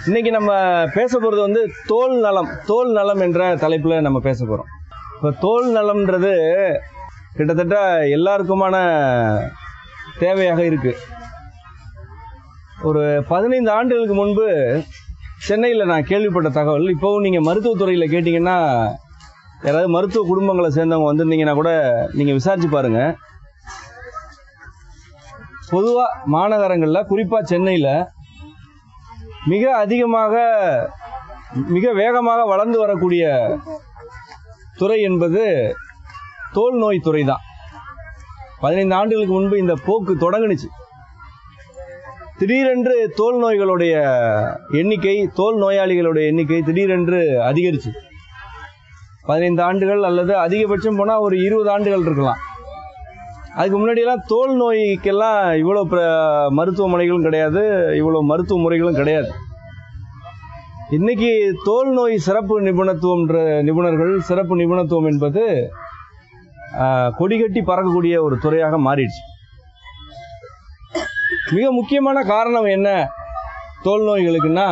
இன்னைக்கு நம்ம பேச போகிறது வந்து தோல் நலம் தோல் நலம் என்ற தலைப்பில் நம்ம பேச போகிறோம் இப்போ தோல் நலம்ன்றது கிட்டத்தட்ட எல்லாருக்குமான தேவையாக இருக்கு ஒரு பதினைந்து ஆண்டுகளுக்கு முன்பு சென்னையில் நான் கேள்விப்பட்ட தகவல் இப்போவும் நீங்கள் மருத்துவத்துறையில் கேட்டிங்கன்னா யாராவது மருத்துவ குடும்பங்களை சேர்ந்தவங்க வந்திருந்தீங்கன்னா கூட நீங்கள் விசாரிச்சு பாருங்க பொதுவாக மாநகரங்களில் குறிப்பாக சென்னையில் மிக அதிகமாக மிக வேகமாக வளர்ந்து வரக்கூடிய துறை என்பது தோல் நோய் துறை தான் பதினைந்து ஆண்டுகளுக்கு முன்பு இந்த போக்கு தொடங்குனுச்சு திடீரென்று தோல் நோய்களுடைய எண்ணிக்கை தோல் நோயாளிகளுடைய எண்ணிக்கை திடீரென்று அதிகரிச்சு பதினைந்து ஆண்டுகள் அல்லது அதிகபட்சம் போனால் ஒரு இருபது ஆண்டுகள் இருக்கலாம் அதுக்கு முன்னாடியெல்லாம் தோல் நோய்க்கெல்லாம் இவ்வளோ பிர- மருத்துவமனைகளும் கிடையாது இவ்வளோ மருத்துவ முறைகளும் கிடையாது இன்னைக்கு தோல் நோய் சிறப்பு நிபுணத்துவம்ன்ற நிபுணர்கள் சிறப்பு நிபுணத்துவம் என்பது ஆஹ், கொடிகட்டி பறக்கக்கூடிய ஒரு துறையாக மாறிடுச்சு மிக முக்கியமான காரணம் என்ன தோல் நோய்களுக்குன்னா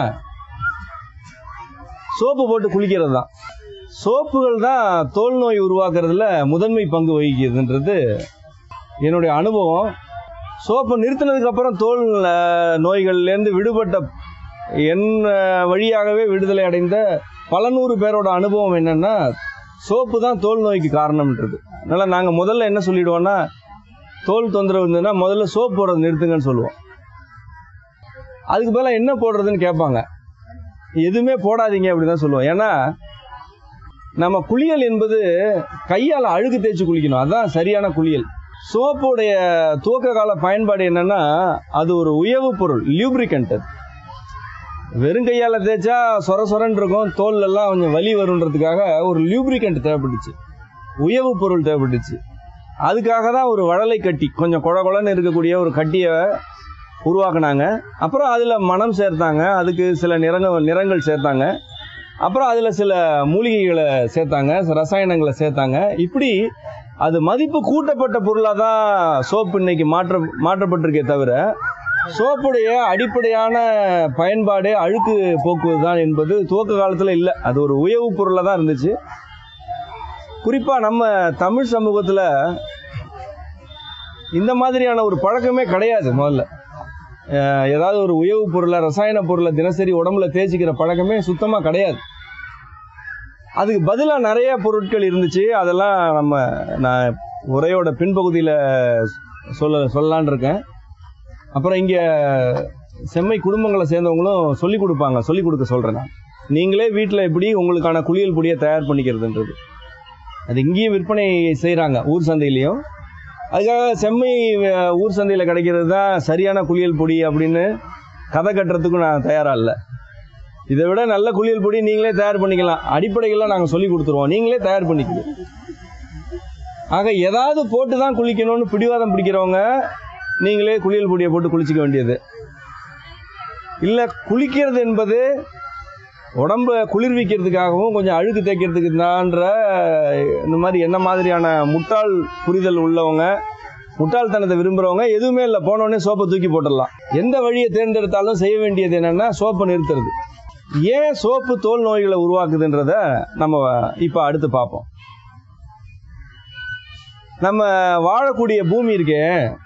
சோப்பு போட்டு குளிக்கிறது தான் சோப்புகள் தான் தோல் நோய் உருவாக்குறதுல முதன்மை பங்கு வகிக்குதுன்றது என்னுடைய அனுபவம் சோப்பை நிறுத்தினதுக்கு அப்புறம் தோல் அஹ், நோய்கள்லேருந்து விடுபட்ட என் அஹ், வழியாகவே விடுதலை அடைந்த பல நூறு பேரோட அனுபவம் என்னன்னா சோப்பு தான் தோல் நோய்க்கு காரணம்ன்றது அதனால நாங்கள் முதல்ல என்ன சொல்லிடுவோம்னா தோல் தொந்தரவு இருந்ததுன்னா முதல்ல சோப் போடுறது நிறுத்துங்கன்னு சொல்லுவோம் அதுக்கு பதிலாக என்ன போடுறதுன்னு கேட்பாங்க எதுவுமே போடாதீங்க அப்படின்னு தான் சொல்லுவோம் ஏன்னா நம்ம குளியல் என்பது கையால் அழுக்கு தேய்ச்சி குளிக்கணும் அதுதான் சரியான குளியல் சோப்புடைய துவக்க கால பயன்பாடு என்னன்னா அது ஒரு உயவு பொருள் லியூப்ரிகண்ட் அது வெறும் கையால் தேய்ச்சா சொர சொரன்னு இருக்கும் தோல் எல்லாம் கொஞ்சம் வலி வருன்றதுக்காக ஒரு லியூப்ரிகண்ட் தேவைப்பட்டுச்சு உயவு பொருள் தேவைப்பட்டுச்சு அதுக்காக தான் ஒரு வழலை கட்டி கொஞ்சம் குழ குழன்னு இருக்கக்கூடிய ஒரு கட்டியை உருவாக்குனாங்க அப்புறம் அதில் மனம் சேர்த்தாங்க அதுக்கு சில நிறங்கள் நிறங்கள் சேர்த்தாங்க அப்புறம் அதில் சில மூலிகைகளை சேர்த்தாங்க சில ரசாயனங்களை சேர்த்தாங்க இப்படி அது மதிப்பு கூட்டப்பட்ட பொருளாக தான் சோப்பு இன்னைக்கு மாற்ற மாற்றப்பட்டிருக்கே தவிர சோப்புடைய அடிப்படையான பயன்பாடு அழுக்கு போக்குவது தான் என்பது துவக்க காலத்தில் இல்லை அது ஒரு உயவு பொருளாக தான் இருந்துச்சு குறிப்பாக நம்ம தமிழ் சமூகத்தில் இந்த மாதிரியான ஒரு பழக்கமே கிடையாது முதல்ல அஹ் ஏதாவது ஒரு உயவு பொருளை ரசாயன பொருளை தினசரி உடம்புல தேய்ச்சிக்கிற பழக்கமே சுத்தமாக கிடையாது அதுக்கு பதிலாக நிறைய பொருட்கள் இருந்துச்சு அதெல்லாம் நம்ம நான் உரையோட பின்பகுதியில் சொல்ல சொல்லலான் இருக்கேன் அப்புறம் இங்கே செம்மை குடும்பங்களை சேர்ந்தவங்களும் சொல்லி கொடுப்பாங்க சொல்லி கொடுக்க சொல்கிறேன் நான் நீங்களே வீட்டில் எப்படி உங்களுக்கான குளியல் பொடியை தயார் பண்ணிக்கிறதுன்றது அது இங்கேயும் விற்பனை செய்கிறாங்க ஊர் சந்தையிலையும் அதுக்காக செம்மை அஹ், ஊர் சந்தையில் கிடைக்கிறது தான் சரியான குளியல் பொடி அப்படின்னு கதை கட்டுறதுக்கும் நான் தயாராக இல்லை இதை விட நல்ல குளியல் பொடி நீங்களே தயார் பண்ணிக்கலாம் அடிப்படைகள்லாம் நாங்கள் சொல்லி கொடுத்துருவோம் நீங்களே தயார் பண்ணிக்கலாம் ஆக ஏதாவது போட்டு தான் குளிக்கணும்னு பிடிவாதம் பிடிக்கிறவங்க நீங்களே குளியல் பொடியை போட்டு குளிச்சிக்க வேண்டியது இல்லை குளிக்கிறது என்பது உடம்ப குளிர்விக்கிறதுக்காகவும் கொஞ்சம் அழுக்கு தேய்க்கிறதுக்கு தான்ற இந்த மாதிரி என்ன மாதிரியான முட்டாள் புரிதல் உள்ளவங்க முட்டாள்தனத்தை விரும்புகிறவங்க எதுவுமே இல்லை போனோடனே சோப்பை தூக்கி போட்டுடலாம் எந்த வழியை தேர்ந்தெடுத்தாலும் செய்ய வேண்டியது என்னன்னா சோப்பை நிறுத்துறது ஏன் சோப்பு தோல் நோய்களை உருவாக்குதுன்றத நம்ம இப்போ அடுத்து பார்ப்போம் நம்ம வாழக்கூடிய பூமி இருக்கே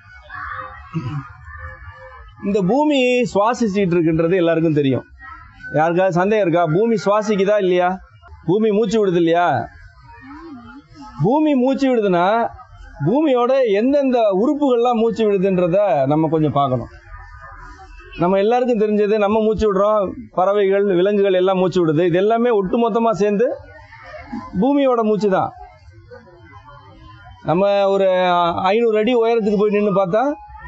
இந்த பூமி சுவாசிச்சுட்டு இருக்குன்றது எல்லாருக்கும் தெரியும் யாருக்காவது சந்தேகம் இருக்கா பூமி சுவாசிக்குதா இல்லையா பூமி மூச்சு விடுது இல்லையா பூமி மூச்சு விடுதுன்னா பூமியோட எந்தெந்த உறுப்புகள்லாம் மூச்சு விடுதுன்றத நம்ம கொஞ்சம் பார்க்கணும் நம்ம எல்லாருக்கும் தெரிஞ்சது நம்ம மூச்சு விடுறோம் பறவைகள் விலங்குகள் எல்லாம் மூச்சு விடுது இது எல்லாமே ஒட்டுமொத்தமா சேர்ந்து பூமியோட மூச்சு தான் நம்ம ஒரு ஐநூறு அடி உயரத்துக்கு போய் நின்று பார்த்தா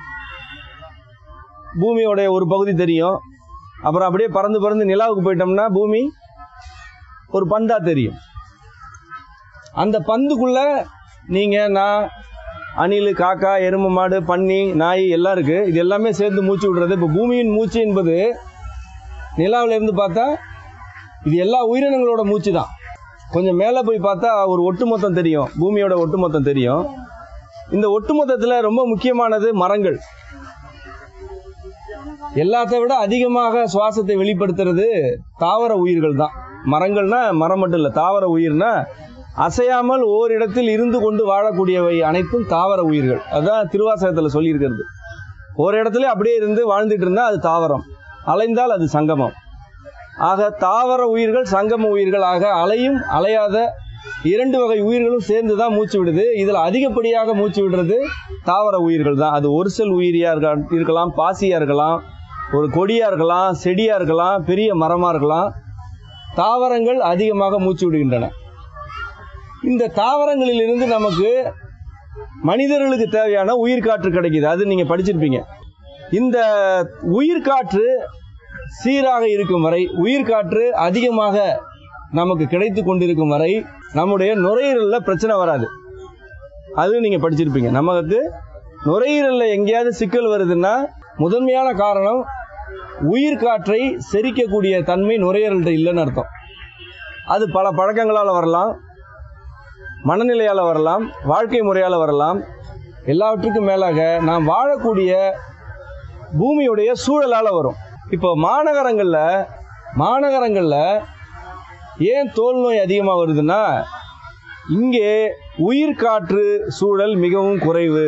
பூமியோட ஒரு பகுதி தெரியும் அப்புறம் அப்படியே பறந்து பறந்து நிலாவுக்கு போயிட்டோம்னா பூமி ஒரு பந்தா தெரியும் அந்த பந்துக்குள்ள நீங்க நான் அணில் காக்கா எருமை மாடு பன்னி நாய் எல்லாம் இருக்கு இது எல்லாமே சேர்ந்து மூச்சு விடுறது இப்போ பூமியின் மூச்சு என்பது நிலாவுல இருந்து பார்த்தா இது எல்லா உயிரினங்களோட மூச்சு தான் கொஞ்சம் மேலே போய் பார்த்தா ஒரு ஒட்டுமொத்தம் தெரியும் பூமியோட ஒட்டுமொத்தம் தெரியும் இந்த ஒட்டுமொத்தத்தில் ரொம்ப முக்கியமானது மரங்கள் எல்லாத்தை விட அதிகமாக சுவாசத்தை வெளிப்படுத்துறது தாவர உயிர்கள் தான் மரங்கள்னா மரம் மட்டும் இல்லை தாவர உயிர்னா அசையாமல் ஓரிடத்தில் இருந்து கொண்டு வாழக்கூடியவை அனைத்தும் தாவர உயிர்கள் அதான் திருவாசகத்தில் சொல்லியிருக்கிறது ஒரு இடத்துல அப்படியே இருந்து வாழ்ந்துட்டு இருந்தா அது தாவரம் அலைந்தால் அது சங்கமம் ஆக தாவர உயிர்கள் சங்கம உயிர்கள் ஆக அலையும் அலையாத இரண்டு வகை உயிர்களும் சேர்ந்து தான் மூச்சு விடுது இதில் அதிகப்படியாக மூச்சு விடுறது தாவர உயிர்கள் தான் அது ஒரு செல் உயிரியா இருக்க- இருக்கலாம் பாசியா இருக்கலாம் ஒரு கொடியா இருக்கலாம் செடியா இருக்கலாம் பெரிய மரமா இருக்கலாம் தாவரங்கள் அதிகமாக மூச்சு விடுகின்றன இந்த தாவரங்களிலிருந்து நமக்கு மனிதர்களுக்கு தேவையான உயிர்காற்று கிடைக்குது அது நீங்க படிச்சிருப்பீங்க இந்த உயிர்காற்று சீராக இருக்கும் வரை உயிர்காற்று அதிகமாக நமக்கு கிடைத்து கொண்டிருக்கும் வரை நம்முடைய நுரையீரல்ல பிரச்சனை வராது அது நீங்க படிச்சிருப்பீங்க நமக்கு நுரையீரல்ல எங்கேயாவது சிக்கல் வருதுன்னா முதன்மையான காரணம் உயிர்காற்றை செரிக்கக்கூடிய தன்மை நுரையீரல்கிட்ட இல்லைன்னு அர்த்தம் அது பல பழக்கங்களால் வரலாம் மனநிலையால் வரலாம் வாழ்க்கை முறையால் வரலாம் எல்லாவற்றுக்கும் மேலாக நாம் வாழக்கூடிய பூமியுடைய சூழலால் வரும் இப்போ மாநகரங்களில் மாநகரங்களில் ஏன் தோல் நோய் அதிகமாக வருதுன்னா இங்கே உயிர்காற்று சூழல் மிகவும் குறைவு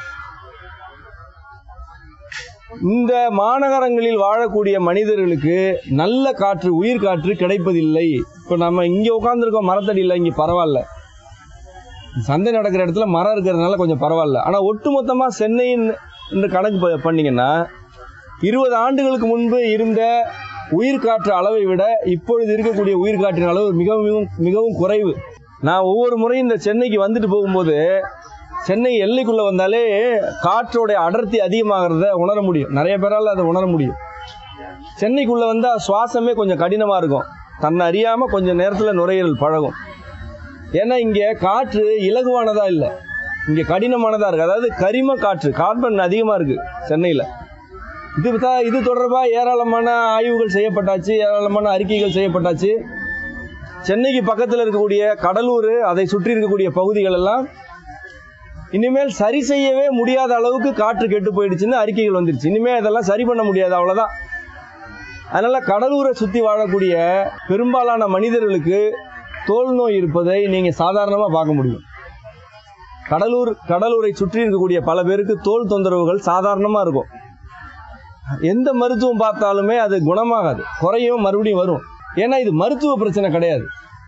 இந்த மாநகரங்களில் வாழக்கூடிய மனிதர்களுக்கு நல்ல காற்று உயிர் காற்று கிடைப்பதில்லை இப்போ நம்ம இங்கே உட்காந்துருக்கோம் மரத்தடியில் இங்கே பரவாயில்ல சந்தை நடக்கிற இடத்துல மரம் இருக்கிறதுனால கொஞ்சம் பரவாயில்ல ஆனால் ஒட்டுமொத்தமாக சென்னைன்னு கணக்கு ப- பண்ணீங்கன்னா இருபது ஆண்டுகளுக்கு முன்பு இருந்த உயிர்காற்று அளவை விட இப்பொழுது இருக்கக்கூடிய உயிர்காற்றின் அளவு மிகவும் மிகவும் மிகவும் குறைவு நான் ஒவ்வொரு முறையும் இந்த சென்னைக்கு வந்துட்டு போகும்போது சென்னை எல்லைக்குள்ள வந்தாலே காற்றோடைய அடர்த்தி அதிகமாகிறத உணர முடியும் நிறைய பேரால் அதை உணர முடியும் சென்னைக்குள்ள வந்தா சுவாசமே கொஞ்சம் கடினமா இருக்கும் தன்னை அறியாம கொஞ்சம் நேரத்துல நுரையீரல் பழகும் ஏன்னா இங்க காற்று இலகுவானதா இல்லை இங்க கடினமானதா இருக்கு அதாவது கரிம காற்று கார்பன் அதிகமா இருக்கு சென்னையில இது தான் இது தொடர்பா ஏராளமான ஆய்வுகள் செய்யப்பட்டாச்சு ஏராளமான அறிக்கைகள் செய்யப்பட்டாச்சு சென்னைக்கு பக்கத்தில் இருக்கக்கூடிய கடலூர் அதை சுற்றி இருக்கக்கூடிய பகுதிகள் எல்லாம் இனிமேல் சரி செய்யவே முடியாத அளவுக்கு காற்று கெட்டு போயிடுச்சுன்னு அறிக்கைகள் வந்துருச்சு இனிமேல் இதெல்லாம் சரி பண்ண முடியாது அவ்வளவுதான் அதனால கடலூரை சுத்தி வாழக்கூடிய பெரும்பாலான மனிதர்களுக்கு தோல் நோய் இருப்பதை நீங்க சாதாரணமா பார்க்க முடியும் கடலூர் கடலூரை சுற்றி இருக்கக்கூடிய பல பேருக்கு தோல் தொந்தரவுகள் சாதாரணமா இருக்கும் எந்த மருத்துவம் பார்த்தாலுமே அது குணமாகாது குறையும் மறுபடியும் வரும் ஏன்னா இது மருத்துவ பிரச்சனை கிடையாது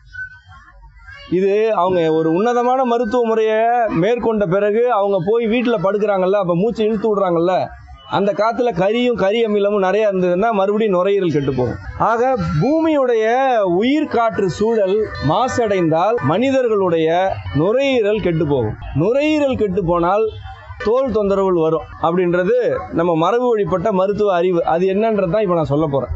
இது அவங்க ஒரு உன்னதமான மருத்துவ முறையை மேற்கொண்ட பிறகு அவங்க போய் வீட்டில் படுக்கிறாங்கல்ல அப்போ மூச்சு இழுத்து விடுறாங்கல்ல அந்த காத்துல கரியும் கரி அமிலமும் நிறைய இருந்ததுன்னா மறுபடியும் நுரையீரல் கெட்டு போகும் ஆக பூமியுடைய உயிர் காற்று சூழல் மாசடைந்தால் மனிதர்களுடைய நுரையீரல் கெட்டு போகும் நுரையீரல் கெட்டு போனால் தோல் தொந்தரவுகள் வரும் அப்படின்றது நம்ம மரபு வழிப்பட்ட மருத்துவ அறிவு அது என்னன்றது தான் இப்போ நான் சொல்ல போறேன்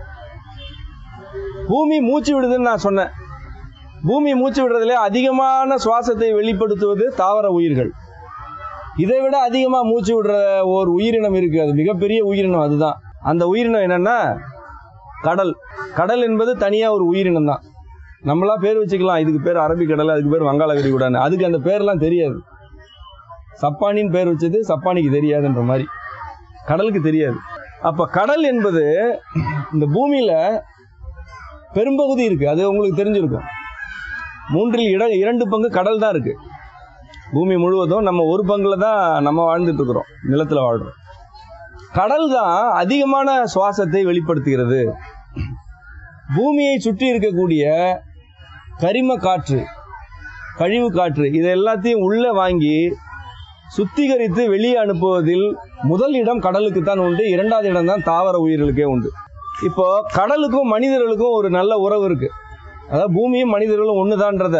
பூமி மூச்சு விடுதுன்னு நான் சொன்னேன் பூமி மூச்சு விடுறதுல அதிகமான சுவாசத்தை வெளிப்படுத்துவது தாவர உயிர்கள் இதை விட அதிகமா மூச்சு விடுற ஒரு உயிரினம் இருக்கு அது மிகப்பெரிய உயிரினம் அதுதான் அந்த உயிரினம் என்னன்னா கடல் கடல் என்பது தனியா ஒரு உயிரினம் தான் நம்மளா பேர் வச்சுக்கலாம் இதுக்கு பேர் அரபிக்கடல் அதுக்கு பேர் வங்காள விரிகுடான்னு அதுக்கு அந்த பேர்லாம் தெரியாது சப்பானின்னு பேர் வச்சது சப்பானிக்கு தெரியாதுன்ற மாதிரி கடலுக்கு தெரியாது அப்ப கடல் என்பது இந்த பூமியில பெரும்பகுதி இருக்கு அது உங்களுக்கு தெரிஞ்சிருக்கும் மூன்றில் இட இரண்டு பங்கு கடல் தான் இருக்கு பூமி முழுவதும் நம்ம ஒரு பங்குல தான் நம்ம வாழ்ந்துட்டு இருக்கிறோம் நிலத்துல வாழ்றோம் கடல் தான் அதிகமான சுவாசத்தை வெளிப்படுத்துகிறது பூமியை சுற்றி இருக்கக்கூடிய கரிம காற்று கழிவு காற்று இது எல்லாத்தையும் உள்ள வாங்கி சுத்திகரித்து வெளியே அனுப்புவதில் முதல் இடம் கடலுக்கு தான் உண்டு இரண்டாவது இடம் தான் தாவர உயிர்களுக்கே உண்டு இப்போ கடலுக்கும் மனிதர்களுக்கும் ஒரு நல்ல உறவு இருக்கு அதாவது பூமியும் மனிதர்களும் ஒண்ணுதான்றத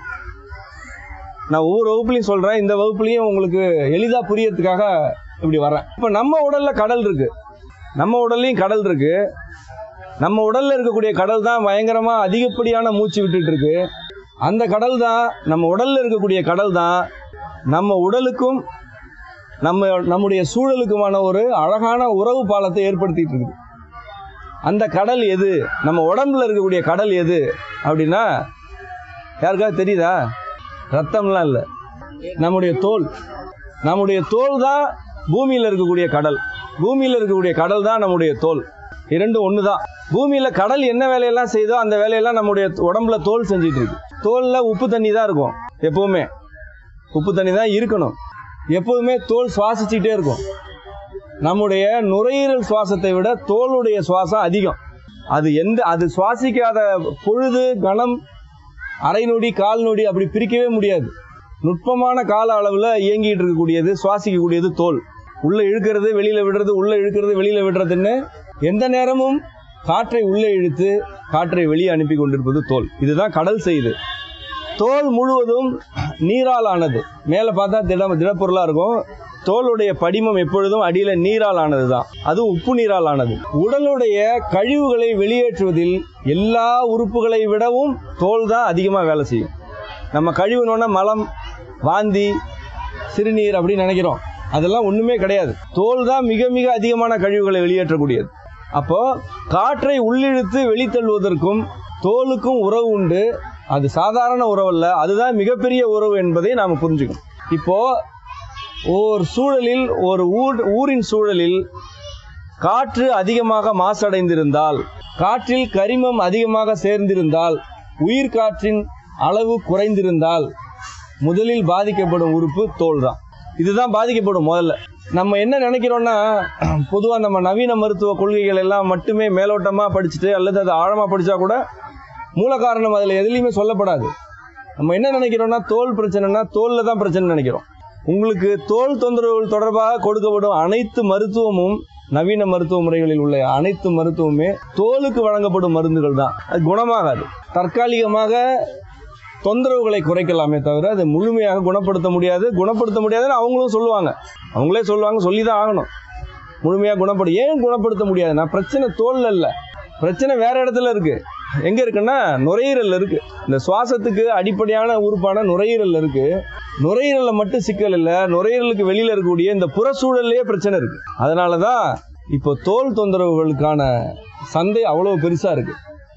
நான் ஒவ்வொரு வகுப்புலையும் சொல்றேன் இந்த வகுப்புலையும் உங்களுக்கு எளிதா புரியறதுக்காக இப்படி வரேன் இப்போ நம்ம உடல்ல கடல் இருக்கு நம்ம உடல்லையும் கடல் இருக்கு நம்ம உடல்ல இருக்கக்கூடிய கடல் தான் பயங்கரமா அதிகப்படியான மூச்சு விட்டுட்டு இருக்கு அந்த கடல் தான் நம்ம உடல்ல இருக்கக்கூடிய கடல் தான் நம்ம உடலுக்கும் நம்ம நம்முடைய சூழலுக்குமான ஒரு அழகான உறவு பாலத்தை ஏற்படுத்திட்டு இருக்குது அந்த கடல் எது நம்ம உடம்புல இருக்கக்கூடிய கடல் எது அப்படின்னா யாருக்காவது தெரியுதா ரத்தம்லாம் இல்லை நம்முடைய தோல் நம்முடைய தோல் தான் பூமியில் இருக்கக்கூடிய கடல் பூமியில் இருக்கக்கூடிய கடல் தான் நம்முடைய தோல் இரண்டும் ஒன்று தான் பூமியில கடல் என்ன வேலையெல்லாம் செய்தோ அந்த வேலையெல்லாம் நம்முடைய உடம்புல தோல் செஞ்சுட்டு இருக்கு தோல்ல உப்பு தண்ணி தான் இருக்கும் எப்பவுமே உப்பு தண்ணி தான் இருக்கணும் எப்பவுமே தோல் சுவாசிச்சுட்டே இருக்கும் நம்முடைய நுரையீரல் சுவாசத்தை விட தோலுடைய சுவாசம் அதிகம் அது எந்த அது சுவாசிக்காத பொழுது கணம் அரை நொடி கால் நொடி அப்படி பிரிக்கவே முடியாது நுட்பமான கால அளவில் இயங்கிட்டு இருக்கக்கூடியது சுவாசிக்கக்கூடியது தோல் உள்ள இழுக்கிறது வெளியில விடுறது உள்ள இழுக்கிறது வெளியில விடுறதுன்னு எந்த நேரமும் காற்றை உள்ளே இழுத்து காற்றை வெளியே அனுப்பி கொண்டிருப்பது தோல் இதுதான் கடல் செய்யுது தோல் முழுவதும் நீரால் ஆனது மேலே பார்த்தா திடம் திடப்பொருளாக இருக்கும் தோலுடைய படிமம் எப்பொழுதும் அடியில நீரால் ஆனது தான் அதுவும் உப்பு நீரால் ஆனது உடலுடைய கழிவுகளை வெளியேற்றுவதில் எல்லா உறுப்புகளை விடவும் தோல் தான் அதிகமாக வேலை செய்யும் நம்ம கழிவுனோன்னா மலம் வாந்தி சிறுநீர் அப்படின்னு நினைக்கிறோம் அதெல்லாம் ஒண்ணுமே கிடையாது தோல் தான் மிக மிக அதிகமான கழிவுகளை வெளியேற்றக்கூடியது அப்போ காற்றை உள்ளிழுத்து வெளித்தள்ளுவதற்கும் தோலுக்கும் உறவு உண்டு அது சாதாரண உறவல்ல அதுதான் மிகப்பெரிய உறவு என்பதை நாம் புரிஞ்சுக்கணும் இப்போ ஒரு சூழலில் ஒரு ஊர் ஊரின் சூழலில் காற்று அதிகமாக மாசடைந்திருந்தால் காற்றில் கரிமம் அதிகமாக சேர்ந்திருந்தால் உயிர் காற்றின் அளவு குறைந்திருந்தால் முதலில் பாதிக்கப்படும் உறுப்பு தோல் தான் இதுதான் பாதிக்கப்படும் முதல்ல நம்ம என்ன நினைக்கிறோம்னா பொதுவாக நம்ம நவீன மருத்துவ கொள்கைகள் எல்லாம் மட்டுமே மேலோட்டமாக படிச்சுட்டு அல்லது அது ஆழமாக படித்தா கூட மூல காரணம் அதில் எதுலேயுமே சொல்லப்படாது நம்ம என்ன நினைக்கிறோம்னா தோல் பிரச்சனைனா தோலில் தான் பிரச்சனை நினைக்கிறோம் உங்களுக்கு தோல் தொந்தரவுகள் தொடர்பாக கொடுக்கப்படும் அனைத்து மருத்துவமும் நவீன மருத்துவ முறைகளில் உள்ள அனைத்து மருத்துவமே தோலுக்கு வழங்கப்படும் மருந்துகள் தான் அது குணமாகாது தற்காலிகமாக தொந்தரவுகளை குறைக்கலாமே தவிர அதை முழுமையாக குணப்படுத்த முடியாது குணப்படுத்த முடியாதுன்னு அவங்களும் சொல்லுவாங்க அவங்களே சொல்லுவாங்க சொல்லி தான் ஆகணும் முழுமையாக குணப்படு ஏன் குணப்படுத்த முடியாதுன்னா பிரச்சனை தோல்ல இல்லை பிரச்சனை வேற இடத்துல இருக்கு எங்க இருக்குன்னா நுரையீரல் இருக்கு இந்த சுவாசத்துக்கு அடிப்படையான உறுப்பான நுரையீரல் இருக்கு நுரையீரல்ல மட்டும் சிக்கல் இல்லை நுரையீரலுக்கு வெளியில இருக்கக்கூடிய இந்த புற சூழல்லையே பிரச்சனை இருக்கு அதனாலதான் இப்போ தோல் தொந்தரவுகளுக்கான சந்தை அவ்வளவு பெருசா இருக்கு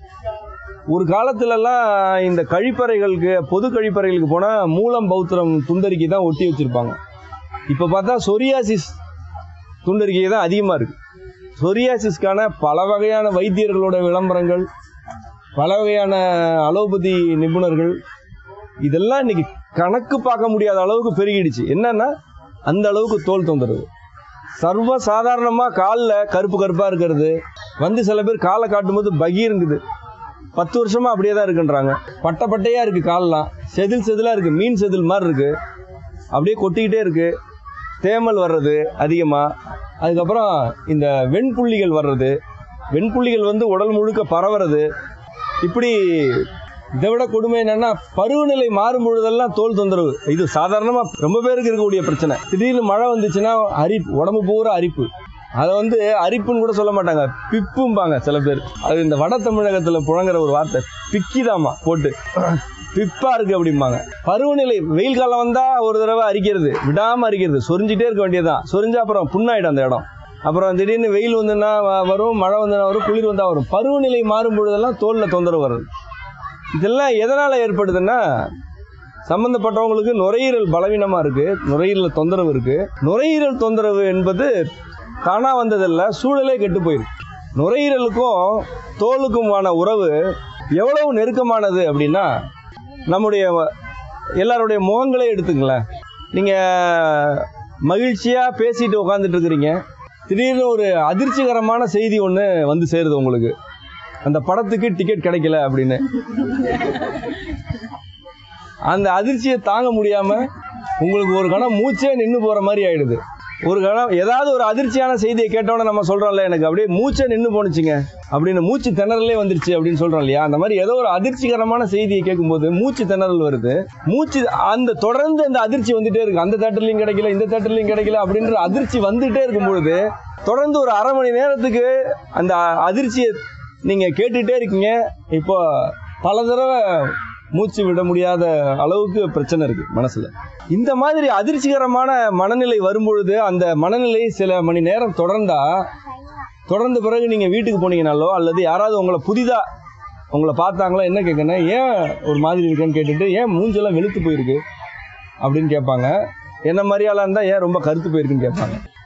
ஒரு காலத்துலலாம் இந்த கழிப்பறைகளுக்கு பொது கழிப்பறைகளுக்கு போனால் மூலம் பௌத்திரம் துண்டறிக்கை தான் ஒட்டி வச்சிருப்பாங்க இப்போ பார்த்தா சொரியாசிஸ் துண்டறிக்கை தான் அதிகமாக இருக்கு சொரியாசிஸ்க்கான பல வகையான வைத்தியர்களோட விளம்பரங்கள் பல வகையான அலோபதி நிபுணர்கள் இதெல்லாம் இன்னைக்கு கணக்கு பார்க்க முடியாத அளவுக்கு பெருகிடுச்சு என்னன்னா அந்த அளவுக்கு தோல் தொந்தரவு சர்வ சாதாரணமாக காலில் கருப்பு கருப்பாக இருக்கிறது வந்து சில பேர் காலை காட்டும்போது பகீருங்குது பத்து வருஷமா அப்படியே தான் இருக்குன்றாங்க பட்டை பட்டையா இருக்கு கால்லாம் செதில் செதிலா இருக்கு மீன் செதில் மாதிரி இருக்கு அப்படியே கொட்டிக்கிட்டே இருக்கு தேமல் வர்றது அதிகமா அதுக்கப்புறம் இந்த வெண்புள்ளிகள் வர்றது வெண்புள்ளிகள் வந்து உடல் முழுக்க பரவுறது இப்படி இதை விட கொடுமை என்னன்னா பருவநிலை மாறும் பொழுதெல்லாம் தோல் தொந்தரவு இது சாதாரணமா ரொம்ப பேருக்கு இருக்கக்கூடிய பிரச்சனை திடீர்னு மழை வந்துச்சுன்னா அரிப்பு உடம்பு பூரா அரிப்பு அதை வந்து அரிப்புன்னு கூட சொல்ல மாட்டாங்க பிப்பும்பாங்க சில பேர் அது இந்த வட தமிழகத்துல புழங்குற ஒரு வார்த்தை பிக்கிதாமா போட்டு பிப்பா இருக்கு அப்படிம்பாங்க பருவநிலை வெயில் காலம் வந்தா ஒரு தடவை அரிக்கிறது விடாம அரிக்கிறது சொரிஞ்சிட்டே இருக்க வேண்டியதுதான் சொரிஞ்சா அப்புறம் புண்ணாயிடும் அந்த இடம் அப்புறம் திடீர்னு வெயில் வந்துன்னா வ- வரும் மழை வந்துன்னா வரும் குளிர் வந்தா வரும் பருவநிலை மாறும் பொழுதெல்லாம் தோல்ல தொந்தரவு வருது இதெல்லாம் எதனால ஏற்படுதுன்னா சம்பந்தப்பட்டவங்களுக்கு நுரையீரல் பலவீனமா இருக்கு நுரையீரல் தொந்தரவு இருக்கு நுரையீரல் தொந்தரவு என்பது தானா வந்ததில்ல சூழலே கெட்டு போயிருக்கு நுரையீரலுக்கும் தோலுக்குமான உறவு எவ்வளவு நெருக்கமானது அப்படின்னா நம்முடைய எல்லாருடைய முகங்களே எடுத்துங்களேன் நீங்க மகிழ்ச்சியா பேசிட்டு உட்காந்துட்டு இருக்கிறீங்க திடீர்னு ஒரு அதிர்ச்சிகரமான செய்தி ஒன்று வந்து சேருது உங்களுக்கு அந்த படத்துக்கு டிக்கெட் கிடைக்கல அப்படின்னு அந்த அதிர்ச்சியை தாங்க முடியாம உங்களுக்கு ஒரு கணம் மூச்சே நின்று போற மாதிரி ஆயிடுது ஒரு கணம் ஏதாவது ஒரு அதிர்ச்சியான செய்தியை கேட்டோன்னே நம்ம சொல்றோம்ல எனக்கு அப்படியே மூச்சே நின்று போனுச்சுங்க அப்படின்னு மூச்சு திணறலே வந்துருச்சு அப்படின்னு சொல்றோம் இல்லையா அந்த மாதிரி ஏதோ ஒரு அதிர்ச்சிகரமான செய்தியை கேட்கும்போது மூச்சு திணறல் வருது மூச்சு அந்த தொடர்ந்து அந்த அதிர்ச்சி வந்துட்டே இருக்கு அந்த தேட்டர்லயும் கிடைக்கல இந்த தேட்டர்லயும் கிடைக்கல அப்படின்ற அதிர்ச்சி வந்துட்டே இருக்கும் பொழுது தொடர்ந்து ஒரு அரை மணி நேரத்துக்கு அந்த அதிர்ச்சியை நீங்க கேட்டுட்டே இருக்கீங்க இப்போ பல தடவை மூச்சு விட முடியாத அளவுக்கு பிரச்சனை இருக்கு மனசுல இந்த மாதிரி அதிர்ச்சிகரமான மனநிலை வரும்பொழுது அந்த மனநிலை சில மணி நேரம் தொடர்ந்தா தொடர்ந்த பிறகு நீங்க வீட்டுக்கு போனீங்கனாலோ அல்லது யாராவது உங்களை புதிதா உங்களை பார்த்தாங்களோ என்ன கேட்கணும் ஏன் ஒரு மாதிரி இருக்குன்னு கேட்டுட்டு ஏன் மூஞ்செல்லாம் வெளுத்து போயிருக்கு அப்படின்னு கேட்பாங்க என்ன மாதிரியாலாம் இருந்தால் ஏன் ரொம்ப கருத்து போயிருக்குன்னு கேட்பாங்க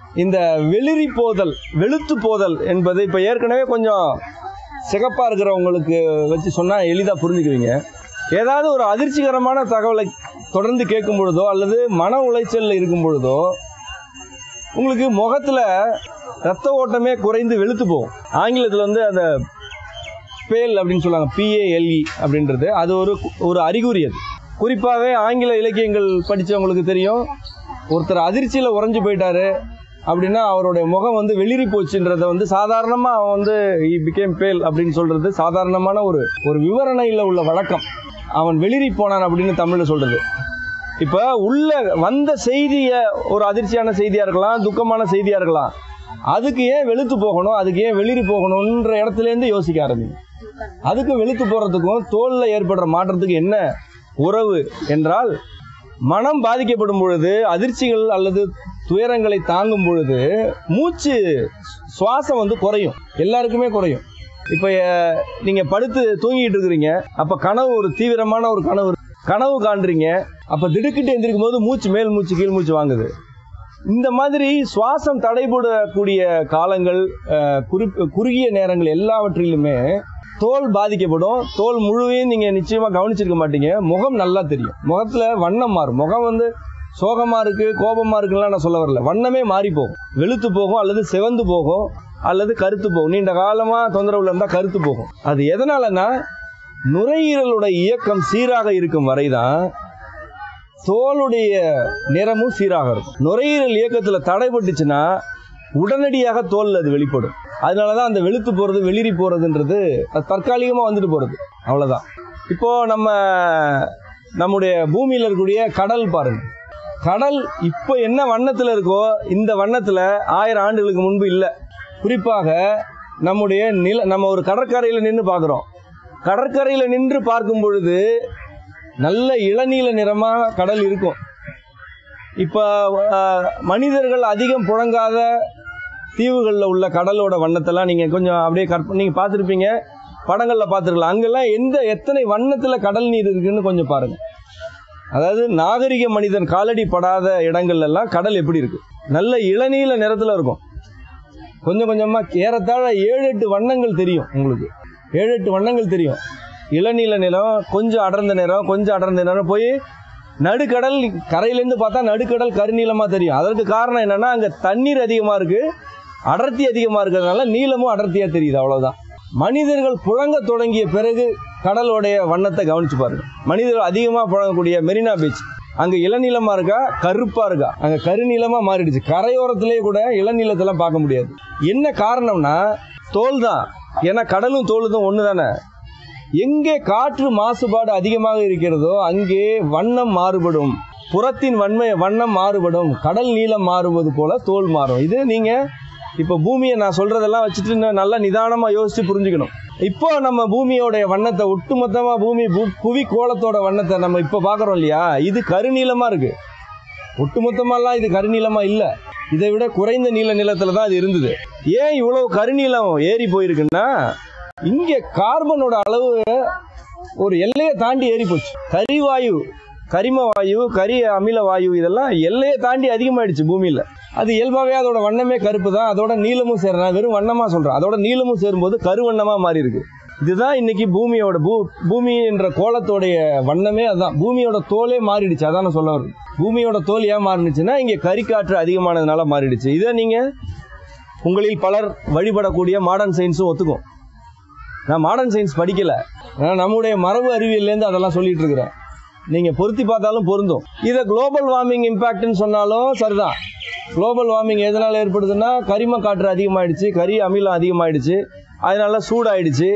இந்த வெளிரி போதல் வெளுத்து போதல் என்பது இப்போ ஏற்கனவே கொஞ்சம் சிகப்பாக இருக்கிறவங்களுக்கு வச்சு சொன்னால் எளிதாக புரிஞ்சுக்குவீங்க ஏதாவது ஒரு அதிர்ச்சிகரமான தகவலை தொடர்ந்து கேட்கும் பொழுதோ அல்லது மன உளைச்சலில் இருக்கும் பொழுதோ உங்களுக்கு முகத்தில் ரத்த ஓட்டமே குறைந்து வெளுத்து போகும் ஆங்கிலத்தில் வந்து அந்த பேல் அப்படின்னு சொல்லுவாங்க பிஏஎல்இ அப்படின்றது அது ஒரு ஒரு அறிகுறி அது குறிப்பாகவே ஆங்கில இலக்கியங்கள் படித்தவங்களுக்கு தெரியும் ஒருத்தர் அதிர்ச்சியில் உறைஞ்சு போயிட்டாரு அப்படின்னா அவருடைய முகம் வந்து வெளிரி போச்சுன்றத வந்து சாதாரணமாக அவன் வந்து இ பிகேம் பேல் அப்படின்னு சொல்றது சாதாரணமான ஒரு ஒரு விவரணையில் உள்ள வழக்கம் அவன் வெளிரி போனான் அப்படின்னு தமிழில் சொல்றது இப்போ உள்ள வந்த செய்திய ஒரு அதிர்ச்சியான செய்தியா இருக்கலாம் துக்கமான செய்தியா இருக்கலாம் அதுக்கு ஏன் வெளுத்து போகணும் அதுக்கு ஏன் வெளிரி போகணுன்ற இடத்துல இருந்து யோசிக்க ஆரம்பிங்க அதுக்கு வெளுத்து போறதுக்கும் தோல்ல ஏற்படுற மாற்றத்துக்கு என்ன உறவு என்றால் மனம் பாதிக்கப்படும் பொழுது அதிர்ச்சிகள் அல்லது துயரங்களை தாங்கும் பொழுது மூச்சு சுவாசம் வந்து குறையும் எல்லாருக்குமே குறையும் இப்போ அஹ், நீங்க படுத்து தூங்கிட்டு இருக்கிறீங்க அப்ப கனவு ஒரு தீவிரமான ஒரு கனவு கனவு காண்றீங்க அப்ப திடுக்கிட்டு எந்திரிக்கும் போது மூச்சு மேல் மூச்சு கீழ் மூச்சு வாங்குது இந்த மாதிரி சுவாசம் தடைபடக்கூடிய காலங்கள் அஹ், குறிப்- குறுகிய நேரங்கள் எல்லாவற்றிலுமே தோல் பாதிக்கப்படும் தோல் முழுவையும் நீங்க நிச்சயமா கவனிச்சிருக்க மாட்டீங்க முகம் நல்லா தெரியும் முகத்துல வண்ணம் மாறும் முகம் வந்து சோகமா இருக்கு கோபமா இருக்குலாம் நான் சொல்ல வரல வண்ணமே மாறி போகும் வெளுத்து போகும் அல்லது சிவந்து போகும் அல்லது கருத்து போகும் நீண்ட காலமா தொந்தரவுல இருந்தா கருத்து போகும் அது எதனாலன்னா நுரையீரலோட இயக்கம் சீராக இருக்கும் வரைதான் தோலுடைய நிறமும் சீராக இருக்கும் நுரையீரல் இயக்கத்துல தடைபட்டுச்சுன்னா உடனடியாக தோல்ல அது வெளிப்படும் அதனாலதான் அந்த வெளுத்து போறது வெளிரி போறதுன்றது அது தற்காலிகமா வந்துட்டு போறது அவ்வளவுதான் இப்போ நம்ம நம்முடைய பூமியில இருக்கக்கூடிய கடல் பாருங்க கடல் இப்போ என்ன வண்ணத்துல இருக்கோ இந்த வண்ணத்துல ஆயிரம் ஆண்டுகளுக்கு முன்பு இல்லை குறிப்பாக நம்முடைய நில நம்ம ஒரு கடற்கரையில நின்று பார்க்குறோம் கடற்கரையில நின்று பார்க்கும் பொழுது நல்ல இளநீல நிறமா கடல் இருக்கும் இப்போ அஹ், மனிதர்கள் அதிகம் புழங்காத தீவுகளில் உள்ள கடலோட வண்ணத்தெல்லாம் நீங்கள் கொஞ்சம் அப்படியே கற்ப நீங்கள் பார்த்துருப்பீங்க படங்களில் பார்த்துருக்கலாம் அங்கெல்லாம் எந்த எத்தனை வண்ணத்தில் கடல் நீர் இருக்குன்னு கொஞ்சம் பாருங்க அதாவது நாகரிக மனிதன் காலடி படாத இடங்கள்ல எல்லாம் கடல் எப்படி இருக்கு நல்ல இளநீல நிறத்தில் இருக்கும் கொஞ்சம் கொஞ்சமாக ஏறத்தாழ ஏழு எட்டு வண்ணங்கள் தெரியும் உங்களுக்கு ஏழு எட்டு வண்ணங்கள் தெரியும் இளநீல நிறம் கொஞ்சம் அடர்ந்த நிறம் கொஞ்சம் அடர்ந்த நிறம் போய் நடுக்கடல் கரையிலேருந்து பார்த்தா நடுக்கடல் கருநீளமா தெரியும் அதற்கு காரணம் என்னன்னா அங்க தண்ணீர் அதிகமா இருக்கு அடர்த்தி அதிகமா இருக்கிறதுனால நீளமும் அடர்த்தியா தெரியுது அவ்வளவுதான் மனிதர்கள் புழங்க தொடங்கிய பிறகு கடலோடைய வண்ணத்தை கவனிச்சு பாருங்க மனிதர்கள் அதிகமா புழங்கக்கூடிய மெரினா பீச் அங்க இளநீளமா இருக்கா கருப்பா இருக்கா அங்க கருநீளமா மாறிடுச்சு கரையோரத்திலேயே கூட இளநீளத்தெல்லாம் பார்க்க முடியாது என்ன காரணம்னா தோல் தான் ஏன்னா கடலும் தோலும் ஒன்று தானே எங்கே காற்று மாசுபாடு அதிகமாக இருக்கிறதோ அங்கே வண்ணம் மாறுபடும் புறத்தின் வன்மை வண்ணம் மாறுபடும் கடல் நீளம் மாறுவது போல தோல் மாறும் இது நீங்க இப்போ பூமியை நான் சொல்றதெல்லாம் வச்சுட்டு இன்னும் நல்லா நிதானமா யோசிச்சு புரிஞ்சுக்கணும் இப்போ நம்ம பூமியோட வண்ணத்தை ஒட்டுமொத்தமா பூமி பூ- புவி கோலத்தோட வண்ணத்தை நம்ம இப்போ பார்க்குறோம் இல்லையா இது கருநீளமா இருக்கு ஒட்டுமொத்தமாலாம் இது கருநீளமா இல்ல இதை விட குறைந்த நீல நிலத்துல தான் இது இருந்தது ஏன் இவ்வளவு கருநீளம் ஏறி போயிருக்குன்னா இங்க கார்பனோட அளவு ஒரு எல்லையை தாண்டி ஏறி போச்சு கரிவாயு கரிம வாயு கரி அமில வாயு இதெல்லாம் எல்லையை தாண்டி அதிகமாயிடுச்சு பூமியில அது இயல்பாவே அதோட வண்ணமே கருப்பு தான் அதோட நீளமும் சேரலாம் வெறும் வண்ணமா சொல்றேன் அதோட நீளமும் சேரும்போது கருவண்ணமா மாறி இருக்கு இதுதான் இன்னைக்கு பூமியோட பூ பூமி என்ற கோலத்தோடைய வண்ணமே அதான் பூமியோட தோலே மாறிடுச்சு அதான் நான் சொல்ல வருது பூமியோட தோல் ஏன் மாறிடுச்சுன்னா இங்க கரிக்காற்று அதிகமானதுனால மாறிடுச்சு இதை நீங்க உங்களில் பலர் வழிபடக்கூடிய மாடர்ன் சயின்ஸும் ஒத்துக்கும் நான் மாடர்ன் சயின்ஸ் படிக்கல நான் நம்முடைய மரபு அறிவியல்லேருந்து அதெல்லாம் சொல்லிட்டு இருக்கிறேன் நீங்க பொருத்தி பார்த்தாலும் பொருந்தும் இதை குளோபல் வார்மிங் இம்பாக்ட்னு சொன்னாலும் சரிதான் குளோபல் வார்மிங் எதனால ஏற்படுதுன்னா கரிம காற்று அதிகமாயிடுச்சு கரி அமிலம் அதிகமாயிடுச்சு அதனால சூடாயிடுச்சு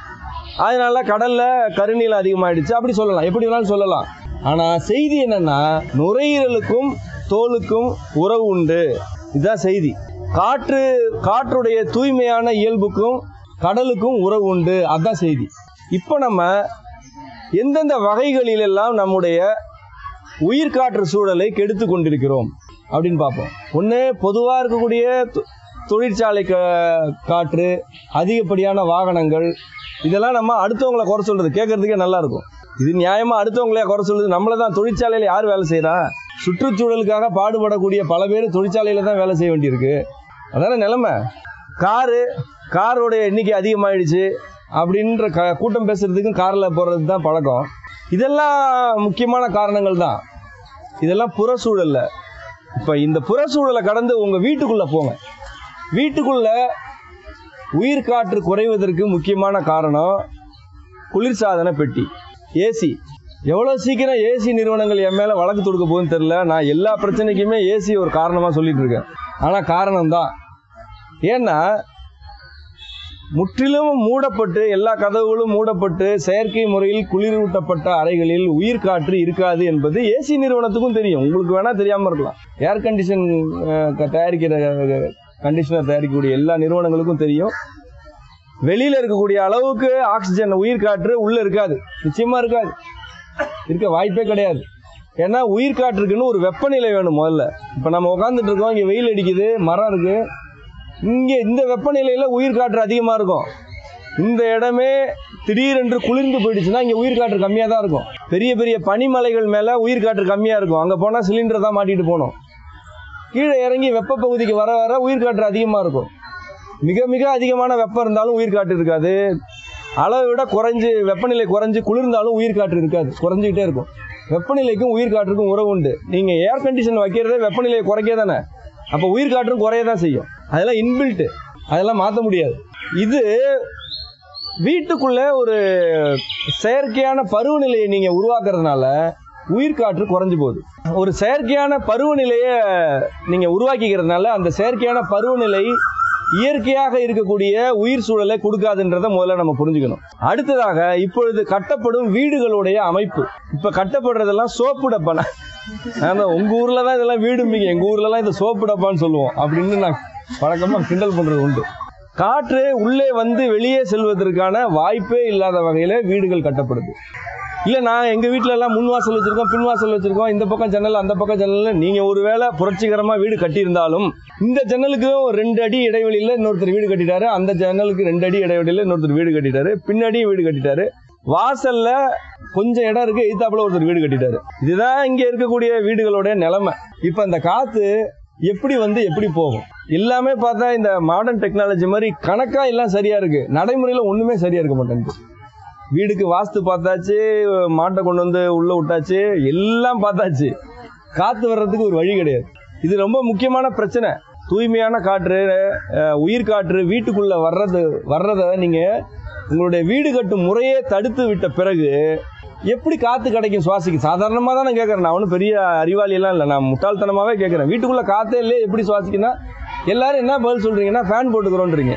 அதனால கடல்ல கருநீலம் அதிகமாயிடுச்சு அப்படி சொல்லலாம் எப்படி வேணாலும் சொல்லலாம் ஆனா செய்தி என்னன்னா நுரையீரலுக்கும் தோலுக்கும் உறவு உண்டு இதுதான் செய்தி காற்று காற்றுடைய தூய்மையான இயல்புக்கும் கடலுக்கும் உறவு உண்டு அதான் செய்தி இப்போ நம்ம எந்தெந்த வகைகளிலெல்லாம் நம்முடைய உயிர்காற்று சூழலை கெடுத்து கொண்டிருக்கிறோம் அப்படின்னு பார்ப்போம் ஒன்று பொதுவாக இருக்கக்கூடிய தொ- தொழிற்சாலை கா- காற்று அதிகப்படியான வாகனங்கள் இதெல்லாம் நம்ம அடுத்தவங்களை குறை சொல்றது கேட்கறதுக்கே நல்லா இருக்கும் இது நியாயமா அடுத்தவங்களே குறை சொல்றது நம்மள தான் தொழிற்சாலையில யார் வேலை செய்றா சுற்றுச்சூழலுக்காக பாடுபடக்கூடிய பல பேர் தொழிற்சாலையில தான் வேலை செய்ய வேண்டியிருக்கு அதானே நிலைமை காரு காரோடைய எண்ணிக்கை அதிகமாயிடுச்சு அப்படின்ற க கூட்டம் பேசுறதுக்கும் காரில் போகிறது தான் பழக்கம் இதெல்லாம் முக்கியமான காரணங்கள் தான் இதெல்லாம் புற சூழல்ல இப்போ இந்த புற சூழலை கடந்து உங்கள் வீட்டுக்குள்ளே போங்க வீட்டுக்குள்ள உயிர் காற்று குறைவதற்கு முக்கியமான காரணம் குளிர்சாதன பெட்டி ஏசி எவ்வளோ சீக்கிரம் ஏசி நிறுவனங்கள் என் மேலே வழக்கு தொடுக்க போகுதுன்னு தெரில நான் எல்லா பிரச்சனைக்குமே ஏசி ஒரு காரணமாக சொல்லிட்டு இருக்கேன் ஆனால் காரணம்தான் ஏன்னா முற்றிலும் மூடப்பட்டு எல்லா கதவுகளும் மூடப்பட்டு செயற்கை முறையில் குளிரூட்டப்பட்ட அறைகளில் உயிர் காற்று இருக்காது என்பது ஏசி நிறுவனத்துக்கும் தெரியும் உங்களுக்கு வேணா தெரியாம இருக்கலாம் ஏர் கண்டிஷன் தயாரிக்கிற கண்டிஷனர் தயாரிக்கக்கூடிய எல்லா நிறுவனங்களுக்கும் தெரியும் வெளியில இருக்கக்கூடிய அளவுக்கு ஆக்சிஜன் உயிர் காற்று உள்ள இருக்காது நிச்சயமா இருக்காது இருக்க வாய்ப்பே கிடையாது ஏன்னா உயிர் காற்றுக்குன்னு ஒரு வெப்பநிலை வேணும் முதல்ல இப்போ நம்ம உட்காந்துட்டு இருக்கோம் இங்கே வெயில் அடிக்குது மரம் இருக்கு இங்கே இந்த வெப்பநிலையில உயிர் காற்று அதிகமாக இருக்கும் இந்த இடமே திடீரென்று குளிர்ந்து போயிடுச்சுன்னா இங்கே உயிர் காற்று கம்மியாக தான் இருக்கும் பெரிய பெரிய பனிமலைகள் மேலே உயிர் காற்று கம்மியாக இருக்கும் அங்கே போனால் சிலிண்டர் தான் மாட்டிட்டு போகணும் கீழே இறங்கி வெப்ப பகுதிக்கு வர வர உயிர் காற்று அதிகமாக இருக்கும் மிக மிக அதிகமான வெப்பம் இருந்தாலும் உயிர் காற்று இருக்காது அளவை விட குறைஞ்சு வெப்பநிலை குறைஞ்சு குளிர்ந்தாலும் உயிர் காற்று இருக்காது குறைஞ்சிக்கிட்டே இருக்கும் வெப்பநிலைக்கும் உயிர் காற்றுக்கும் உறவு உண்டு நீங்க ஏர் கண்டிஷன் வைக்கிறதே வெப்பநிலையை குறைக்க தானே அப்போ உயிர் காற்றும் குறைய தான் செய்யும் அதெல்லாம் இன்பில்ட் அதெல்லாம் மாற்ற முடியாது இது வீட்டுக்குள்ள ஒரு செயற்கையான பருவநிலையை நீங்க உருவாக்குறதுனால உயிர் காற்று குறைஞ்சு போகுது ஒரு செயற்கையான பருவநிலையை நீங்க உருவாக்கிக்கிறதுனால அந்த செயற்கையான பருவநிலை இயற்கையாக இருக்கக்கூடிய உயிர் சூழலை கொடுக்காதுன்றத முதல்ல நம்ம புரிஞ்சுக்கணும் அடுத்ததாக இப்பொழுது கட்டப்படும் வீடுகளுடைய அமைப்பு இப்ப கட்டப்படுறதெல்லாம் சோப்பு டப்பான ஆனா உங்க ஊர்ல தான் இதெல்லாம் வீடும்பிங்க எங்க ஊர்ல எல்லாம் இந்த சோப்பு டப்பான்னு சொல்லுவோம் அப்படின்னு நான் வழக்கமா கிண்டல் பண்றது உண்டு காற்று உள்ளே வந்து வெளியே செல்வதற்கான வாய்ப்பே இல்லாத வகையில வீடுகள் கட்டப்படுது இல்ல நான் எங்க வீட்ல எல்லாம் முன் வாசல் வச்சிருக்கோம் பின் வாசல் வச்சிருக்கோம் இந்த பக்கம் ஜன்னல் அந்த பக்கம் ஜன்னல் நீங்க ஒருவேளை புரட்சிகரமா வீடு கட்டியிருந்தாலும் இந்த ஜன்னலுக்கு ஒரு ரெண்டு அடி இடைவெளியில இன்னொருத்தர் வீடு கட்டிட்டாரு அந்த ஜன்னலுக்கு ரெண்டு அடி இடைவெளியில இன்னொருத்தர் வீடு கட்டிட்டாரு பின்னாடியும் வீடு கட்டிட்டாரு வாசல்ல கொஞ்சம் இடம் இருக்கு எய்தாப்புல ஒருத்தர் வீடு கட்டிட்டாரு இதுதான் இங்க இருக்கக்கூடிய வீடுகளுடைய நிலைமை இப்ப இந்த காத்து எப்படி வந்து எப்படி போகும் எல்லாமே பார்த்தா இந்த மாடர்ன் டெக்னாலஜி மாதிரி கணக்கா எல்லாம் சரியா இருக்கு நடைமுறையில ஒண்ணுமே சரியா இருக்க மாட்டேங்குது வீடுக்கு வாஸ்து பார்த்தாச்சு மாட்டை கொண்டு வந்து உள்ள விட்டாச்சு எல்லாம் பார்த்தாச்சு காத்து வர்றதுக்கு ஒரு வழி கிடையாது இது ரொம்ப முக்கியமான பிரச்சனை தூய்மையான காற்று அஹ், உயிர் காற்று வீட்டுக்குள்ள வர்றது வர்றத நீங்க உங்களுடைய வீடு கட்டும் முறையே தடுத்து விட்ட பிறகு எப்படி காத்து கிடைக்கும் சுவாசிக்க சாதாரணமாக தான் நான் கேட்குறேன் நான் ஒன்றும் பெரிய அறிவாளி எல்லாம் இல்லை நான் முட்டாள்தனமாவே கேட்குறேன் வீட்டுக்குள்ள காத்தே இல்லையே எப்படி சுவாசிக்கணும் எல்லாரும் என்ன பதில் சொல்றீங்கன்னா ஃபேன் போட்டுக்கிறோன்றீங்க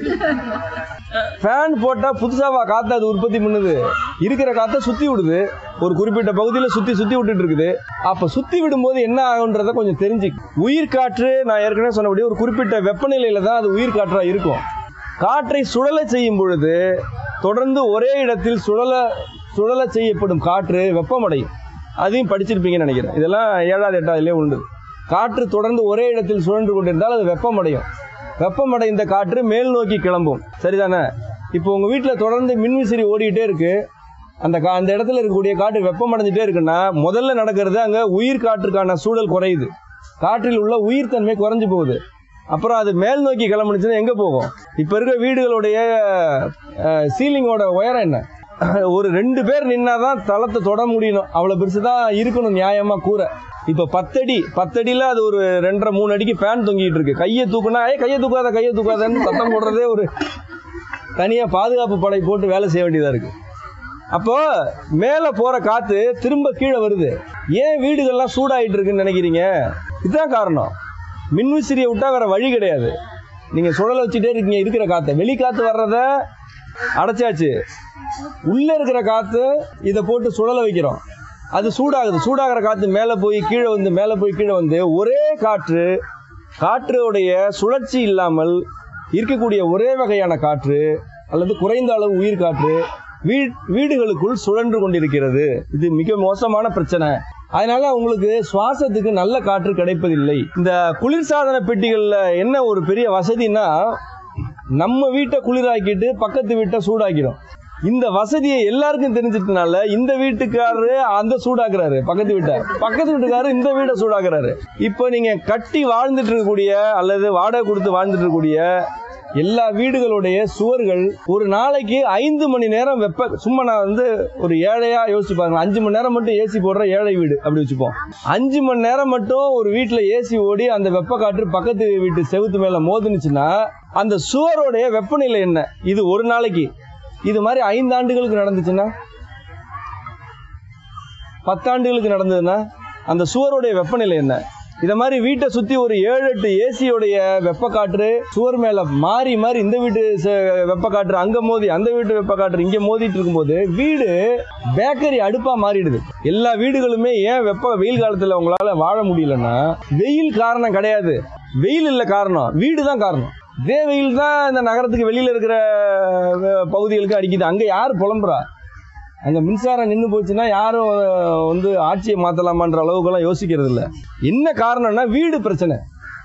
ஃபேன் போட்டா புதுசாவா காத்து அது உற்பத்தி பண்ணுது இருக்கிற காத்தை சுத்தி விடுது ஒரு குறிப்பிட்ட பகுதியில் சுத்தி சுத்தி விட்டுட்டு இருக்குது அப்ப சுத்தி விடும்போது என்ன ஆகுன்றத கொஞ்சம் தெரிஞ்சு உயிர் காற்று நான் ஏற்கனவே சொன்னபடி ஒரு குறிப்பிட்ட வெப்பநிலையில தான் அது உயிர் காற்றா இருக்கும் காற்றை சுழல செய்யும் பொழுது தொடர்ந்து ஒரே இடத்தில் சுழல சுழல செய்யப்படும் காற்று வெப்பமடையும் அதையும் படிச்சிருப்பீங்கன்னு நினைக்கிறேன் இதெல்லாம் ஏழாவது எட்டாவதுலேயே உண்டு காற்று தொடர்ந்து ஒரே இடத்தில் சுழன்று கொண்டிருந்தால் அது வெப்பமடையும் வெப்பமடைந்த காற்று மேல் நோக்கி கிளம்பும் சரிதானே இப்போ உங்க வீட்டில் தொடர்ந்து மின்விசிறி ஓடிக்கிட்டே இருக்கு அந்த கா அந்த இடத்துல இருக்கக்கூடிய காற்று வெப்பமடைஞ்சிட்டே இருக்குன்னா முதல்ல நடக்கிறது அங்க உயிர் காற்றுக்கான சூழல் குறையுது காற்றில் உள்ள உயிர் தன்மை குறைஞ்சு போகுது அப்புறம் அது மேல் நோக்கி கிளம்புனுச்சுன்னா எங்க போகும் இப்ப இருக்க வீடுகளுடைய சீலிங்கோட உயரம் என்ன ஒரு ரெண்டு பேர் நின்னாதான் தளத்தை தொட முடியணும் அவ்வளவு பெருசுதான் இருக்கணும் நியாயமா கூரை இப்ப பத்தடி பத்தடியில அது ஒரு ரெண்டரை மூணு அடிக்கு ஃபேன் தொங்கிட்டு இருக்கு கையை தூக்குனா ஏய் கையை தூக்காத கையை தூக்காதன்னு சத்தம் போடுறதே ஒரு தனியா பாதுகாப்பு படை போட்டு வேலை செய்ய வேண்டியதா இருக்கு அப்போ மேல போற காத்து திரும்ப கீழே வருது ஏன் வீடுகள்லாம் சூடாயிட்டு இருக்குன்னு நினைக்கிறீங்க இதுதான் காரணம் மின்விசிறியை விட்டா வேற வழி கிடையாது நீங்க சுழல வச்சுட்டே இருக்கீங்க இருக்கிற காத்தை வெளி காத்து வர்றத அடைச்சாச்சு உள்ள இருக்கிற காத்து இதை போட்டு சுழல வைக்கிறோம் அது சூடாகுது சூடாகிற காத்து மேலே போய் கீழே வந்து மேலே போய் கீழே வந்து ஒரே காற்று காற்றுடைய சுழற்சி இல்லாமல் இருக்கக்கூடிய ஒரே வகையான காற்று அல்லது குறைந்த அளவு உயிர் காற்று வீ- வீடுகளுக்குள் சுழன்று கொண்டிருக்கிறது இது மிக மோசமான பிரச்சனை அதனால உங்களுக்கு சுவாசத்துக்கு நல்ல காற்று கிடைப்பதில்லை இந்த குளிர்சாதன பெட்டிகள்ல என்ன ஒரு பெரிய வசதினா நம்ம வீட்டை குளிராக்கிட்டு பக்கத்து வீட்டை சூடாக்கிடும் இந்த வசதியை எல்லாருக்கும் தெரிஞ்சிட்டனால இந்த வீட்டுக்காரரு அந்த சூடாக்குறாரு பக்கத்து வீட்டை பக்கத்து வீட்டுக்காரரு இந்த வீட்டை சூடாக்குறாரு இப்போ நீங்க கட்டி வாழ்ந்துட்டு இருக்கக்கூடிய அல்லது வாடகை கொடுத்து வாழ்ந்துட்டு இருக்கக்கூடிய எல்லா வீடுகளுடைய சுவர்கள் ஒரு நாளைக்கு ஐந்து மணி நேரம் வெப்ப சும்மா நான் வந்து ஒரு ஏழையா யோசிச்சு பாருங்க அஞ்சு மணி நேரம் மட்டும் ஏசி போடுற ஏழை வீடு அப்படி வச்சுப்போம் அஞ்சு மணி நேரம் மட்டும் ஒரு வீட்டுல ஏசி ஓடி அந்த வெப்ப காற்று பக்கத்து வீட்டு செவுத்து மேல மோதுனுச்சுன்னா அந்த சுவருடைய வெப்பநிலை என்ன இது ஒரு நாளைக்கு இது மாதிரி ஐந்து ஆண்டுகளுக்கு நடந்துச்சுன்னா பத்தாண்டுகளுக்கு நடந்ததுன்னா அந்த சுவருடைய வெப்பநிலை என்ன இத மாதிரி வீட்டை சுத்தி ஒரு ஏழு எட்டு ஏசியோடைய வெப்ப காற்று சுவர் மேல மாறி மாறி இந்த வீட்டு ச- வெப்ப காற்று அங்க மோதி அந்த வீட்டு வெப்ப காற்று இங்க மோதிட்டு இருக்கும்போது வீடு பேக்கரி அடுப்பா மாறிடுது எல்லா வீடுகளுமே ஏன் வெப்ப வெயில் காலத்துல உங்களால வாழ முடியலன்னா வெயில் காரணம் கிடையாது வெயில் இல்ல காரணம் வீடு தான் காரணம் இதே வெயில் தான் இந்த நகரத்துக்கு வெளியில இருக்கிற அஹ், பகுதிகளுக்கு அடிக்குது அங்க யார் புலம்புறா அங்க மின்சாரம் நின்று போச்சுன்னா யாரும் அஹ், வந்து ஆட்சியை மாத்தலாமான்ற அளவுக்குலாம் யோசிக்கிறது இல்ல என்ன காரணம்னா வீடு பிரச்சனை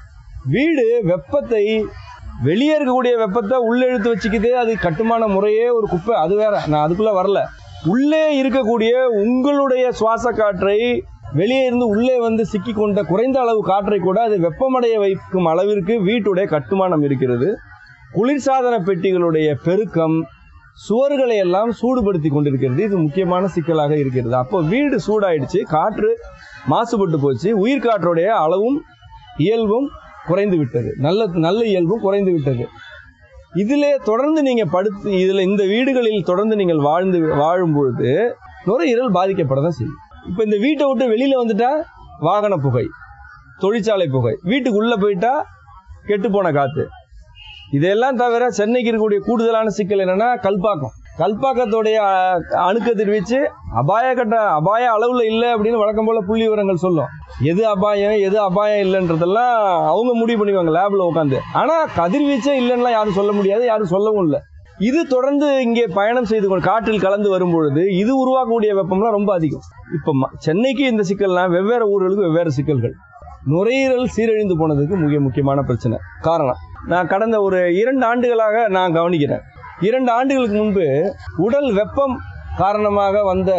வீடு வெப்பத்தை வெளியே இருக்கக்கூடிய வெப்பத்தை உள்ள இழுத்து வச்சுக்குது அது கட்டுமான முறையே ஒரு குப்பை அது வேற நான் அதுக்குள்ள வரல உள்ளே இருக்கக்கூடிய உங்களுடைய சுவாச காற்றை வெளியே இருந்து உள்ளே வந்து சிக்கி கொண்ட குறைந்த அளவு காற்றை கூட அது வெப்பமடைய வைக்கும் அளவிற்கு வீட்டுடைய கட்டுமானம் இருக்கிறது குளிர்சாதன பெட்டிகளுடைய பெருக்கம் சுவர்களை எல்லாம் சூடுபடுத்தி கொண்டிருக்கிறது இது முக்கியமான சிக்கலாக இருக்கிறது அப்போ வீடு சூடாயிடுச்சு காற்று மாசுபட்டு போச்சு உயிர் காற்றுடைய அளவும் இயல்பும் குறைந்து விட்டது நல்ல நல்ல இயல்பும் குறைந்து விட்டது இதிலே தொடர்ந்து நீங்க படுத்து இதுல இந்த வீடுகளில் தொடர்ந்து நீங்கள் வாழ்ந்து வாழும் பொழுது நுரையீரல் பாதிக்கப்பட தான் செய்யும் இப்போ இந்த வீட்டை விட்டு வெளியில வந்துட்டா வாகன புகை தொழிற்சாலை புகை வீட்டுக்கு உள்ள போயிட்டா கெட்டு போன காத்து இதெல்லாம் தவிர சென்னைக்கு இருக்கக்கூடிய கூடுதலான சிக்கல் என்னன்னா கல்பாக்கம் கல்பாக்கத்துடைய அஹ், அணுக்கதிர்வீச்சு அபாய கட்ட அபாய அளவுல இல்லை அப்படின்னு வழக்கம் போல புள்ளி விவரங்கள் சொல்லும் எது அபாயம் எது அபாயம் இல்லைன்றதெல்லாம் அவங்க முடிவு பண்ணிக்குவாங்க லேப்ல உட்காந்து ஆனா கதிர்வீச்சே இல்லைன்னா யாரும் சொல்ல முடியாது யாரும் சொல்லவும் இல்லை இது தொடர்ந்து இங்கே பயணம் செய்து கொண்டு காற்றில் கலந்து வரும்பொழுது இது உருவாக்கக்கூடிய வெப்பம்லாம் ரொம்ப அதிகம் இப்ப ம- சென்னைக்கு இந்த சிக்கல்லாம் வெவ்வேறு ஊர்களுக்கு வெவ்வேறு சிக்கல்கள் நுரையீரல் சீரழிந்து போனதுக்கு மிக முக்கியமான பிரச்சனை காரணம் நான் கடந்த ஒரு இரண்டு ஆண்டுகளாக நான் கவனிக்கிறேன் இரண்டு ஆண்டுகளுக்கு முன்பு உடல் வெப்பம் காரணமாக வந்த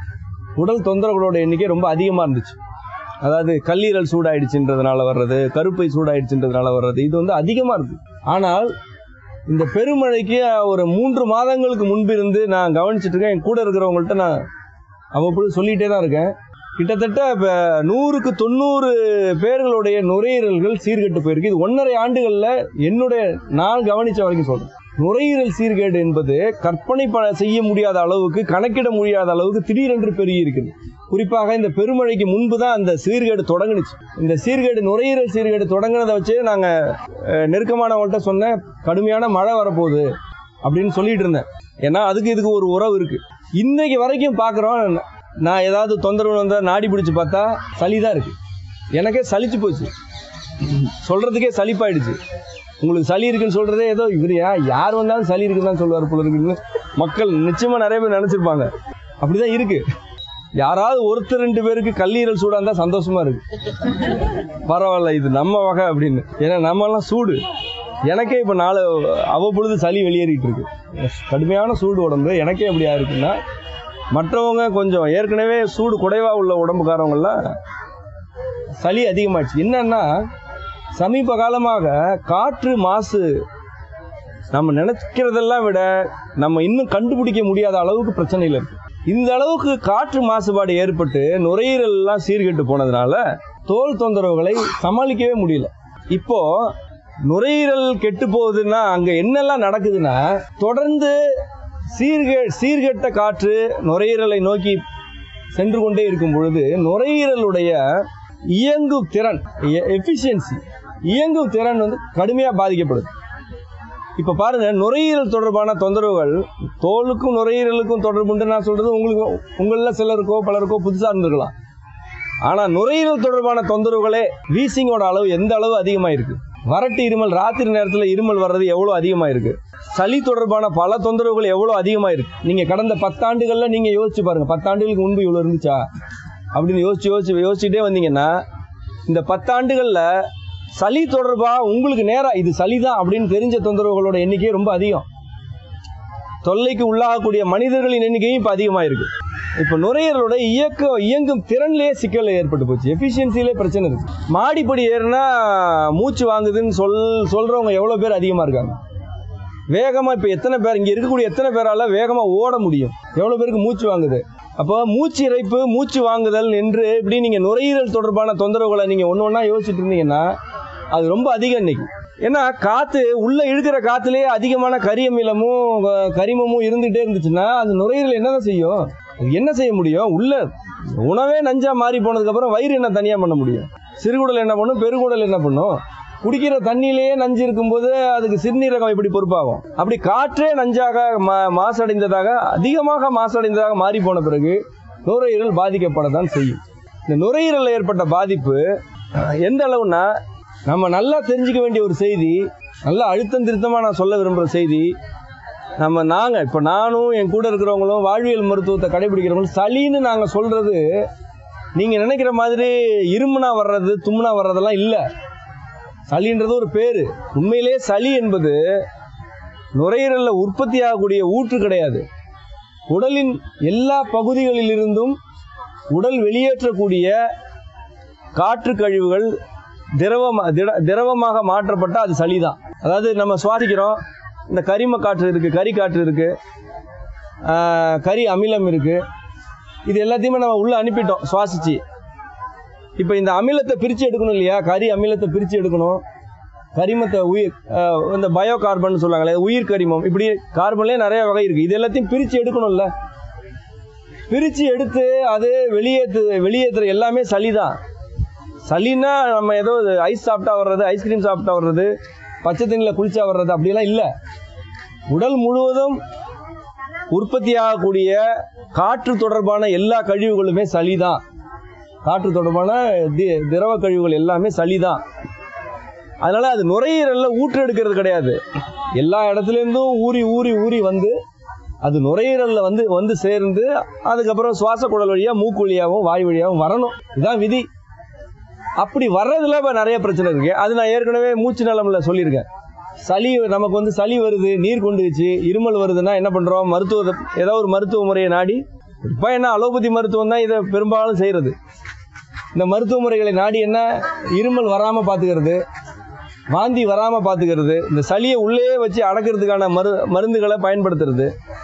உடல் தொந்தரவுகளோட எண்ணிக்கை ரொம்ப அதிகமாக இருந்துச்சு அதாவது கல்லீரல் சூடாயிடுச்சுன்றதுனால வர்றது கருப்பை சூடாயிடுச்சுன்றதுனால வர்றது இது வந்து அதிகமாக இருக்கு ஆனால் இந்த பெருமழைக்கு ஒரு மூன்று மாதங்களுக்கு முன்பிருந்து நான் கவனிச்சிட்டு இருக்கேன் என் கூட இருக்கிறவங்கள்ட்ட நான் அவ்வப்பொழுது சொல்லிட்டே தான் இருக்கேன் கிட்டத்தட்ட இப்போ நூறுக்கு தொண்ணூறு பேர்களுடைய நுரையீரல்கள் சீர்கெட்டு போயிருக்கு இது ஒன்றரை ஆண்டுகளில் என்னுடைய நான் கவனிச்ச வரைக்கும் சொல்றேன் நுரையீரல் சீர்கேடு என்பது கற்பனை ப- செய்ய முடியாத அளவுக்கு கணக்கிட முடியாத அளவுக்கு திடீரென்று பெருகி இருக்குது குறிப்பாக இந்த பெருமழைக்கு முன்பு தான் அந்த சீர்கேடு தொடங்குனுச்சு இந்த சீர்கேடு நுரையீரல் சீர்கேடு தொடங்கினதை வச்சு நாங்கள் நெருக்கமானவங்கள்ட்ட சொன்னேன் கடுமையான மழை வரப்போகுது அப்படின்னு சொல்லிட்டு இருந்தேன் ஏன்னா அதுக்கு இதுக்கு ஒரு உறவு இருக்கு இன்னைக்கு வரைக்கும் பார்க்குறோம் நான் ஏதாவது தொந்தரவு வந்தால் நாடி பிடிச்சு பார்த்தா சளி தான் இருக்கு எனக்கே சலிச்சு போச்சு சொல்றதுக்கே சலிப்பாயிடுச்சு உங்களுக்கு சளி இருக்குன்னு சொல்றதே ஏதோ இவர் யா- யார் வந்தாலும் சளி இருக்குன்னு தான் சொல்லுவார் போல இருக்குன்னு மக்கள் நிச்சயமா நிறைய பேர் நினைச்சிருப்பாங்க அப்படிதான் இருக்கு யாராவது ஒருத்தர் ரெண்டு பேருக்கு கல்லீரல் சூடா இருந்தா சந்தோஷமா இருக்கு பரவாயில்ல இது நம்ம வகை அப்படின்னு ஏன்னா நம்ம எல்லாம் சூடு எனக்கே இப்ப நாலு அவ்வப்பொழுது சளி வெளியேறிட்டு இருக்கு கடுமையான சூடு உடம்பு எனக்கே எப்படியா இருக்குன்னா மற்றவங்க கொஞ்சம் ஏற்கனவே சூடு குறைவா உள்ள உடம்புக்காரவங்கெல்லாம் சளி அதிகமாச்சு என்னன்னா சமீப காலமாக காற்று மாசு நம்ம நினைக்கிறதெல்லாம் விட நம்ம இன்னும் கண்டுபிடிக்க முடியாத அளவுக்கு பிரச்சனைகள் இருக்கு இந்த அளவுக்கு காற்று மாசுபாடு ஏற்பட்டு நுரையீரல் எல்லாம் சீர்கெட்டு போனதுனால தோல் தொந்தரவுகளை சமாளிக்கவே முடியல இப்போ நுரையீரல் கெட்டு போகுதுன்னா அங்க என்னெல்லாம் நடக்குதுன்னா தொடர்ந்து சீர்கே சீர்கெட்ட காற்று நுரையீரலை நோக்கி சென்று கொண்டே இருக்கும் பொழுது நுரையீரலுடைய இயங்கும் திறன் எஃபிஷியன்சி இயங்கும் திறன் வந்து கடுமையாக பாதிக்கப்படுது இப்ப பாருங்க நுரையீரல் தொடர்பான தொந்தரவுகள் தோலுக்கும் நுரையீரலுக்கும் தொடர்புண்டு நான் சொல்றது உங்களுக்கு உங்கள சிலருக்கோ பலருக்கோ புதுசா இருந்திருக்கலாம் ஆனா நுரையீரல் தொடர்பான தொந்தரவுகளே வீசிங்கோட அளவு எந்த அளவு அதிகமா இருக்கு வறட்டு இருமல் ராத்திரி நேரத்துல இருமல் வர்றது எவ்வளவு அதிகமா இருக்கு சளி தொடர்பான பல தொந்தரவுகள் எவ்வளவு அதிகமா இருக்கு நீங்க கடந்த பத்தாண்டுகள்ல நீங்க யோசிச்சு பாருங்க பத்தாண்டுகளுக்கு முன்பு இவ்வளவு இருந்துச்சா அப்படின்னு யோசிச்சு யோசிச்சு யோசிச்சுட்டே வந்தீங்கன்னா இந்த பத்தாண்டுகள்ல சளி தொடர்பா உங்களுக்கு நேரா இது சளிதான் அப்படின்னு தெரிஞ்ச தொந்தரவுகளோட எண்ணிக்கை ரொம்ப அதிகம் தொல்லைக்கு உள்ளாகக்கூடிய மனிதர்களின் எண்ணிக்கையும் இப்போ அதிகமாக இருக்கு இப்போ நுரையீரலோட இயக்க இயங்கும் திறன்லேயே சிக்கல் ஏற்பட்டு போச்சு எஃபிஷியன்சிலே பிரச்சனை இருக்கு மாடிப்படி ஏறினா மூச்சு வாங்குதுன்னு சொல் சொல்றவங்க எவ்வளோ பேர் அதிகமாக இருக்காங்க வேகமாக இப்போ எத்தனை பேர் இங்கே இருக்கக்கூடிய எத்தனை பேரால வேகமாக ஓட முடியும் எவ்வளோ பேருக்கு மூச்சு வாங்குது அப்போ மூச்சு இறைப்பு மூச்சு வாங்குதல் என்று இப்படி நீங்கள் நுரையீரல் தொடர்பான தொந்தரவுகளை நீங்கள் ஒன்று ஒன்றா யோசிச்சுட்டு இருந்தீங்கன்னா அது ரொம்ப அதிகம் இன்னைக்கு ஏன்னா காற்று உள்ளே இழுக்கிற காற்றுலேயே அதிகமான கரியமிலமும் அஹ், கரிமமும் இருந்துகிட்டே இருந்துச்சுன்னா அது நுரையீரல் என்னதான் செய்யும் அது என்ன செய்ய முடியும் உள்ள உணவே நஞ்சா மாறி போனதுக்கப்புறம் வயிறு என்ன தனியாக பண்ண முடியும் சிறுகுடல் என்ன பண்ணும் பெருகுடல் என்ன பண்ணும் குடிக்கிற தண்ணியிலேயே நஞ்சு இருக்கும்போது அதுக்கு சிறுநீரகம் எப்படி பொறுப்பாகும் அப்படி காற்றே நஞ்சாக மா- மாசடைந்ததாக அதிகமாக மாசடைந்ததாக மாறி போன பிறகு நுரையீரல் பாதிக்கப்படத்தான் செய்யும் இந்த நுரையீரலில் ஏற்பட்ட பாதிப்பு அஹ், எந்த அளவுனா நம்ம நல்லா தெரிஞ்சுக்க வேண்டிய ஒரு செய்தி நல்லா அழுத்தம் திருத்தமாக நான் சொல்ல விரும்புகிற செய்தி நம்ம நாங்கள் இப்போ நானும் என் கூட இருக்கிறவங்களும் வாழ்வியல் மருத்துவத்தை கடைபிடிக்கிறவங்களும் சளின்னு நாங்கள் சொல்கிறது நீங்கள் நினைக்கிற மாதிரி இருமுனா வர்றது தும்முனா வர்றதெல்லாம் இல்லை சளின்றது ஒரு பேர் உண்மையிலே சளி என்பது நுரையீரலில் உற்பத்தி ஆகக்கூடிய ஊற்று கிடையாது உடலின் எல்லா பகுதிகளிலிருந்தும் உடல் வெளியேற்றக்கூடிய காற்று கழிவுகள் திரவமா திட திரவமாக மாற்றப்பட்ட அது சளி தான் அதாவது நம்ம சுவாசிக்கிறோம் இந்த கரிம காற்று இருக்குது கரி காற்று இருக்குது கரி அமிலம் இருக்குது இது எல்லாத்தையுமே நம்ம உள்ளே அனுப்பிட்டோம் சுவாசிச்சு இப்போ இந்த அமிலத்தை பிரித்து எடுக்கணும் இல்லையா கரி அமிலத்தை பிரித்து எடுக்கணும் கரிமத்தை உயிர் அஹ், இந்த பயோ கார்பன் சொல்லுவாங்களே உயிர் கரிமம் இப்படி கார்பன்லேயே நிறைய வகை இருக்குது இது எல்லாத்தையும் பிரித்து எடுக்கணும்ல பிரித்து எடுத்து அது வெளியேற்று வெளியேற்றுற எல்லாமே சளி தான் சளின்னா நம்ம ஏதோ ஐஸ் சாப்பிட்டா வர்றது ஐஸ்கிரீம் சாப்பிட்டா வர்றது பச்சை தண்ணியில் குளிச்சா வர்றது அப்படிலாம் இல்லை உடல் முழுவதும் உற்பத்தி ஆகக்கூடிய காற்று தொடர்பான எல்லா கழிவுகளுமே சளி தான் காற்று தொடர்பான தி- திரவ கழிவுகள் எல்லாமே சளி தான் அதனால அது நுரையீரல்ல ஊற்று எடுக்கிறது கிடையாது எல்லா இடத்துல இருந்தும் ஊறி ஊறி ஊறி வந்து அது நுரையீரல்ல வந்து வந்து சேர்ந்து அதுக்கப்புறம் சுவாச குழல் வழியா மூக்கு வழியாகவும் வாய் வழியாகவும் வரணும் இதுதான் விதி அப்படி வர்றதுல இப்ப நிறைய பிரச்சனை இருக்கு அது நான் ஏற்கனவே மூச்சு நலம்ல சொல்லியிருக்கேன் சளி நமக்கு வந்து சளி வருது நீர் கொண்டுச்சு இருமல் வருதுன்னா என்ன பண்றோம் மருத்துவ ஏதோ ஒரு மருத்துவ முறையை நாடி இப்போ என்ன அலோபதி மருத்துவம் தான் இதை பெரும்பாலும் செய்யறது இந்த மருத்துவ முறைகளை நாடி என்ன இருமல் வராம பாத்துக்கிறது வாந்தி வராம பாத்துக்கிறது இந்த சளியை உள்ளே வச்சு அடக்கிறதுக்கான மரு மருந்துகளை பயன்படுத்துறது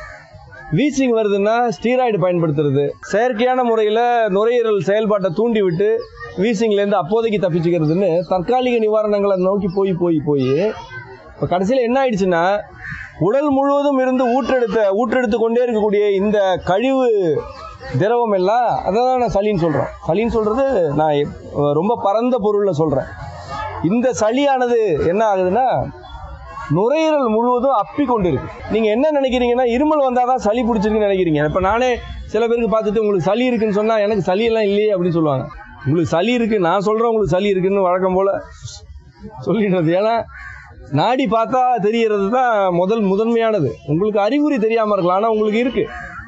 வீசிங் வருதுன்னா ஸ்டீராய்டு பயன்படுத்துறது செயற்கையான முறையில் நுரையீரல் செயல்பாட்டை தூண்டி விட்டு வீசிங்லேருந்து அப்போதைக்கு தப்பிச்சுக்கிறதுன்னு தற்காலிக நிவாரணங்களை நோக்கி போய் போய் போய் இப்போ கடைசியில் என்ன ஆயிடுச்சுன்னா உடல் முழுவதும் இருந்து ஊற்றெடுத்த ஊற்றெடுத்து கொண்டே இருக்கக்கூடிய இந்த கழிவு திரவம் எல்லாம் அதை தான் நான் சளின்னு சொல்கிறேன் சளின்னு சொல்கிறது நான் எப்- ரொம்ப பரந்த பொருளில் சொல்கிறேன் இந்த சளியானது என்ன ஆகுதுன்னா நுரையீரல் முழுவதும் அப்பி கொண்டு இருக்கு நீங்க என்ன நினைக்கிறீங்கன்னா இருமல் வந்தாதான் சளி பிடிச்சிருக்குன்னு நினைக்கிறீங்க இப்ப நானே சில பேருக்கு பார்த்துட்டு உங்களுக்கு சளி இருக்குன்னு சொன்னா எனக்கு சளி எல்லாம் இல்லையே அப்படின்னு சொல்லுவாங்க உங்களுக்கு சளி இருக்கு நான் சொல்றேன் உங்களுக்கு சளி இருக்குன்னு வழக்கம் போல சொல்லிடுறது ஏன்னா நாடி பார்த்தா தெரியறது தான் முதல் முதன்மையானது உங்களுக்கு அறிகுறி தெரியாம இருக்கலாம் ஆனா உங்களுக்கு இருக்கு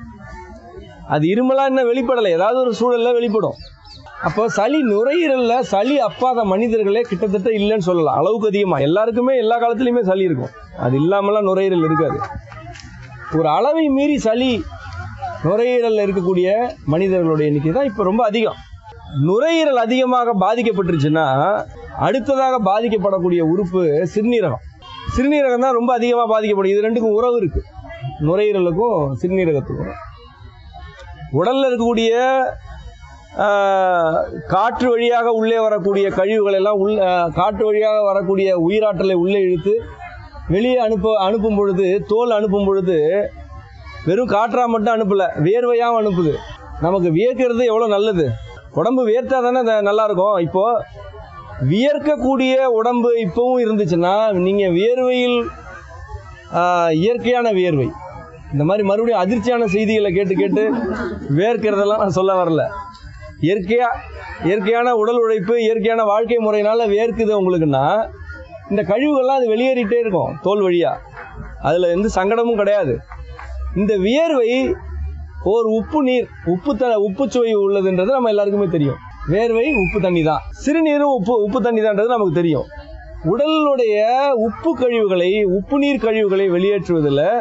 அது இருமலா என்ன வெளிப்படலை ஏதாவது ஒரு சூழல்ல வெளிப்படும் அப்போ சளி நுரையீரல்ல சளி அப்பாத மனிதர்களே கிட்டத்தட்ட இல்லைன்னு சொல்லலாம் அளவுக்கு அதிகமா எல்லாருக்குமே எல்லா காலத்துலயுமே சளி இருக்கும் அது இல்லாமலாம் நுரையீரல் இருக்காது ஒரு அளவை மீறி சளி நுரையீரல்ல இருக்கக்கூடிய மனிதர்களுடைய எண்ணிக்கை தான் இப்போ ரொம்ப அதிகம் நுரையீரல் அதிகமாக பாதிக்கப்பட்டுருச்சுன்னா அடுத்ததாக பாதிக்கப்படக்கூடிய உறுப்பு சிறுநீரகம் சிறுநீரகம் தான் ரொம்ப அதிகமாக பாதிக்கப்படும் இது ரெண்டுக்கும் உறவு இருக்கு நுரையீரலுக்கும் சிறுநீரகத்துக்கும் உடல்ல இருக்கக்கூடிய ஆஹ், காற்று வழியாக உள்ளே வரக்கூடிய கழிவுகள் எல்லாம் உள்ள ஆஹ், காற்று வழியாக வரக்கூடிய உயிராற்றலை உள்ளே இழுத்து வெளியே அனுப்ப அனுப்பும் பொழுது தோல் அனுப்பும் பொழுது வெறும் காற்றா மட்டும் அனுப்பல வியர்வையாகவும் அனுப்புது நமக்கு வியர்க்கிறது எவ்வளோ நல்லது உடம்பு வியர்த்தா தானே அது நல்லா இருக்கும் இப்போ வியர்க்கக்கூடிய உடம்பு இப்பவும் இருந்துச்சுன்னா நீங்க வியர்வையில் ஆஹ், இயற்கையான வியர்வை இந்த மாதிரி மறுபடியும் அதிர்ச்சியான செய்திகளை கேட்டு கேட்டு வேர்க்கிறதெல்லாம் நான் சொல்ல வரல இயற்கையா இயற்கையான உடல் உழைப்பு இயற்கையான வாழ்க்கை முறையினால வேர்க்குது உங்களுக்குன்னா இந்த கழிவுகள்லாம் அது வெளியேறிட்டே இருக்கும் தோல் வழியா அதுல எந்த சங்கடமும் கிடையாது இந்த வியர்வை ஒரு உப்பு நீர் உப்பு த உப்பு சுவை உள்ளதுன்றது நம்ம எல்லாருக்குமே தெரியும் வேர்வை உப்பு தண்ணி தான் சிறுநீரும் உப்பு உப்பு தண்ணி தான்ன்றது நமக்கு தெரியும் உடலுடைய உப்பு கழிவுகளை உப்பு நீர் கழிவுகளை வெளியேற்றுவதில்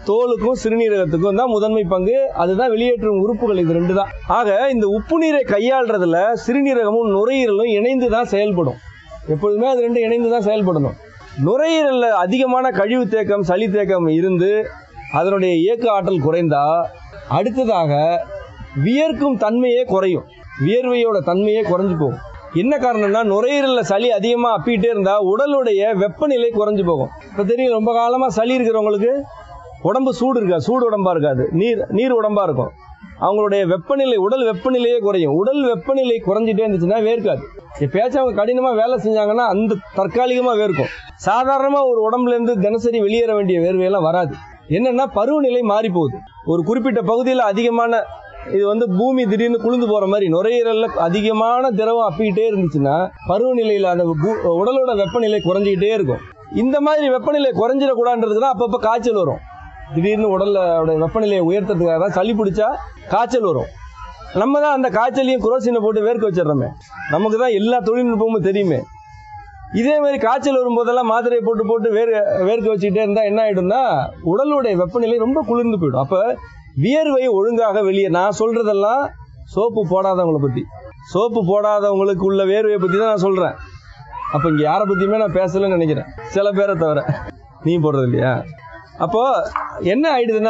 தோலுக்கும் சிறுநீரகத்துக்கும் தான் முதன்மை பங்கு அதுதான் வெளியேற்றும் உறுப்புகள் இது ரெண்டு தான் ஆக இந்த உப்பு நீரை கையாளுறதுல சிறுநீரகமும் நுரையீரலும் இணைந்து தான் செயல்படும் எப்பொழுதுமே அது ரெண்டும் இணைந்து தான் செயல்படணும் நுரையீரலில் அதிகமான கழிவு தேக்கம் சளி தேக்கம் இருந்து அதனுடைய இயக்க ஆற்றல் குறைந்தா அடுத்ததாக வியர்க்கும் தன்மையே குறையும் வியர்வையோட தன்மையே குறைஞ்சு போகும் என்ன காரணம்னா நுரையீரல்ல சளி அதிகமா அப்பிட்டே இருந்தா உடலுடைய வெப்பநிலை குறைஞ்சு போகும் இப்ப தெரியும் ரொம்ப காலமா சளி இருக்கிறவங்களுக்கு உடம்பு சூடு இருக்கா சூடு உடம்பா இருக்காது நீர் நீர் உடம்பா இருக்கும் அவங்களுடைய வெப்பநிலை உடல் வெப்பநிலையே குறையும் உடல் வெப்பநிலை குறைஞ்சிட்டே இருந்துச்சுன்னா வேர்க்காது எப்பயாச்சும் அவங்க கடினமா வேலை செஞ்சாங்கன்னா அந்த தற்காலிகமா வேர்க்கும் சாதாரணமா ஒரு உடம்புல இருந்து தினசரி வெளியேற வேண்டிய வேர்வையெல்லாம் வராது என்னன்னா பருவநிலை மாறி போகுது ஒரு குறிப்பிட்ட பகுதியில் அதிகமான இது வந்து பூமி திடீர்னு குளிர்ந்து போற மாதிரி நுரையீரல்ல அதிகமான திரவம் அப்பிக்கிட்டே இருந்துச்சுன்னா பருவநிலையில அந்த பூ- உடலோட வெப்பநிலை குறைஞ்சிக்கிட்டே இருக்கும் இந்த மாதிரி வெப்பநிலை குறைஞ்சிடக்கூடாதுன்றதுக்கு தான் அப்பப்போ காய்ச்சல் வரும் திடீர்னு உடல்ல உடைய வெப்பநிலையை உயர்த்ததுக்காக தான் சளி பிடிச்சா காய்ச்சல் வரும் நம்ம தான் அந்த காய்ச்சலையும் குரோசினை போட்டு வேர்க்க வச்சிடுறோமே நமக்கு தான் எல்லா தொழில்நுட்பமும் தெரியுமே இதே மாதிரி காய்ச்சல் வரும்போதெல்லாம் மாத்திரையை போட்டு போட்டு வேர் வேர்க்க வச்சுக்கிட்டே இருந்தா என்ன ஆயிடும்னா உடலுடைய வெப்பநிலை ரொம்ப குளிர்ந்து போயிடும் அப்ப வியர்வை ஒழுங்காக வெளியே நான் சொல்றதெல்லாம் சோப்பு போடாதவங்களை பத்தி சோப்பு போடாதவங்களுக்கு உள்ள வேர்வையை பத்தி தான் நான் சொல்றேன் அப்ப இங்க யாரை பத்தியுமே நான் பேசலன்னு நினைக்கிறேன் சில பேரை தவிர நீ போடுறது இல்லையா அப்போ என்ன ஆயிடுதுன்னா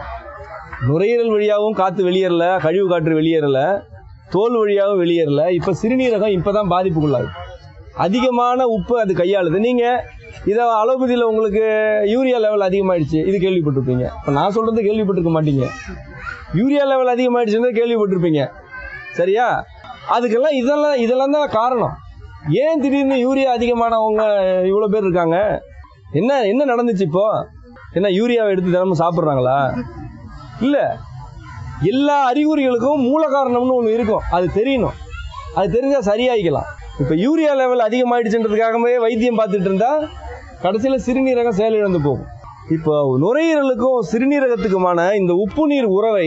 நுரையீரல் வழியாகவும் காத்து வெளியேறல கழிவு காற்று வெளியேறல தோல் வழியாகவும் வெளியேறல இப்ப சிறுநீரகம் இப்பதான் பாதிப்புக்குள்ளாகுது அதிகமான உப்பு அது கையாளுது நீங்க இதை அலோபதியில் உங்களுக்கு யூரியா லெவல் அதிகமாயிடுச்சு இது கேள்விப்பட்டிருப்பீங்க இப்போ நான் சொல்றது கேள்விப்பட்டிருக்க மாட்டீங்க யூரியா லெவல் அதிகமாயிடுச்சுன்னு கேள்விப்பட்டிருப்பீங்க சரியா அதுக்கெல்லாம் இதெல்லாம் இதெல்லாம் தான் காரணம் ஏன் திடீர்னு யூரியா அதிகமானவங்க இவ்வளோ பேர் இருக்காங்க என்ன என்ன நடந்துச்சு இப்போ என்ன யூரியாவை எடுத்து தினமும் சாப்பிட்றாங்களா இல்லை எல்லா அறிகுறிகளுக்கும் மூல காரணம்னு ஒன்று இருக்கும் அது தெரியணும் அது தெரிஞ்சா சரியாயிக்கலாம் இப்போ யூரியா லெவல் அதிகமாயிடுச்சுன்றதுக்காகவே வைத்தியம் பார்த்துட்டு இருந்தா கடைசியில் சிறுநீரகம் செயலிழந்து போகும் இப்போ நுரையீரலுக்கும் சிறுநீரகத்துக்குமான இந்த உப்பு நீர் உறவை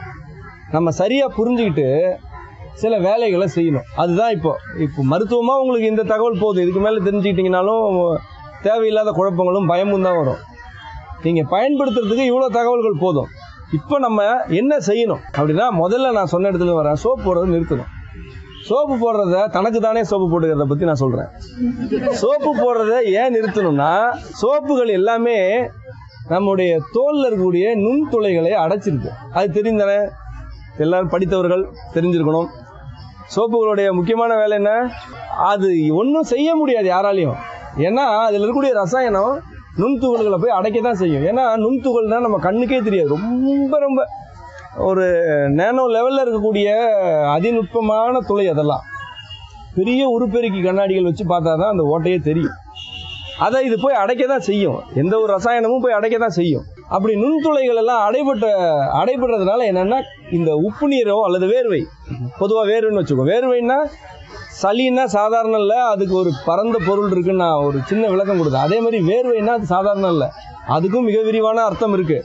நம்ம சரியா புரிஞ்சுக்கிட்டு சில வேலைகளை செய்யணும் அதுதான் இப்போ இப்போ மருத்துவமா உங்களுக்கு இந்த தகவல் போதும் இதுக்கு மேலே தெரிஞ்சுக்கிட்டீங்கனாலும் தேவையில்லாத குழப்பங்களும் பயமும் தான் வரும் நீங்க பயன்படுத்துறதுக்கு இவ்வளோ தகவல்கள் போதும் இப்போ நம்ம என்ன செய்யணும் அப்படின்னா முதல்ல நான் சொன்ன இடத்துல வரேன் சோப் போடுறது நிறுத்தணும் சோப்பு போடுறத தனக்கு தானே சோப்பு போட்டுக்கிறத பத்தி நான் சொல்றேன் சோப்பு போடுறத ஏன் நிறுத்தணும்னா சோப்புகள் எல்லாமே நம்முடைய தோல்ல இருக்கக்கூடிய நுண்துளைகளை அடைச்சிருக்கு அது தெரிந்தானே எல்லாரும் படித்தவர்கள் தெரிஞ்சிருக்கணும் சோப்புகளுடைய முக்கியமான வேலை என்ன அது ஒன்றும் செய்ய முடியாது யாராலையும் ஏன்னா அதில் இருக்கக்கூடிய ரசாயனம் நுண்துகள்களை போய் அடைக்க தான் செய்யும் ஏன்னா நுண்துகள்னா நம்ம கண்ணுக்கே தெரியாது ரொம்ப ரொம்ப ஒரு நேனோ லெவலில் இருக்கக்கூடிய அதிநுட்பமான துளை அதெல்லாம் பெரிய உருப்பெருக்கி கண்ணாடிகள் வச்சு பார்த்தா தான் அந்த ஓட்டையே தெரியும் அதை இது போய் அடைக்க தான் செய்யும் எந்த ஒரு ரசாயனமும் போய் அடைக்க தான் செய்யும் அப்படி நுண்துளைகள் எல்லாம் அடைபட்ட அடைபடுறதுனால என்னன்னா இந்த உப்பு நீரோ அல்லது வேர்வை பொதுவாக வேர்வைன்னு வச்சுக்கோ வேர்வைன்னா சளின்னா சாதாரணம் இல்லை அதுக்கு ஒரு பரந்த பொருள் இருக்குன்னு நான் ஒரு சின்ன விளக்கம் கொடுத்தேன் அதே மாதிரி வேர்வைன்னா அது சாதாரணம் இல்லை அதுக்கும் மிக விரிவான அர்த்தம் இருக்கு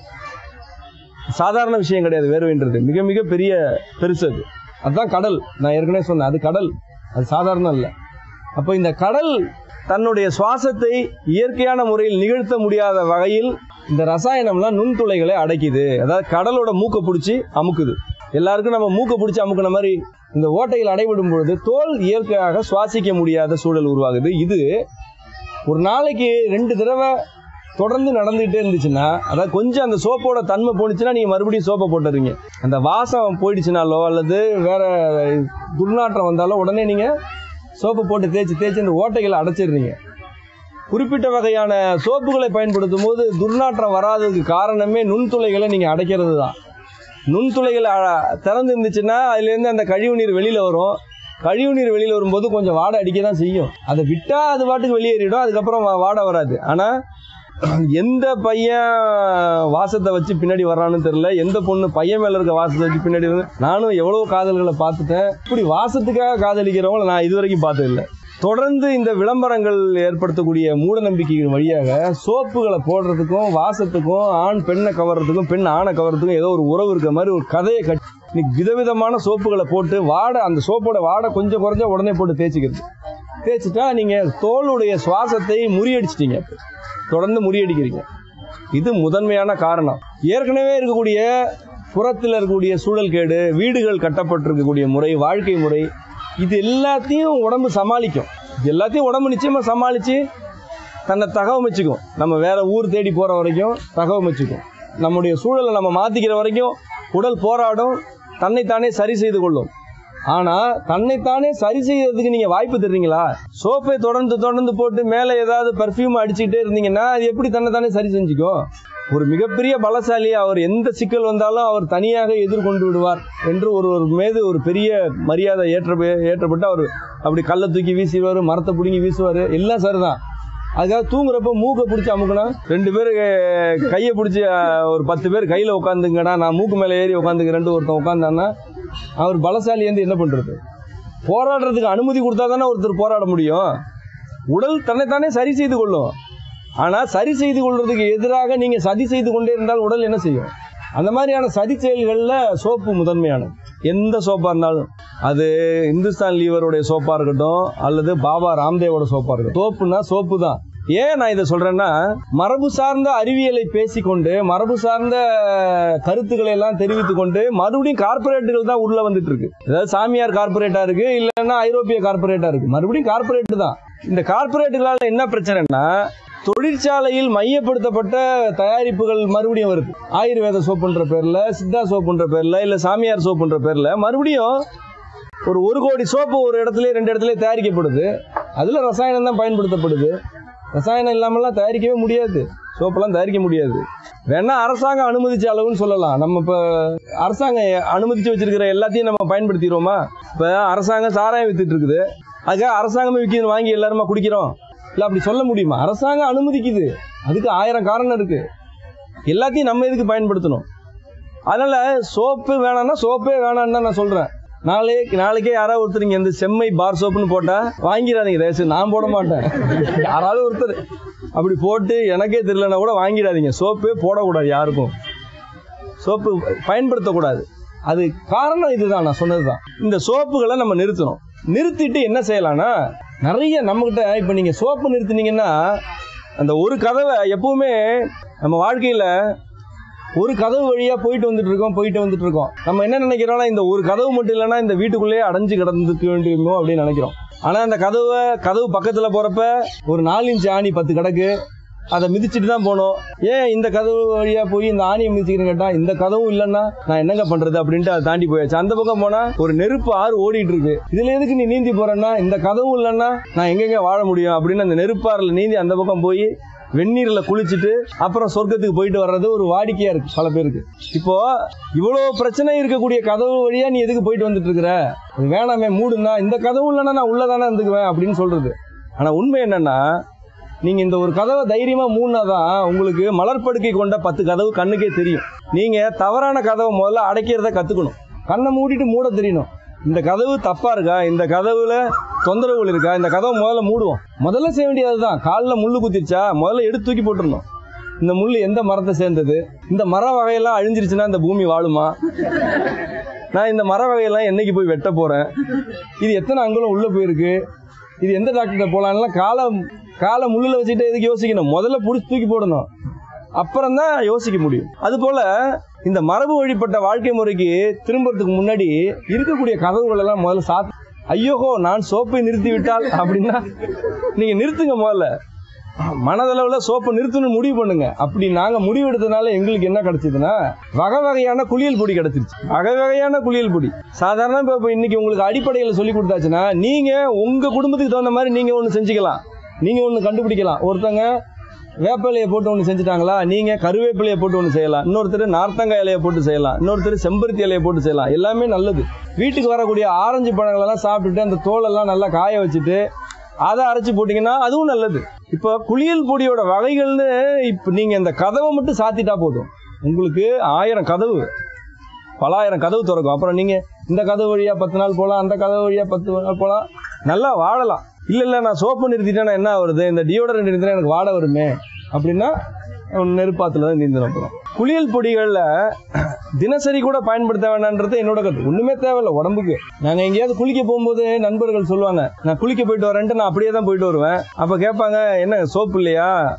சாதாரண விஷயம் கிடையாது வேர்வைன்றது மிக மிக பெரிய பெருசு அது அதுதான் கடல் நான் ஏற்கனவே சொன்னேன் அது கடல் அது சாதாரணம் இல்லை அப்போ இந்த கடல் தன்னுடைய சுவாசத்தை இயற்கையான முறையில் நிகழ்த்த முடியாத வகையில் இந்த ரசாயனம்லாம் நுண்துளைகளை அடைக்குது அதாவது கடலோட மூக்கை பிடிச்சி அமுக்குது எல்லாருக்கும் நம்ம மூக்கை பிடிச்சி அமுக்குன மாதிரி இந்த ஓட்டையில் அடைபடும் பொழுது தோல் இயற்கையாக சுவாசிக்க முடியாத சூழல் உருவாகுது இது ஒரு நாளைக்கு ரெண்டு தடவை தொடர்ந்து நடந்துகிட்டே இருந்துச்சுன்னா அதாவது கொஞ்சம் அந்த சோப்போட தன்மை போணுச்சுன்னா நீங்க மறுபடியும் சோப்பை போட்டுறீங்க அந்த வாசம் போயிடுச்சுனாலோ அல்லது வேற துர்நாற்றம் வந்தாலோ உடனே நீங்க சோப்பு போட்டு தேய்ச்சி தேய்ச்சி அந்த ஓட்டைகளை அடைச்சிடுறீங்க குறிப்பிட்ட வகையான சோப்புகளை பயன்படுத்தும் போது துர்நாற்றம் வராததுக்கு காரணமே நுண்துளைகளை நீங்க அடைக்கிறது தான் நுண்துளைகள் அ- திறந்து இருந்துச்சுன்னா அதுலேருந்து அந்த கழிவு நீர் வெளியில வரும் கழிவு நீர் வெளியில வரும்போது கொஞ்சம் வாடை அடிக்க தான் செய்யும் அதை விட்டா அது பாட்டுக்கு வெளியேறிடும் அதுக்கப்புறம் வா- வாடை வராது ஆனா எந்த பையன் வாசத்தை வச்சு பின்னாடி வர்றான்னு தெரியல எந்த பொண்ணு பையன் மேல இருக்க வாசத்தை வச்சு பின்னாடி வந்து நானும் எவ்வளவு காதல்களை பார்த்துட்டேன் இப்படி வாசத்துக்காக காதலிக்கிறவங்கள நான் இதுவரைக்கும் பார்த்தது இல்லை தொடர்ந்து இந்த விளம்பரங்கள் ஏற்படுத்தக்கூடிய மூட நம்பிக்கைகள் வழியாக சோப்புகளை போடுறதுக்கும் வாசத்துக்கும் ஆண் பெண்ணை கவர்றதுக்கும் பெண் ஆணை கவர்றதுக்கும் ஏதோ ஒரு உறவு இருக்கிற மாதிரி ஒரு கதையை கட்டி இன்னைக்கு விதவிதமான சோப்புகளை போட்டு வாடை அந்த சோப்போட வாடை கொஞ்சம் குறைஞ்சா உடனே போட்டு தேய்ச்சிக்கிறது தேய்ச்சிட்டா நீங்க தோலுடைய சுவாசத்தை முறியடிச்சிட்டீங்க தொடர்ந்து முறியடிக்கிறீங்க இது முதன்மையான காரணம் ஏற்கனவே இருக்கக்கூடிய புறத்தில் இருக்கக்கூடிய சூழல் கேடு வீடுகள் கட்டப்பட்டிருக்கக்கூடிய முறை வாழ்க்கை முறை இது எல்லாத்தையும் உடம்பு சமாளிக்கும் இது எல்லாத்தையும் உடம்பு நிச்சயமா சமாளித்து தன்னை தகவமைச்சுக்கும் நம்ம வேற ஊர் தேடி போகிற வரைக்கும் தகவமைச்சுக்கும் நம்முடைய சூழலை நம்ம மாற்றிக்கிற வரைக்கும் உடல் போராடும் தன்னைத்தானே சரி செய்து கொள்ளும் ஆனால் தன்னைத்தானே சரி செய்யறதுக்கு நீங்கள் வாய்ப்பு தர்றீங்களா சோப்பை தொடர்ந்து தொடர்ந்து போட்டு மேலே ஏதாவது பர்ஃப்யூம் அடிச்சுக்கிட்டே இருந்தீங்கன்னா அது எப்படி தன்னைத்தானே சரி செஞ்சுக்கும் ஒரு மிகப்பெரிய பலசாலி அவர் எந்த சிக்கல் வந்தாலும் அவர் தனியாக எதிர்கொண்டு விடுவார் என்று ஒரு ஒரு மீது ஒரு பெரிய மரியாதை ஏற்ற ஏற்றப்பட்டு அவர் அப்படி கல்லை தூக்கி வீசிடுவார் மரத்தை பிடுங்கி வீசுவார் எல்லாம் சரிதான் அதுக்காக தூங்குறப்ப மூக்கை பிடிச்சி அமுக்கணும் ரெண்டு பேர் கையை பிடிச்சி ஒரு பத்து பேர் கையில் உட்காந்துங்கடா நான் மூக்கு மேலே ஏறி உட்காந்துக்கிறேன்ட்டு ஒருத்தன் உட்காந்தான்னா அவர் பலசாலி வந்து என்ன பண்ணுறது போராடுறதுக்கு அனுமதி கொடுத்தா தானே ஒருத்தர் போராட முடியும் உடல் தன்னைத்தானே சரி செய்து கொள்ளும் ஆனால் சரி செய்து கொள்றதுக்கு எதிராக நீங்கள் சதி செய்து கொண்டே இருந்தால் உடல் என்ன செய்யும் அந்த மாதிரியான சதி செயல்களில் சோப்பு முதன்மையானது எந்த சோப்பாக இருந்தாலும் அது இந்துஸ்தான் லீவருடைய சோப்பாக இருக்கட்டும் அல்லது பாபா ராம்தேவோட சோப்பாக இருக்கட்டும் சோப்புனா சோப்பு தான் ஏன் நான் இதை சொல்றேன்னா மரபு சார்ந்த அறிவியலை பேசிக்கொண்டு மரபு சார்ந்த கருத்துக்களை எல்லாம் தெரிவித்துக் கொண்டு மறுபடியும் கார்பரேட்டுகள் தான் உள்ள வந்துட்டு இருக்கு அதாவது சாமியார் கார்பரேட்டா இருக்கு இல்லைன்னா ஐரோப்பிய கார்பரேட்டா இருக்கு மறுபடியும் கார்பரேட் தான் இந்த கார்பரேட்டுகளால என்ன பிரச்சனைனா தொழிற்சாலையில் மையப்படுத்தப்பட்ட தயாரிப்புகள் மறுபடியும் வருது ஆயுர்வேத சோப்புன்ற பேர்ல சித்தா சோப்புன்ற பேர்ல இல்ல சாமியார் சோப்புன்ற பேர்ல மறுபடியும் ஒரு ஒரு கோடி சோப்பு ஒரு இடத்துல ரெண்டு இடத்துல தயாரிக்கப்படுது அதுல ரசாயனம் தான் பயன்படுத்தப்படுது ரசாயனம் இல்லாமலாம் தயாரிக்கவே முடியாது சோப்பெல்லாம் தயாரிக்க முடியாது வேணா அரசாங்கம் அனுமதிச்ச அளவுன்னு சொல்லலாம் நம்ம இப்போ அரசாங்கம் அனுமதிச்சு வச்சிருக்கிற எல்லாத்தையும் நம்ம பயன்படுத்திடுவோமா இப்போ அரசாங்கம் சாராயம் வித்துட்டு இருக்குது அதுக்காக அரசாங்கமே விற்கிது வாங்கி எல்லாருமா குடிக்கிறோம் இல்லை அப்படி சொல்ல முடியுமா அரசாங்கம் அனுமதிக்குது அதுக்கு ஆயிரம் காரணம் இருக்கு எல்லாத்தையும் நம்ம எதுக்கு பயன்படுத்தணும் அதனால சோப்பு வேணாம்னா சோப்பே வேணாம்னு தான் நான் சொல்றேன் நாளே நாளைக்கே யாராவது ஒருத்தர் இங்க இந்த செம்மை பார் சோப்புன்னு போட்டா வாங்கிடாதீங்க தயவுசெய்து நான் போட மாட்டேன் யாராவது ஒருத்தர் அப்படி போட்டு எனக்கே தெரியலனா கூட வாங்கிடாதீங்க சோப்பே போடக்கூடாது யாருக்கும் சோப்பு பயன்படுத்தக்கூடாது அது காரணம் இதுதான் நான் சொன்னதுதான் இந்த சோப்புகளை நம்ம நிறுத்தணும் நிறுத்திட்டு என்ன செய்யலாம்னா நிறைய நம்மகிட்ட இப்போ நீங்க சோப்பு நிறுத்தினீங்கன்னா அந்த ஒரு கதவை எப்பவுமே நம்ம வாழ்க்கையில ஒரு கதவு வழியா போயிட்டு வந்துட்டு இருக்கோம் போயிட்டு வந்துட்டு இருக்கோம் நம்ம என்ன நினைக்கிறோம்னா இந்த ஒரு கதவு மட்டும் இல்லைன்னா இந்த வீட்டுக்குள்ளேயே அடைஞ்சு கிடந்துக்க வேண்டியமோ அப்படின்னு நினைக்கிறோம் ஆனா அந்த கதவை கதவு பக்கத்துல போறப்ப ஒரு நாலு இன்ச் ஆணி பத்து கிடக்கு அதை மிதிச்சுட்டு தான் போகணும் ஏன் இந்த கதவு வழியா போய் இந்த ஆணியை மிதிச்சுக்கிறேன்னு கேட்டா இந்த கதவும் இல்லைன்னா நான் என்னங்க பண்றது அப்படின்ட்டு அதை தாண்டி போயாச்சு அந்த பக்கம் போனா ஒரு நெருப்பு ஆறு ஓடிட்டு இருக்கு இதுல எதுக்கு நீ நீந்தி போறேன்னா இந்த கதவும் இல்லைன்னா நான் எங்கெங்க வாழ முடியும் அப்படின்னு அந்த நெருப்பாறுல நீந்தி அந்த பக்கம் போய் வெந்நீர்ல குளிச்சுட்டு அப்புறம் சொர்க்கத்துக்கு போயிட்டு வர்றது ஒரு வாடிக்கையா இருக்கு பல பேருக்கு இப்போ இவ்வளவு பிரச்சனை இருக்கக்கூடிய கதவு வழியா நீ எதுக்கு போயிட்டு வந்துட்டு இருக்கிற அது வேணாமே மூடுனா இந்த கதவு இல்லைன்னா நான் உள்ளதானே இருந்துக்குவேன் அப்படின்னு சொல்றது ஆனா உண்மை என்னன்னா நீங்க இந்த ஒரு கதவை தைரியமா மூடினாதான் உங்களுக்கு மலர்படுக்கை கொண்ட பத்து கதவு கண்ணுக்கே தெரியும் நீங்க தவறான கதவை முதல்ல அடைக்கிறத கத்துக்கணும் கண்ணை மூடிட்டு மூட தெரியணும் இந்த கதவு தப்பா இருக்கா இந்த கதவுல தொந்தரவுகள் இருக்கா இந்த கதவை முதல்ல மூடுவோம் முதல்ல செய்ய வேண்டியதுதான் காலில் முள்ளு குத்திருச்சா முதல்ல எடுத்து தூக்கி போட்டுருணும் இந்த முள்ளு எந்த மரத்தை சேர்ந்தது இந்த மர வகையெல்லாம் அழிஞ்சிருச்சுன்னா இந்த பூமி வாழுமா நான் இந்த மர வகையெல்லாம் என்னைக்கு போய் வெட்ட போறேன் இது எத்தனை அங்குலம் உள்ள போயிருக்கு இது எந்த டாக்டர்கிட்ட போலாம்லாம் காலை காலை முள்ளில் வச்சுட்டு எதுக்கு யோசிக்கணும் முதல்ல பிடிச்சி தூக்கி போடணும் அப்புறம் தான் யோசிக்க முடியும் அது போல இந்த மரபு வழிபட்ட வாழ்க்கை முறைக்கு திரும்புறதுக்கு முன்னாடி இருக்கக்கூடிய கதவுகள் எல்லாம் முதல்ல சாத் ஐயோஹோ நான் சோப்பை நிறுத்தி விட்டால் அப்படின்னா நீங்க நிறுத்துங்க முதல்ல மனதளவுல சோப்பை நிறுத்தணும்னு முடிவு பண்ணுங்க அப்படி நாங்க முடிவு எடுத்ததுனால எங்களுக்கு என்ன கிடைச்சதுன்னா வகை வகையான குளியல் பொடி கிடைச்சிருச்சு வகை வகையான குளியல் பொடி சாதாரண இப்ப இப்ப இன்னைக்கு உங்களுக்கு அடிப்படையில் சொல்லி கொடுத்தாச்சுன்னா நீங்க உங்க குடும்பத்துக்கு தகுந்த மாதிரி நீங்க ஒன்று செஞ்சுக்கலாம் நீங்க ஒன்று கண்டுபிடிக்கலாம் ஒருத்தங்க வேப்பிலையை போட்டு ஒன்று செஞ்சுட்டாங்களா நீங்க கருவேப்பிலையை போட்டு ஒன்று செய்யலாம் இன்னொருத்தர் நார்த்தங்காய் இலையை போட்டு செய்யலாம் இன்னொருத்தர் செம்பருத்தி இலையை போட்டு செய்யலாம் எல்லாமே நல்லது வீட்டுக்கு வரக்கூடிய ஆரஞ்சு பழங்கள் எல்லாம் சாப்பிட்டுட்டு அந்த தோலெல்லாம் நல்லா காய வச்சுட்டு அதை அரைச்சு போட்டீங்கன்னா அதுவும் நல்லது இப்போ குளியல் பொடியோட வகைகள்னு இப்போ நீங்க இந்த கதவை மட்டும் சாத்திட்டா போதும் உங்களுக்கு ஆயிரம் கதவு பலாயிரம் கதவு திறக்கும் அப்புறம் நீங்க இந்த கதவு வழியா பத்து நாள் போகலாம் அந்த கதவு வழியா பத்து நாள் போகலாம் நல்லா வாழலாம் இல்ல இல்ல நான் சோப்பு நிறுத்திட்டேன்னா என்ன வருது இந்த டியோடரண்ட் நிறுத்தினா எனக்கு வாட வருமே அப்படின்னா நெருப்பாத்துல தான் நீந்திரம் அப்புறம் குளியல் பொடிகள்ல தினசரி கூட பயன்படுத்த வேண்டான்றது என்னோட கருத்து ஒண்ணுமே தேவையில்ல உடம்புக்கு நாங்க எங்கேயாவது குளிக்க போகும்போது நண்பர்கள் சொல்லுவாங்க நான் குளிக்க போயிட்டு வரேன்ட்டு நான் அப்படியே தான் போயிட்டு வருவேன் அப்ப கேட்பாங்க என்ன சோப்பு இல்லையா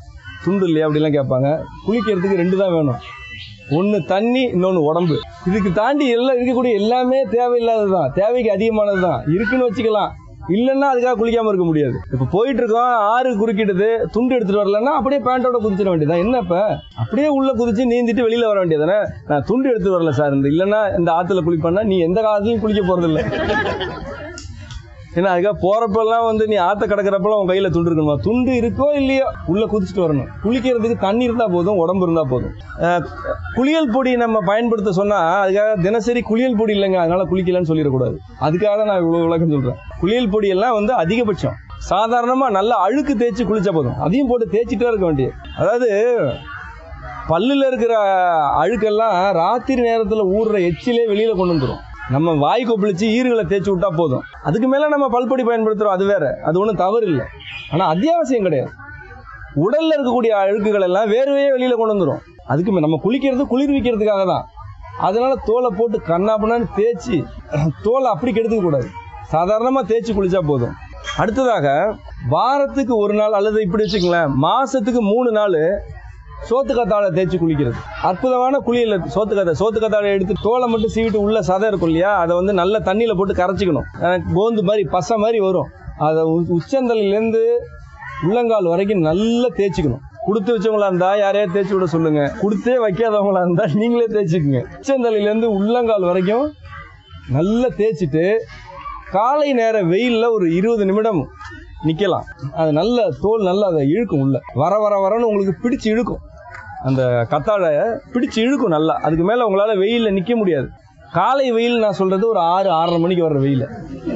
துண்டு இல்லையா அப்படிலாம் கேட்பாங்க குளிக்கிறதுக்கு ரெண்டு தான் வேணும் ஒன்று தண்ணி இன்னொன்று உடம்பு இதுக்கு தாண்டி எல்லாம் இருக்கக்கூடிய எல்லாமே தேவையில்லாதது தான் தேவைக்கு அதிகமானது தான் இருக்குன்னு வச்சுக்கலாம் இல்லைன்னா அதுக்காக குளிக்காம இருக்க முடியாது இப்போ போயிட்டு இருக்கோம் ஆறு குறுக்கிடுது துண்டு எடுத்துட்டு வரலன்னா அப்படியே பேண்டோட குதிச்சிட வேண்டியதான் என்ன இப்ப அப்படியே உள்ள குதிச்சு நீந்திட்டு வெளியில வர வேண்டியதானே நான் துண்டு எடுத்துட்டு வரல சார் இந்த இல்லைன்னா இந்த ஆத்துல குளிப்பேன்னா நீ எந்த காலத்துலயும் குளிக்க போறது இல்ல ஏன்னா அதுக்காக போறப்பெல்லாம் வந்து நீ ஆத்த கிடக்கிறப்பெல்லாம் உன் கையில துண்டு இருக்கணுமா துண்டு இருக்கோ இல்லையோ உள்ள குதிச்சுட்டு வரணும் குளிக்கிறதுக்கு தண்ணி இருந்தா போதும் உடம்பு இருந்தா போதும் அஹ், குளியல் பொடி நம்ம பயன்படுத்த சொன்னா அதுக்காக தினசரி குளியல் பொடி இல்லைங்க அதனால குளிக்கலன்னு சொல்லிடக்கூடாது அதுக்காக தான் நான் இவ்வளவு விளக்கம் சொல்றேன் குளியல் பொடி எல்லாம் வந்து அதிகபட்சம் சாதாரணமா நல்ல அழுக்கு தேய்ச்சி குளிச்சா போதும் அதையும் போட்டு தேய்ச்சிட்டே இருக்க வேண்டியது அதாவது பல்லுல இருக்கிற அழுக்கெல்லாம் ராத்திரி நேரத்துல ஊறுற எச்சிலே வெளியில கொண்டு வந்துரும் நம்ம வாய் கொப்பளிச்சு ஈறுகளை தேய்ச்சி விட்டா போதும் அதுக்கு மேல நம்ம பல்பொடி பயன்படுத்துறோம் அது வேற அது ஒன்றும் தவறு இல்லை ஆனா அத்தியாவசியம் கிடையாது உடல்ல இருக்கக்கூடிய அழுக்குகள் எல்லாம் வேர்வையே வெளியில கொண்டு வந்துரும் அதுக்கு மே- நம்ம குளிக்கிறது குளிர்விக்கிறதுக்காக தான் அதனால தோலை போட்டு கண்ணாப்பண்ணான்னு தேய்ச்சி தோலை அப்படி கெடுத்துக்க கூடாது சாதாரணமா தேய்ச்சி குளிச்சா போதும் அடுத்ததாக வாரத்துக்கு ஒரு நாள் அல்லது இப்படி வச்சுக்கங்களேன் மாசத்துக்கு மூணு நாள் சோத்து கத்தாழை தேய்ச்சி குளிக்கிறது அற்புதமான குளியல் சோத்து கத்தை சோத்து கத்தாழை எடுத்து தோலை மட்டும் சீவிட்டு உள்ள சதை இருக்கும் இல்லையா அதை வந்து நல்ல தண்ணியில போட்டு கரைச்சிக்கணும் அஹ் கோந்து மாதிரி பசை மாதிரி வரும் அதை உ- உச்சந்தலையிலேருந்து உள்ளங்கால் வரைக்கும் நல்லா தேய்ச்சிக்கணும் கொடுத்து வச்சவங்களா இருந்தா யாரையா தேய்ச்சி விட சொல்லுங்க கொடுத்தே வைக்காதவங்களா இருந்தா நீங்களே தேய்ச்சிக்குங்க உச்சந்தலையிலேருந்து உள்ளங்கால் வரைக்கும் நல்லா தேய்ச்சிட்டு காலை நேர வெயில்ல ஒரு இருபது நிமிடம் நிக்கலாம் அது நல்ல தோல் நல்லா அதை இழுக்கும் உள்ள வர வர வரன்னு உங்களுக்கு பிடிச்சு இழுக்கும் அந்த கத்தாழை பிடிச்சு இழுக்கும் நல்லா அதுக்கு மேல உங்களால வெயில்ல நிக்க முடியாது காலை வெயில் நான் சொல்றது ஒரு ஆறு ஆறரை மணிக்கு வர்ற வெயில்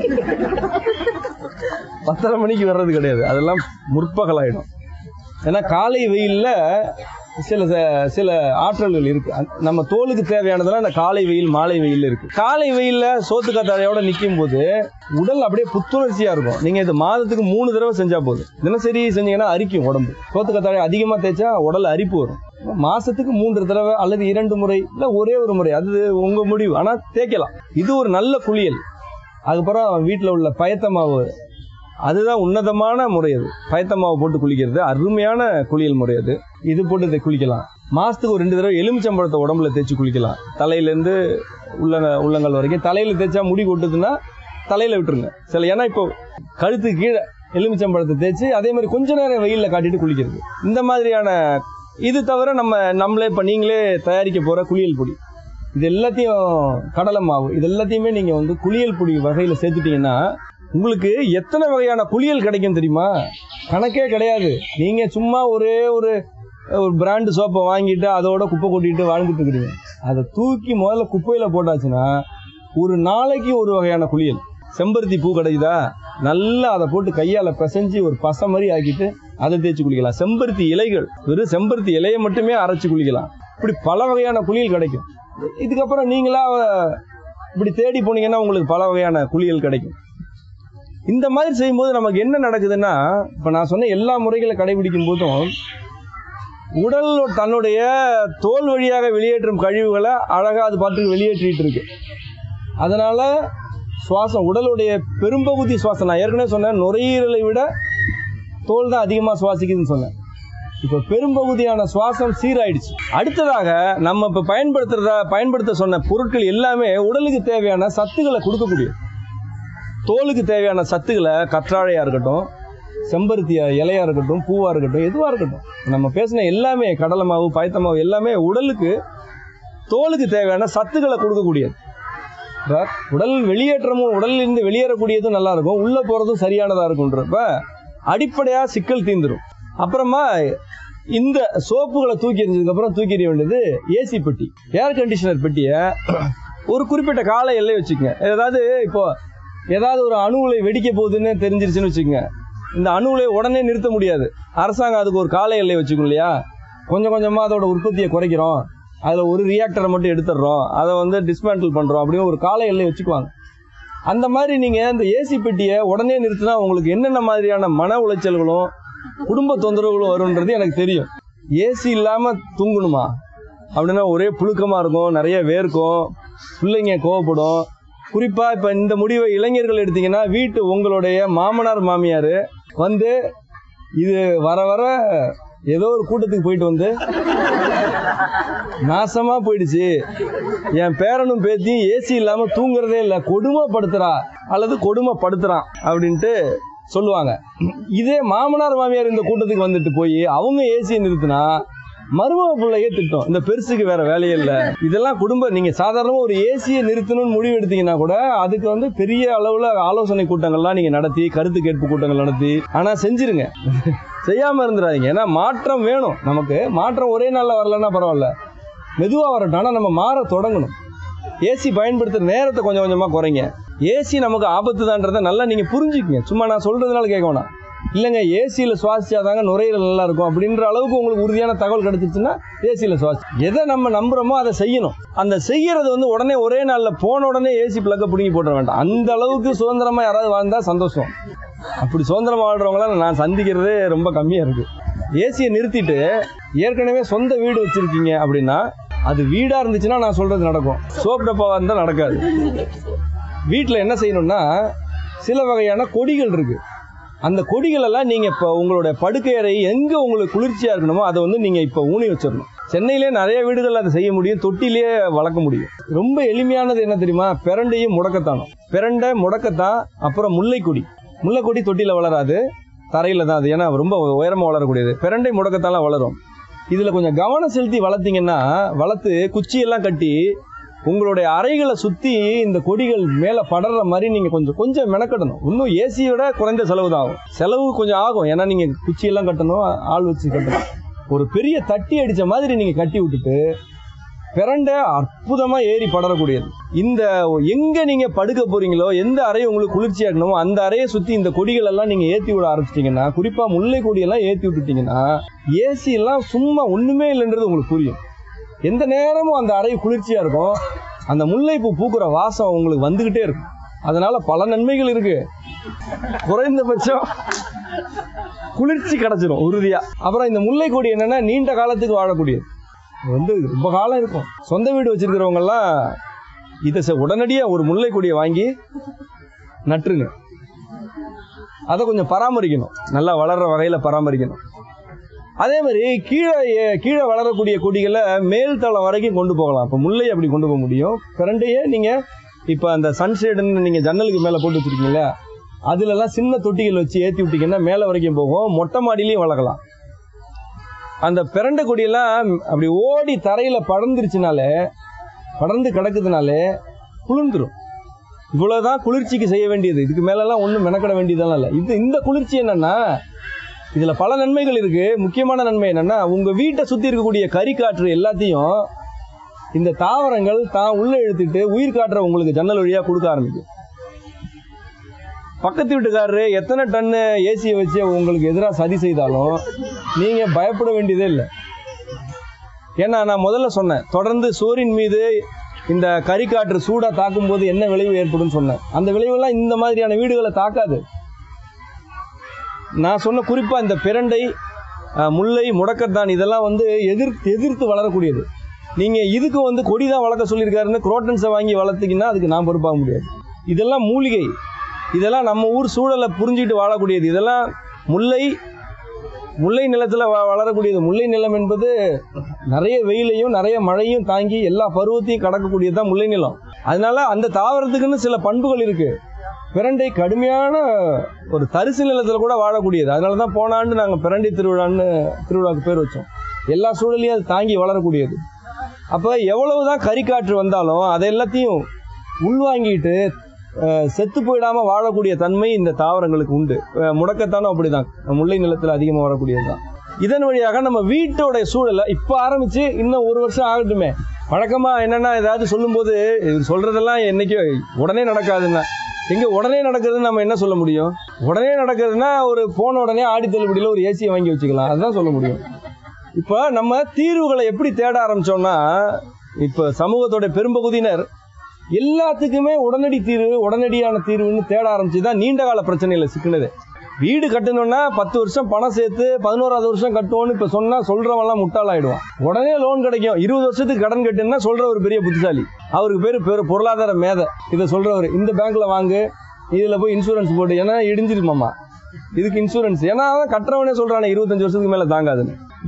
பத்தரை மணிக்கு வர்றது கிடையாது அதெல்லாம் முற்பகல் ஆயிடும் ஏன்னா காலை வெயில்ல சில சில ஆற்றல்கள் இருக்கு அந்த- நம்ம தோலுக்கு தேவையானதெல்லாம் அந்த காலை வெயில் மாலை வெயில் இருக்கு காலை வெயில்ல சோத்து கத்தாழையோட நிற்கும் போது உடல் அப்படியே புத்துணர்ச்சியா இருக்கும் நீங்க இது மாதத்துக்கு மூணு தடவை செஞ்சா போதும் தினசரி செஞ்சீங்கன்னா அரிக்கும் உடம்பு சோத்து கத்தாழை அதிகமா தேய்ச்சா உடல் அரிப்பு வரும் மாசத்துக்கு மூன்று தடவை அல்லது இரண்டு முறை இல்ல ஒரே ஒரு முறை அது உங்க முடிவு ஆனா தேய்க்கலாம் இது ஒரு நல்ல குளியல் அதுக்கப்புறம் வீட்டில் உள்ள பயத்த மாவு அதுதான் உன்னதமான முறை அது பயத்த மாவு போட்டு குளிக்கிறது அருமையான குளியல் முறை அது இது போட்டு இதை குளிக்கலாம் மாசத்துக்கு ஒரு ரெண்டு தடவை எலுமிச்சம்பழத்தை உடம்புல தேய்ச்சி குளிக்கலாம் தலையிலேருந்து உள்ள உள்ளங்கால் வரைக்கும் தலையில தேய்ச்சா முடி கொட்டுதுன்னா தலையில விட்டுருங்க சில ஏன்னா இப்போ கழுத்துக்கு கீழே எலுமிச்சம்பழத்தை தேய்ச்சி அதே மாதிரி கொஞ்ச நேரம் வெயில்ல காட்டிட்டு குளிக்கிறது இந்த மாதிரியான இது தவிர நம்ம நம்மளே இப்போ நீங்களே தயாரிக்க போற குளியல் பொடி இது எல்லாத்தையும் கடலை மாவு இது எல்லாத்தையுமே நீங்க வந்து குளியல் பொடி வகையில சேர்த்துட்டீங்கன்னா உங்களுக்கு எத்தனை வகையான குளியல் கிடைக்கும் தெரியுமா கணக்கே கிடையாது நீங்க சும்மா ஒரே ஒரு ஒரு பிராண்டு சோப்பை வாங்கிட்டு அதோட குப்பை கொட்டிட்டு வாழ்ந்துட்டு இருக்கிறீங்க அதை தூக்கி முதல்ல குப்பையில போட்டாச்சுன்னா ஒரு நாளைக்கு ஒரு வகையான குளியல் செம்பருத்தி பூ கிடைக்குதா நல்லா அதை போட்டு கையால பிசைஞ்சு ஒரு பசை மாதிரி ஆக்கிட்டு அதை தேய்ச்சி குளிக்கலாம் செம்பருத்தி இலைகள் வெறும் செம்பருத்தி இலையை மட்டுமே அரைச்சு குளிக்கலாம் இப்படி பல வகையான குளியல் கிடைக்கும் இதுக்கப்புறம் நீங்களா அஹ், இப்படி தேடி போனீங்கன்னா உங்களுக்கு பல வகையான குளியல் கிடைக்கும் இந்த மாதிரி செய்யும்போது நமக்கு என்ன நடக்குதுன்னா இப்ப நான் சொன்ன எல்லா முறைகளை கடைபிடிக்கும் போதும் உடல் தன்னுடைய தோல் வழியாக வெளியேற்றும் கழிவுகளை அழகா அது பாட்டுக்கு வெளியேற்றிட்டு இருக்கு அதனால சுவாசம் உடலுடைய பெரும்பகுதி சுவாசம் நான் ஏற்கனவே சொன்னேன் நுரையீரலை விட தோல் தான் அதிகமா சுவாசிக்குதுன்னு சொன்னேன் இப்ப பெரும்பகுதியான சுவாசம் சீராயிடுச்சு அடுத்ததாக நம்ம இப்ப பயன்படுத்துறத பயன்படுத்த சொன்ன பொருட்கள் எல்லாமே உடலுக்கு தேவையான சத்துக்களை கொடுக்கக்கூடிய தோலுக்கு தேவையான சத்துக்களை கற்றாழையா இருக்கட்டும் செம்பருத்தி இலையா இருக்கட்டும் பூவா இருக்கட்டும் எதுவா இருக்கட்டும் நம்ம பேசின எல்லாமே கடலை மாவு பயத்த மாவு எல்லாமே உடலுக்கு தோலுக்கு தேவையான சத்துக்களை கொடுக்கக்கூடியது இப்ப உடல் வெளியேற்றமும் உடல்ல இருந்து வெளியேறக்கூடியதும் நல்லா இருக்கும் உள்ள போறதும் சரியானதா இருக்கும்ன்றப்ப அடிப்படையா சிக்கல் தீந்துரும் அப்புறமா இந்த சோப்புகளை தூக்கி எறிஞ்சதுக்கு அப்புறம் தூக்கி எறிய வேண்டியது ஏசி பெட்டி ஏர் கண்டிஷனர் பெட்டியை ஒரு குறிப்பிட்ட கால எல்லை வச்சுக்கங்க ஏதாவது இப்போ ஏதாவது ஒரு அணு உலை வெடிக்க போகுதுன்னு தெரிஞ்சிருச்சுன்னு வச்சுக்கோங்க இந்த அணு உலையை உடனே நிறுத்த முடியாது அரசாங்கம் அதுக்கு ஒரு கால எல்லை வச்சுக்கும் இல்லையா கொஞ்சம் கொஞ்சமா அதோட உற்பத்தியை குறைக்கிறோம் அதுல ஒரு ரியாக்டரை மட்டும் எடுத்துடுறோம் அதை வந்து டிஸ்மேண்டில் பண்றோம் அப்படின்னு ஒரு கால எல்லை வச்சுக்குவாங்க அந்த மாதிரி நீங்க இந்த ஏசி பெட்டியை உடனே நிறுத்தினா உங்களுக்கு என்னென்ன மாதிரியான மன உளைச்சல்களும் குடும்ப தொந்தரவுகளும் வரும்ன்றது எனக்கு தெரியும் ஏசி இல்லாம தூங்கணுமா அப்படின்னா ஒரே புழுக்கமா இருக்கும் நிறைய வேர்க்கும் பிள்ளைங்க கோவப்படும் குறிப்பா இப்ப இந்த முடிவை இளைஞர்கள் எடுத்தீங்கன்னா வீட்டு உங்களுடைய மாமனார் மாமியார் வந்து இது வர வர ஏதோ ஒரு கூட்டத்துக்கு போயிட்டு வந்து நாசமா போயிடுச்சு என் பேரனும் பேத்தியும் ஏசி இல்லாம தூங்குறதே இல்லை கொடுமைப்படுத்துறா அல்லது கொடுமைப்படுத்துறான் அப்படின்ட்டு சொல்லுவாங்க இதே மாமனார் மாமியார் இந்த கூட்டத்துக்கு வந்துட்டு போய் அவங்க ஏசியை நிறுத்தினா மருமக பிள்ளையே திட்டம் இந்த பெருசுக்கு வேற வேலையே இல்லை இதெல்லாம் குடும்ப நீங்க சாதாரணமா ஒரு ஏசியை நிறுத்தணும்னு முடிவு எடுத்தீங்கன்னா கூட அதுக்கு வந்து பெரிய அளவுல ஆலோசனை கூட்டங்கள்லாம் நீங்க நடத்தி கருத்து கேட்பு கூட்டங்கள் நடத்தி ஆனா செஞ்சிருங்க செய்யாம இருந்துடாதீங்க ஏன்னா மாற்றம் வேணும் நமக்கு மாற்றம் ஒரே நாள்ல வரலன்னா பரவாயில்ல மெதுவா வரட்டும் ஆனா நம்ம மாற தொடங்கணும் ஏசி பயன்படுத்துற நேரத்தை கொஞ்சம் கொஞ்சமா குறைங்க ஏசி நமக்கு ஆபத்து தான்றதை நல்லா நீங்க புரிஞ்சுக்கங்க சும்மா நான் சொல்றதுனால கேட்க வேணாம் இல்லைங்க ஏசியில் சுவாசிச்சாதாங்க நுரையீரல் நல்லா இருக்கும் அப்படின்ற அளவுக்கு உங்களுக்கு உறுதியான தகவல் கிடைச்சிச்சுன்னா ஏசியில் சுவாசி எதை நம்ம நம்புறோமோ அதை செய்யணும் அந்த செய்யறது வந்து உடனே ஒரே நாளில் போன உடனே ஏசி பிளக்க பிடுங்கி போட்டுற வேண்டாம் அந்த அளவுக்கு சுதந்திரமா யாராவது வாழ்ந்தா சந்தோஷம் அப்படி சுதந்திரமா வாழ்றவங்களாம் நான் சந்திக்கிறதே ரொம்ப கம்மியா இருக்கு ஏசியை நிறுத்திட்டு ஏற்கனவே சொந்த வீடு வச்சிருக்கீங்க அப்படின்னா அது வீடா இருந்துச்சுன்னா நான் சொல்றது நடக்கும் சோப் டப்பாவா இருந்தா நடக்காது வீட்டில் என்ன செய்யணும்னா சில வகையான கொடிகள் இருக்கு அந்த கொடிகள் எல்லாம் நீங்க இப்போ உங்களுடைய படுக்கை அறை எங்க உங்களுக்கு குளிர்ச்சியா இருக்கணுமோ அதை வந்து நீங்க இப்போ ஊனி வச்சிடணும் சென்னையிலே நிறைய வீடுகள் அதை செய்ய முடியும் தொட்டிலே வளர்க்க முடியும் ரொம்ப எளிமையானது என்ன தெரியுமா பிரண்டையும் முடக்கத்தானும் பிரண்டை முடக்கத்தான் அப்புறம் முல்லைக்கொடி முல்லைக்கொடி தொட்டில வளராது தரையில தான் அது ஏன்னா ரொம்ப உயரமா வளரக்கூடியது பிரண்டை முடக்கத்தாலாம் வளரும் இதுல கொஞ்சம் கவனம் செலுத்தி வளர்த்தீங்கன்னா வளர்த்து குச்சியெல்லாம் கட்டி உங்களுடைய அறைகளை சுத்தி இந்த கொடிகள் மேல படற மாதிரி நீங்க கொஞ்சம் கொஞ்சம் மெனக்கட்டணும் இன்னும் ஏசியோட குறைந்த செலவு தான் ஆகும் செலவு கொஞ்சம் ஆகும் ஏன்னா நீங்க குச்சியெல்லாம் கட்டணும் ஆள் வச்சு கட்டணும் ஒரு பெரிய தட்டி அடிச்ச மாதிரி நீங்க கட்டி விட்டுட்டு பிரண்டை அற்புதமா ஏறி படரக்கூடியது இந்த எங்க நீங்க படுக்க போறீங்களோ எந்த அறை உங்களுக்கு குளிர்ச்சியா இருக்கணுமோ அந்த அறையை சுத்தி இந்த கொடிகள் எல்லாம் நீங்க ஏத்தி விட ஆரம்பிச்சிட்டீங்கன்னா குறிப்பா முல்லை கொடியெல்லாம் ஏத்தி விட்டுட்டீங்கன்னா ஏசி எல்லாம் சும்மா ஒண்ணுமே இல்லைன்றது உங்களுக்கு புரியும் எந்த நேரமும் அந்த அறை குளிர்ச்சியா இருக்கும் அந்த முல்லைப்பூ பூக்குற வாசம் உங்களுக்கு வந்துகிட்டே இருக்கும் அதனால பல நன்மைகள் இருக்கு குறைந்தபட்சம் குளிர்ச்சி கிடைச்சிரும் உறுதியா அப்புறம் இந்த முல்லை கொடி என்னன்னா நீண்ட காலத்துக்கு வாழக்கூடியது இது வந்து ரொம்ப காலம் இருக்கும் சொந்த வீடு வச்சிருக்கிறவங்க எல்லாம் இதை செ- உடனடியா ஒரு முல்லை கொடியை வாங்கி நட்டுருங்க அதை கொஞ்சம் பராமரிக்கணும் நல்லா வளர்ற வகையில பராமரிக்கணும் அதே மாதிரி கீழே ஏ- கீழே வளரக்கூடிய கொடிகளை மேல் தளம் வரைக்கும் கொண்டு போகலாம் இப்போ முல்லை அப்படி கொண்டு போக முடியும் பிரண்டையே நீங்க இப்போ அந்த சன்ஷேடுன்னு நீங்க ஜன்னலுக்கு மேலே போட்டு வச்சிருக்கீங்களா அதுலலாம் சின்ன தொட்டிகள் வச்சு ஏற்றி விட்டீங்கன்னா மேலே வரைக்கும் போகும் மொட்டை மாடியிலையும் வளர்க்கலாம் அந்த பிரண்டை கொடியெல்லாம் அப்படி ஓடி தரையில படர்ந்துருச்சுனாலே படர்ந்து கிடக்குதுனாலே குளிர்ந்துரும் இவ்வளவுதான் குளிர்ச்சிக்கு செய்ய வேண்டியது இதுக்கு மேலெல்லாம் ஒன்றும் மெனக்கட வேண்டியதெல்லாம் இல்லை இது இந்த குளிர்ச்சி என்னன்னா இதுல பல நன்மைகள் இருக்கு முக்கியமான நன்மை என்னன்னா உங்க வீட்டை சுத்தி இருக்கக்கூடிய கறிக்காற்று எல்லாத்தையும் இந்த தாவரங்கள் தான் உள்ள இழுத்துட்டு உயிர் காற்றை உங்களுக்கு ஜன்னல் வழியா கொடுக்க ஆரம்பிக்கும் பக்கத்து வீட்டுக்காரரு எத்தனை டன்னு ஏசியை வச்சு உங்களுக்கு எதிராக சதி செய்தாலும் நீங்க பயப்பட வேண்டியதே இல்லை ஏன்னா நான் முதல்ல சொன்னேன் தொடர்ந்து சோரின் மீது இந்த கறிக்காற்று சூடா தாக்கும் போது என்ன விளைவு ஏற்படும் சொன்னேன் அந்த விளைவெல்லாம் இந்த மாதிரியான வீடுகளை தாக்காது நான் சொன்ன குறிப்பா இந்த பிரண்டை அஹ், முல்லை முடக்கத்தான் இதெல்லாம் வந்து எதிர்த்து எதிர்த்து வளரக்கூடியது நீங்க இதுக்கு வந்து கொடி தான் வளர்க்க சொல்லியிருக்காருன்னு குரோட்டன்ஸை வாங்கி வளர்த்தீங்கன்னா அதுக்கு நான் பொறுப்பாக முடியாது இதெல்லாம் மூலிகை இதெல்லாம் நம்ம ஊர் சூழலை புரிஞ்சுக்கிட்டு வாழக்கூடியது இதெல்லாம் முல்லை முல்லை நிலத்துல வ- வளரக்கூடியது முல்லை நிலம் என்பது நிறைய வெயிலையும் நிறைய மழையும் தாங்கி எல்லா பருவத்தையும் கடக்கக்கூடியது தான் முல்லை நிலம் அதனால அந்த தாவரத்துக்குன்னு சில பண்புகள் இருக்கு பிரண்டை கடுமையான ஒரு தரிசு நிலத்துல கூட வாழக்கூடியது அதனால தான் போன ஆண்டு நாங்கள் பிரண்டை திருவிழான்னு திருவிழாவுக்கு பேர் வச்சோம் எல்லா சூழலையும் அது தாங்கி வளரக்கூடியது அப்போ எவ்வளவுதான் கறிக்காற்று வந்தாலும் அதை எல்லாத்தையும் உள்வாங்கிட்டு அஹ், செத்து போயிடாம வாழக்கூடிய தன்மை இந்த தாவரங்களுக்கு உண்டு அஹ், முடக்கத்தானும் அப்படிதான் முல்லை நிலத்தில் அதிகமாக வரக்கூடியதுதான் இதன் வழியாக நம்ம வீட்டோட சூழலை இப்போ ஆரம்பிச்சு இன்னும் ஒரு வருஷம் ஆகட்டுமே வழக்கமா என்னன்னா ஏதாவது சொல்லும்போது இவர் சொல்றதெல்லாம் என்னைக்கோ உடனே நடக்காதுன்னா எங்க உடனே நடக்குதுன்னு நம்ம என்ன சொல்ல முடியும் உடனே நடக்குதுன்னா ஒரு போன உடனே ஆடி தள்ளுபடியில் ஒரு ஏசியை வாங்கி வச்சுக்கலாம் அதுதான் சொல்ல முடியும் இப்போ நம்ம தீர்வுகளை எப்படி தேட ஆரம்பிச்சோம்னா இப்போ சமூகத்தோட பெரும்பகுதியினர் எல்லாத்துக்குமே உடனடி தீர்வு உடனடியான தீர்வுன்னு தேட ஆரம்பிச்சு தான் நீண்ட கால பிரச்சனையில சிக்கினது வீடு கட்டணும்னா பத்து வருஷம் பணம் சேர்த்து பதினோராவது வருஷம் கட்டுவோம்னு இப்ப சொன்னா சொல்றவன்லாம் முட்டாளாயிடுவான் உடனே லோன் கிடைக்கும் இருபது வருஷத்துக்கு கடன் கட்டுன்னா சொல்ற ஒரு பெரிய புத்திசாலி அவருக்கு பேரு பேரு பொருளாதார மேதை இதை சொல்றவர் இந்த பேங்க்ல வாங்கு இதுல போய் இன்சூரன்ஸ் போட்டு ஏன்னா இடிஞ்சிருமாமா இதுக்கு இன்சூரன்ஸ் ஏன்னா அவன் கட்டுறவனே சொல்றானே இருபத்தஞ்சு வருஷத்துக்கு மேல தாங்காதுன்னு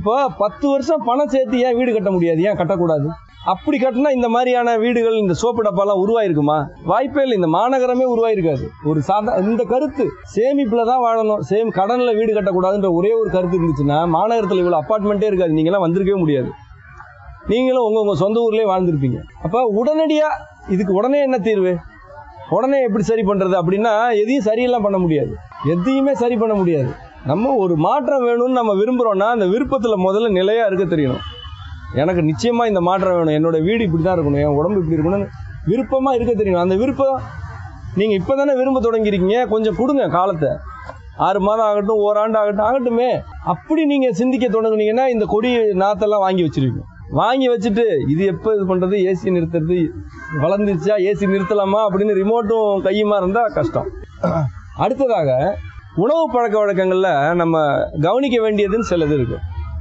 இப்போ பத்து வருஷம் பணம் சேர்த்து ஏன் வீடு கட்ட முடியாது ஏன் கட்டக்கூடாது அப்படி கட்டினா இந்த மாதிரியான வீடுகள் இந்த சோப்பு டப்பாலாம் உருவாயிருக்குமா வாய்ப்பே இல்லை இந்த மாநகரமே உருவாயிருக்காது ஒரு சாதா இந்த கருத்து சேமிப்புல தான் வாழணும் சேம் கடன்ல வீடு கட்டக்கூடாதுன்ற ஒரே ஒரு கருத்து இருந்துச்சுன்னா மாநகரத்தில் இவ்வளவு அப்பார்ட்மெண்ட்டே இருக்காது நீங்களாம் வந்திருக்கவே முடியாது நீங்களும் உங்க உங்க சொந்த ஊர்லயே வாழ்ந்திருப்பீங்க அப்ப உடனடியா இதுக்கு உடனே என்ன தீர்வு உடனே எப்படி சரி பண்றது அப்படின்னா எதையும் சரியெல்லாம் பண்ண முடியாது எதையுமே சரி பண்ண முடியாது நம்ம ஒரு மாற்றம் வேணும்னு நம்ம விரும்புறோம்னா அந்த விருப்பத்துல முதல்ல நிலையா இருக்க தெரியணும் எனக்கு நிச்சயமா இந்த மாற்றம் வேணும் என்னோட வீடு இப்படி தான் இருக்கணும் என் உடம்பு இப்படி இருக்கணும்னு விருப்பமா இருக்க தெரியணும் அந்த விருப்பம் நீங்க இப்பதானே விரும்ப தொடங்கிருக்கீங்க கொஞ்சம் கொடுங்க காலத்தை ஆறு மாதம் ஆகட்டும் ஓராண்டு ஆகட்டும் ஆகட்டுமே அப்படி நீங்க சிந்திக்க தொடங்குனீங்கன்னா இந்த கொடி நாத்தெல்லாம் வாங்கி வச்சிருவீங்க வாங்கி வச்சுட்டு இது எப்போ இது பண்றது ஏசி நிறுத்துறது வளர்ந்துருச்சா ஏசி நிறுத்தலாமா அப்படின்னு ரிமோட்டும் கையுமா இருந்தா கஷ்டம் அடுத்ததாக உணவு பழக்க வழக்கங்கள்ல நம்ம கவனிக்க வேண்டியதுன்னு சிலது இருக்கு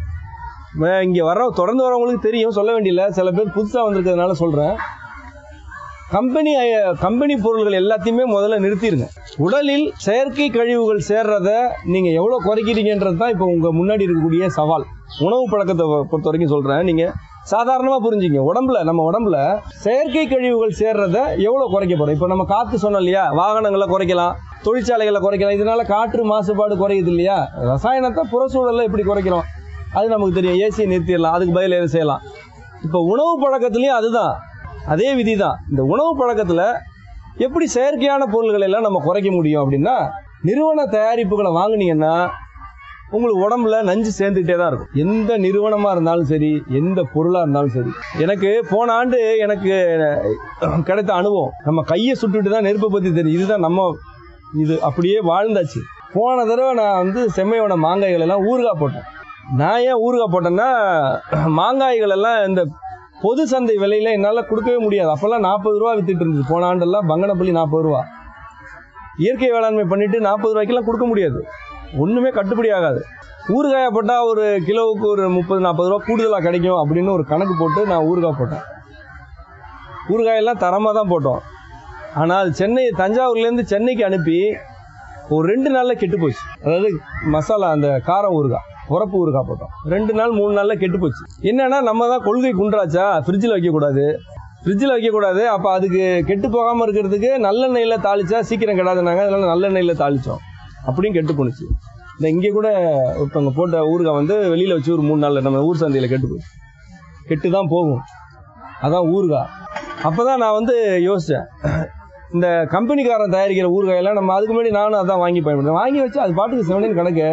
ம- இங்க வர தொடர்ந்து வரவங்களுக்கு தெரியும் சொல்ல வேண்டியல சில பேர் புதுசா வந்திருக்கிறதுனால சொல்றேன் கம்பெனி அஹ், கம்பெனி பொருள்கள் எல்லாத்தையுமே முதல்ல நிறுத்திடுங்க உடலில் செயற்கை கழிவுகள் சேர்றத நீங்க எவ்வளவு குறைக்கிறீங்கன்றது தான் இப்போ உங்க முன்னாடி இருக்கக்கூடிய சவால் உணவு பழக்கத்தை பொ- பொறுத்த வரைக்கும் சொல்றேன் நீங்க சாதாரணமா புரிஞ்சுங்க உடம்புல நம்ம உடம்புல செயற்கை கழிவுகள் சேர்றத எவ்வளவு குறைக்க போறோம் இப்போ நம்ம காத்து சொன்னோம் இல்லையா வாகனங்களை குறைக்கலாம் தொழிற்சாலைகளை குறைக்கலாம் இதனால காற்று மாசுபாடு குறையுது இல்லையா ரசாயனத்தை புறச்சூழல்ல எப்படி குறைக்கிறோம் அது நமக்கு தெரியும் ஏசியை நிறுத்திடலாம் அதுக்கு பதில் எது செய்யலாம் இப்போ உணவு பழக்கத்துலயும் அதுதான் அதே விதி தான் இந்த உணவு பழக்கத்துல எப்படி செயற்கையான பொருள்களை எல்லாம் நம்ம குறைக்க முடியும் அப்படின்னா நிறுவன தயாரிப்புகளை வாங்குனீங்கன்னா உங்களுக்கு உடம்புல நஞ்சு சேர்ந்துட்டே தான் இருக்கும் எந்த நிறுவனமா இருந்தாலும் சரி எந்த பொருளா இருந்தாலும் சரி எனக்கு போன ஆண்டு எனக்கு கிடைத்த அனுபவம் நம்ம கையை சுட்டுட்டு தான் நெருப்பை பத்தி தெரியும் இதுதான் நம்ம இது அப்படியே வாழ்ந்தாச்சு போன தடவை நான் வந்து செம்மையோட மாங்காய்கள் எல்லாம் ஊறுகாய் போட்டேன் நான் ஏன் ஊறுகாய் போட்டேன்னா மாங்காய்கள் எல்லாம் இந்த பொது சந்தை விலையில என்னால் கொடுக்கவே முடியாது அப்போல்லாம் நாற்பது ரூபா வித்துட்டு இருந்தது போன ஆண்டெல்லாம் பங்கனப்பள்ளி நாற்பது ரூபா இயற்கை வேளாண்மை பண்ணிட்டு நாற்பது ரூபாய்க்கெல்லாம் கொடுக்க முடியாது ஒன்றுமே கட்டுப்படி ஆகாது ஊறுகாயை போட்டால் ஒரு கிலோவுக்கு ஒரு முப்பது நாற்பது ரூபா கூடுதலாக கிடைக்கும் அப்படின்னு ஒரு கணக்கு போட்டு நான் ஊறுகாய் போட்டேன் ஊறுகாயெல்லாம் தரமாக தான் போட்டோம் ஆனால் சென்னை தஞ்சாவூர்லேருந்து சென்னைக்கு அனுப்பி ஒரு ரெண்டு நாளில் கெட்டு போச்சு அதாவது மசாலா அந்த காரம் ஊறுகாய் உரப்பு ஊறுகாய் போட்டோம் ரெண்டு நாள் மூணு நாளில் கெட்டு போச்சு என்னன்னா நம்ம தான் கொள்கை குன்றாச்சா ஃப்ரிட்ஜில் வைக்கக்கூடாது ஃப்ரிட்ஜில் வைக்கக்கூடாது அப்போ அதுக்கு கெட்டு போகாமல் இருக்கிறதுக்கு நல்லெண்ணெயில் தாளிச்சா சீக்கிரம் கெடாதுனாங்க அதனால நல்லெண்ணெயில் தாளித்தோம் அப்படியும் கெட்டு போணுச்சு இந்த இங்கே கூட ஒருத்தவங்க போட்ட ஊறுகாய் வந்து வெளியில் வச்சு ஒரு மூணு நாளில் நம்ம ஊர் சந்தையில் கெட்டு போச்சு கெட்டு தான் போகும் அதான் ஊறுகாய் அப்போ தான் நான் வந்து யோசித்தேன் இந்த கம்பெனிக்காரன் தயாரிக்கிற ஊறுகாயெல்லாம் நம்ம அதுக்கு முன்னாடி நானும் அதான் வாங்கி பயன்படுத்தேன் வாங்கி வச்சு அது பாட்டுக்கு செவனின்னு கிடக்கு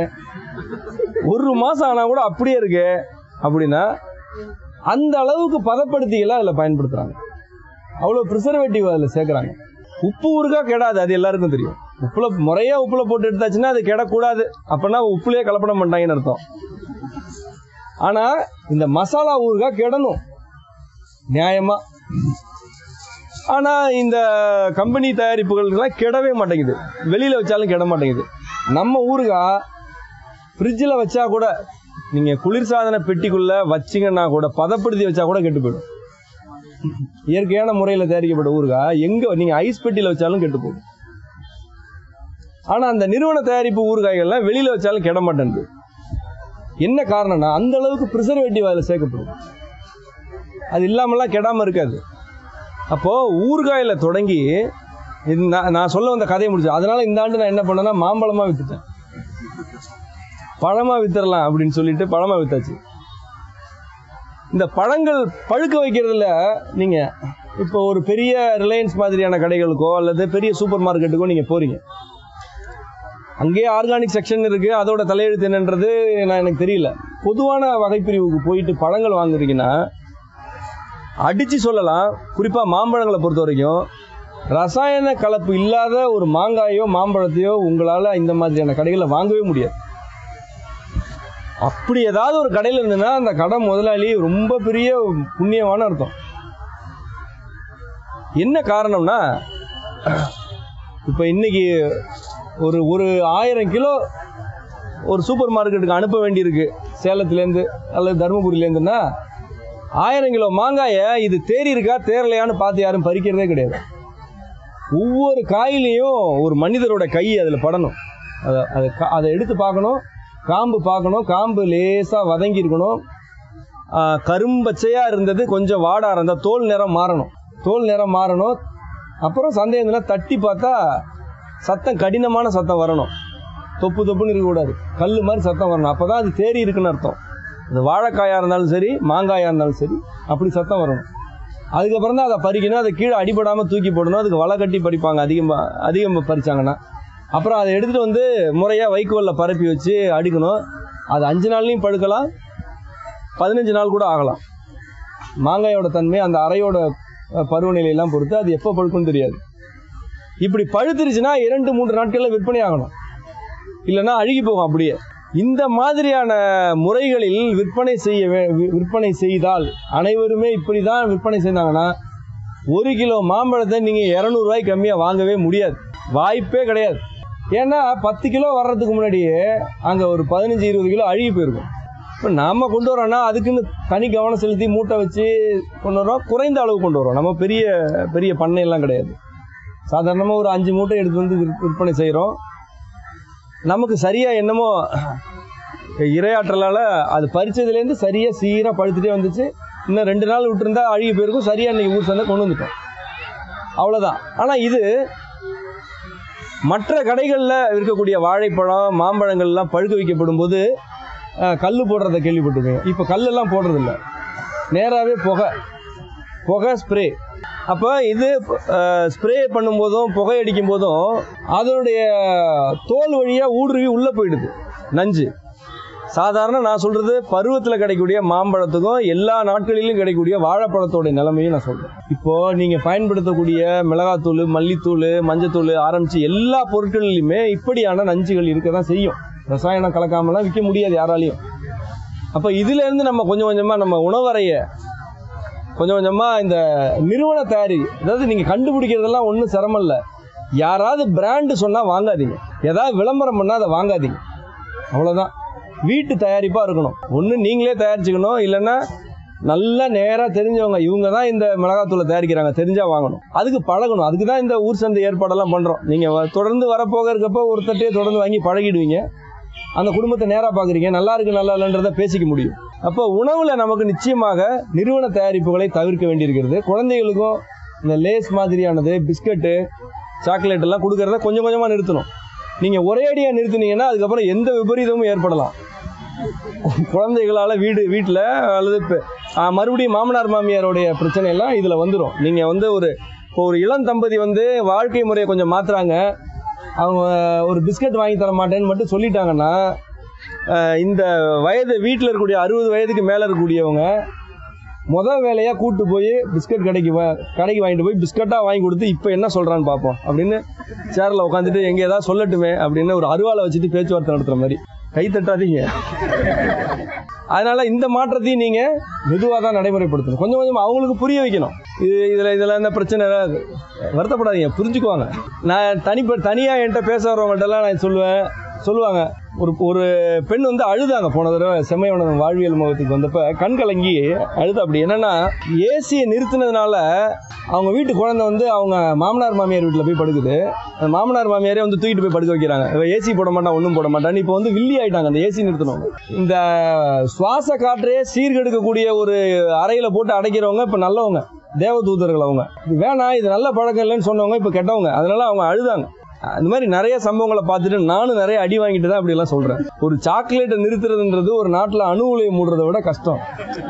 ஒரு மாதம் ஆனால் கூட அப்படியே இருக்கு அப்படின்னா அந்த அளவுக்கு பதப்படுத்திகளை அதில் பயன்படுத்துகிறாங்க அவ்வளோ ப்ரிசர்வேட்டிவ் அதில் சேர்க்குறாங்க உப்பு ஊறுகாய் கெடாது அது எல்லாருக்கும் தெரியும் உப்புல முறையா உப்புல போட்டு எடுத்தாச்சுன்னா அது கெடக்கூடாது அப்பனா உப்புலயே கலப்படம் பண்ணிட்டாங்கன்னு அர்த்தம் ஆனா இந்த மசாலா ஊறுகாய் கெடணும் நியாயமா ஆனா இந்த கம்பெனி தயாரிப்புகள்லாம் கெடவே மாட்டேங்குது வெளியில வச்சாலும் கெட மாட்டேங்குது நம்ம ஊறுகாய் ஃப்ரிட்ஜில் வச்சா கூட நீங்க குளிர்சாதன பெட்டிக்குள்ள வச்சீங்கன்னா கூட பதப்படுத்தி வச்சா கூட கெட்டு போயிடும் இயற்கையான முறையில் தயாரிக்கப்பட்ட ஊறுகாய் எங்க நீங்க ஐஸ் பெட்டியில வச்சாலும் கெட்டு போகும் ஆனா அந்த நிறுவன தயாரிப்பு ஊறுகாய்கள்லாம் வெளியில வச்சாலும் கெட மாட்டேங்குது என்ன காரணம்னா அந்த அளவுக்கு ப்ரிசர்வேட்டிவ் அதில் சேர்க்கப்படுது அது இல்லாமலாம் கெடாம இருக்காது அப்போ ஊறுகாயில தொடங்கி இது நான் நான் சொல்ல வந்த கதையை முடிச்சு அதனால இந்த ஆண்டு நான் என்ன பண்ணேன்னா மாம்பழமா வித்துட்டேன் பழமா வித்துறலாம் அப்படின்னு சொல்லிட்டு பழமா வித்தாச்சு இந்த பழங்கள் பழுக்க வைக்கிறதுல நீங்க இப்போ ஒரு பெரிய ரிலையன்ஸ் மாதிரியான கடைகளுக்கோ அல்லது பெரிய சூப்பர் மார்க்கெட்டுக்கோ நீங்க போறீங்க அங்கேயே ஆர்கானிக் செக்ஷன் இருக்கு அதோட தலையெழுத்து என்னன்றது நான் எனக்கு தெரியல பொதுவான வகைப்பிரிவுக்கு போயிட்டு பழங்கள் வாங்குறீங்கன்னா அடிச்சு சொல்லலாம் குறிப்பா மாம்பழங்களை பொறுத்த வரைக்கும் ரசாயன கலப்பு இல்லாத ஒரு மாங்காயோ மாம்பழத்தையோ உங்களால இந்த மாதிரியான கடைகளில் வாங்கவே முடியாது அப்படி ஏதாவது ஒரு கடையில் இருந்ததுன்னா அந்த கடை முதலாளி ரொம்ப பெரிய புண்ணியமான அர்த்தம் என்ன காரணம்னா இப்போ இன்னைக்கு ஒரு ஒரு ஆயிரம் கிலோ ஒரு சூப்பர் மார்க்கெட்டுக்கு அனுப்ப வேண்டியிருக்கு சேலத்துலேருந்து அல்லது தருமபுரியிலேருந்துன்னா ஆயிரம் கிலோ மாங்காயை இது தேறி இருக்கா தேரலையான்னு பார்த்து யாரும் பறிக்கிறதே கிடையாது ஒவ்வொரு காயிலையும் ஒரு மனிதரோட கை அதில் படணும் அதை அதை க- அதை எடுத்து பார்க்கணும் காம்பு பார்க்கணும் காம்பு லேசாக வதங்கி இருக்கணும் ஆ, கரும்பச்சையாக இருந்தது கொஞ்சம் வாட ஆரம்பித்தா தோல் நிறம் மாறணும் தோல் நிறம் மாறணும் அப்புறம் சந்தேகம்னா தட்டி பார்த்தா சத்தம் கடினமான சத்தம் வரணும் தொப்பு தொப்புன்னு இருக்கக்கூடாது கல் மாதிரி சத்தம் வரணும் அப்போ தான் அது தேறி இருக்குன்னு அர்த்தம் அது வாழைக்காயாக இருந்தாலும் சரி மாங்காயாக இருந்தாலும் சரி அப்படி சத்தம் வரணும் அதுக்கப்புறம் தான் அதை பறிக்கணும் அதை கீழே அடிபடாமல் தூக்கி போடணும் அதுக்கு வலை கட்டி பறிப்பாங்க அதிகமாக அதிகம் பறிச்சாங்கன்னா அப்புறம் அதை எடுத்துகிட்டு வந்து முறையாக வைக்கோலில் பரப்பி வச்சு அடிக்கணும் அது அஞ்சு நாள்லையும் பழுக்கலாம் பதினஞ்சு நாள் கூட ஆகலாம் மாங்காயோட தன்மை அந்த அறையோட அஹ், பருவநிலையெல்லாம் பொறுத்து அது எப்போ பழுக்கும்னு தெரியாது இப்படி பழுத்துருச்சுன்னா இரண்டு மூன்று நாட்களில் விற்பனை ஆகணும் இல்லைன்னா அழுகி போகும் அப்படியே இந்த மாதிரியான முறைகளில் விற்பனை செய்ய வே- வி- விற்பனை செய்தால் அனைவருமே இப்படி தான் விற்பனை செய்தாங்கன்னா ஒரு கிலோ மாம்பழத்தை நீங்கள் இரநூறுவாய்க்கு கம்மியாக வாங்கவே முடியாது வாய்ப்பே கிடையாது ஏன்னா பத்து கிலோ வர்றதுக்கு முன்னாடியே அங்கே ஒரு பதினஞ்சு இருபது கிலோ அழுகி போயிருக்கும் இப்போ நம்ம கொண்டு வரோம்னா அதுக்குன்னு தனி கவனம் செலுத்தி மூட்டை வச்சு கொண்டு வரோம் குறைந்த அளவு கொண்டு வரோம் நம்ம பெரிய பெரிய பண்ணையெல்லாம் கிடையாது சாதாரணமாக ஒரு அஞ்சு மூட்டை எடுத்து வந்து விற்- விற்பனை செய்கிறோம் நமக்கு சரியாக என்னமோ இரையாற்றலால் அது பறிச்சதுலேருந்து சரியாக சீராக பழுத்துட்டே வந்துச்சு இன்னும் ரெண்டு நாள் விட்டுருந்தா அழுகி போயிருக்கும் சரியாக இன்னைக்கு ஊர் சந்தை கொண்டு வந்துட்டோம் அவ்வளோதான் ஆனால் இது மற்ற கடைகளில் இருக்கக்கூடிய வாழைப்பழம் மாம்பழங்கள்லாம் பழுக்க வைக்கப்படும் போது கல் போடுறத கேள்விப்பட்டிருக்கேன் இப்போ கல்லெல்லாம் போடுறதில்ல நேராகவே புகை புகை ஸ்ப்ரே அப்போ இது ஸ்ப்ரே பண்ணும்போதும் புகை அடிக்கும் போதும் அதனுடைய தோல் வழியாக ஊடுருவி உள்ளே போயிடுது நஞ்சு சாதாரண நான் சொல்றது பருவத்தில் கிடைக்கக்கூடிய மாம்பழத்துக்கும் எல்லா நாட்களிலும் கிடைக்கக்கூடிய வாழைப்பழத்தோட நிலைமையும் நான் சொல்றேன் இப்போ நீங்க பயன்படுத்தக்கூடிய மிளகாத்தூள் மல்லித்தூள் மஞ்சத்தூள் ஆரம்பிச்சு எல்லா பொருட்களிலுமே இப்படியான நஞ்சுகள் இருக்க தான் செய்யும் ரசாயனம் கலக்காமலாம் விற்க முடியாது யாராலையும் அப்போ இதுல இருந்து நம்ம கொஞ்சம் கொஞ்சமா நம்ம உணவறைய கொஞ்சம் கொஞ்சமா இந்த நிறுவன தயாரி அதாவது நீங்க கண்டுபிடிக்கிறதெல்லாம் ஒன்றும் சிரமம் இல்லை யாராவது பிராண்டு சொன்னா வாங்காதீங்க ஏதாவது விளம்பரம் பண்ணா அதை வாங்காதீங்க அவ்வளவுதான் வீட்டு தயாரிப்பா இருக்கணும் ஒன்று நீங்களே தயாரிச்சுக்கணும் இல்லைன்னா நல்லா நேராக தெரிஞ்சவங்க இவங்க தான் இந்த மிளகாத்தூளை தயாரிக்கிறாங்க தெரிஞ்சா வாங்கணும் அதுக்கு பழகணும் அதுக்கு தான் இந்த ஊர் சந்தை ஏற்பாடெல்லாம் பண்ணுறோம் நீங்கள் தொடர்ந்து வரப்போக இருக்கப்போ ஒருத்தட்டே தொடர்ந்து வாங்கி பழகிடுவீங்க அந்த குடும்பத்தை நேராக பார்க்குறீங்க நல்லா இருக்கு நல்லா இல்லைன்றதை பேசிக்க முடியும் அப்போ உணவில் நமக்கு நிச்சயமாக நிறுவன தயாரிப்புகளை தவிர்க்க வேண்டியிருக்கிறது குழந்தைகளுக்கும் இந்த லேஸ் மாதிரியானது பிஸ்கட்டு சாக்லேட் எல்லாம் கொடுக்கறத கொஞ்சம் கொஞ்சமாக நிறுத்தணும் நீங்கள் ஒரே அடியாக நிறுத்துனீங்கன்னா அதுக்கப்புறம் எந்த விபரீதமும் ஏற்படலாம் குழந்தைகளால் வீடு வீட்டில் அல்லது இப்ப- ஆ, மறுபடியும் மாமனார் மாமியாருடைய பிரச்சனை எல்லாம் இதில் வந்துடும் நீங்கள் வந்து ஒரு இப்போ ஒரு இளம் தம்பதி வந்து வாழ்க்கை முறையை கொஞ்சம் மாற்றுறாங்க அவங்க ஒரு பிஸ்கட் வாங்கி தர மாட்டேன்னு மட்டும் சொல்லிட்டாங்கன்னா அஹ், இந்த வயது வீட்டில் இருக்கக்கூடிய அறுபது வயதுக்கு மேலே இருக்கக்கூடியவங்க முதல் வேலையாக கூட்டு போய் பிஸ்கட் கடைக்கு வா- கடைக்கு வாங்கிட்டு போய் பிஸ்கட்டாக வாங்கி கொடுத்து இப்போ என்ன சொல்கிறான்னு பார்ப்போம் அப்படின்னு சேரில் உட்காந்துட்டு எங்கே ஏதாவது சொல்லட்டுமே அப்படின்னு ஒரு அருவாளை வச்சுட்டு பேச்சுவார்த்தை நடத்துகிற மாதிரி கை தட்டாதீங்க அதனால இந்த மாற்றத்தையும் நீங்க மெதுவாக தான் நடைமுறைப்படுத்தணும் கொஞ்சம் கொஞ்சம் அவங்களுக்கு புரிய வைக்கணும் இது இதில் இதில் என்ன பிரச்சனை இல்லை. வருத்தப்படாதீங்க புரிஞ்சுக்குவாங்க நான் தனிப்ப தனியாக என்கிட்ட பேச வரவங்கள்ட்டலாம் நான் சொல்லுவேன் சொல்லுவாங்க ஒரு ஒரு பெண் வந்து அழுதாங்க போன தடவை செம்மையவனம் வாழ்வியல் முகத்துக்கு வந்தப்ப கண் கலங்கி அழுது அப்படி என்னன்னா ஏசியை நிறுத்தினதுனால அவங்க வீட்டு குழந்தை வந்து அவங்க மாமனார் மாமியார் வீட்டில் போய் படுக்குது அந்த மாமனார் மாமியாரே வந்து தூக்கிட்டு போய் படுக்க வைக்கிறாங்க ஏசி போட மாட்டான் ஒன்றும் போட மாட்டான்னு இப்போ வந்து வில்லி ஆயிட்டாங்க அந்த ஏசி நிறுத்தணும் இந்த சுவாச காற்றையே சீர்கெடுக்கக்கூடிய ஒரு அறையில போட்டு அடைக்கிறவங்க இப்போ நல்லவங்க தேவதூதர்கள் அவங்க இது வேணாம் இது நல்ல பழக்கம் இல்லைன்னு சொன்னவங்க இப்போ கெட்டவங்க அதனால அவங்க அழுதாங்க அந்த மாதிரி நிறைய சம்பவங்களை பார்த்துட்டு நானும் நிறைய அடி வாங்கிட்டு தான் அப்படி எல்லாம் சொல்றேன் ஒரு சாக்லேட்டை நிறுத்துறதுன்றது ஒரு நாட்டில் அணு உலையை மூடுறதை விட கஷ்டம்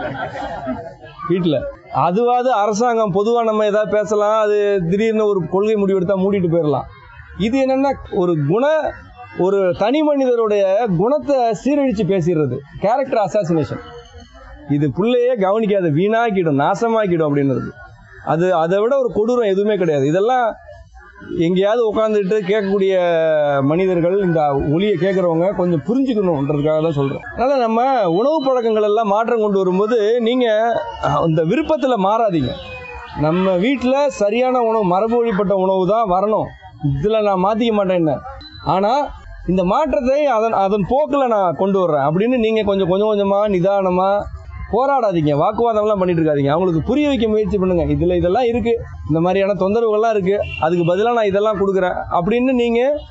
வீட்டில் அதுவாது அரசாங்கம் பொதுவாக நம்ம ஏதாவது பேசலாம் அது திடீர்னு ஒரு கொள்கை முடிவெடுத்தா மூடிட்டு போயிடலாம் இது என்னன்னா ஒரு குண ஒரு தனி மனிதருடைய குணத்தை சீரழிச்சு பேசிடுறது கேரக்டர் அசாசினேஷன் இது புள்ளையே கவனிக்காத வீணாக்கிடும் நாசமாக்கிடும் அப்படின்றது அது அதை விட ஒரு கொடூரம் எதுவுமே கிடையாது இதெல்லாம் எங்கேயாவது உட்காந்துட்டு கேட்கக்கூடிய மனிதர்கள் இந்த ஒளியை கேட்குறவங்க கொஞ்சம் புரிஞ்சுக்கணுன்றதுக்காக தான் சொல்கிறேன் அதனால் நம்ம உணவு பழக்கங்கள் எல்லாம் மாற்றம் கொண்டு வரும்போது நீங்கள் இந்த விருப்பத்தில் மாறாதீங்க நம்ம வீட்டில் சரியான உணவு மரபு வழிபட்ட உணவு தான் வரணும் இதில் நான் மாற்றிக்க மாட்டேன் ஆனால் இந்த மாற்றத்தை அதன் அதன் போக்கில் நான் கொண்டு வர்றேன் அப்படின்னு நீங்கள் கொஞ்சம் கொஞ்சம் கொஞ்சமாக நிதானமாக போராடாதீங்க வாக்குவாதம்லாம் பண்ணிட்டு இருக்காதீங்க அவங்களுக்கு புரிய வைக்க முயற்சி பண்ணுங்க இதுல இதெல்லாம் இருக்கு இந்த மாதிரியான தொந்தரவுகள்லாம் இருக்கு அதுக்கு பதிலாக நான் இதெல்லாம் கொடுக்குறேன் அப்படின்னு நீங்க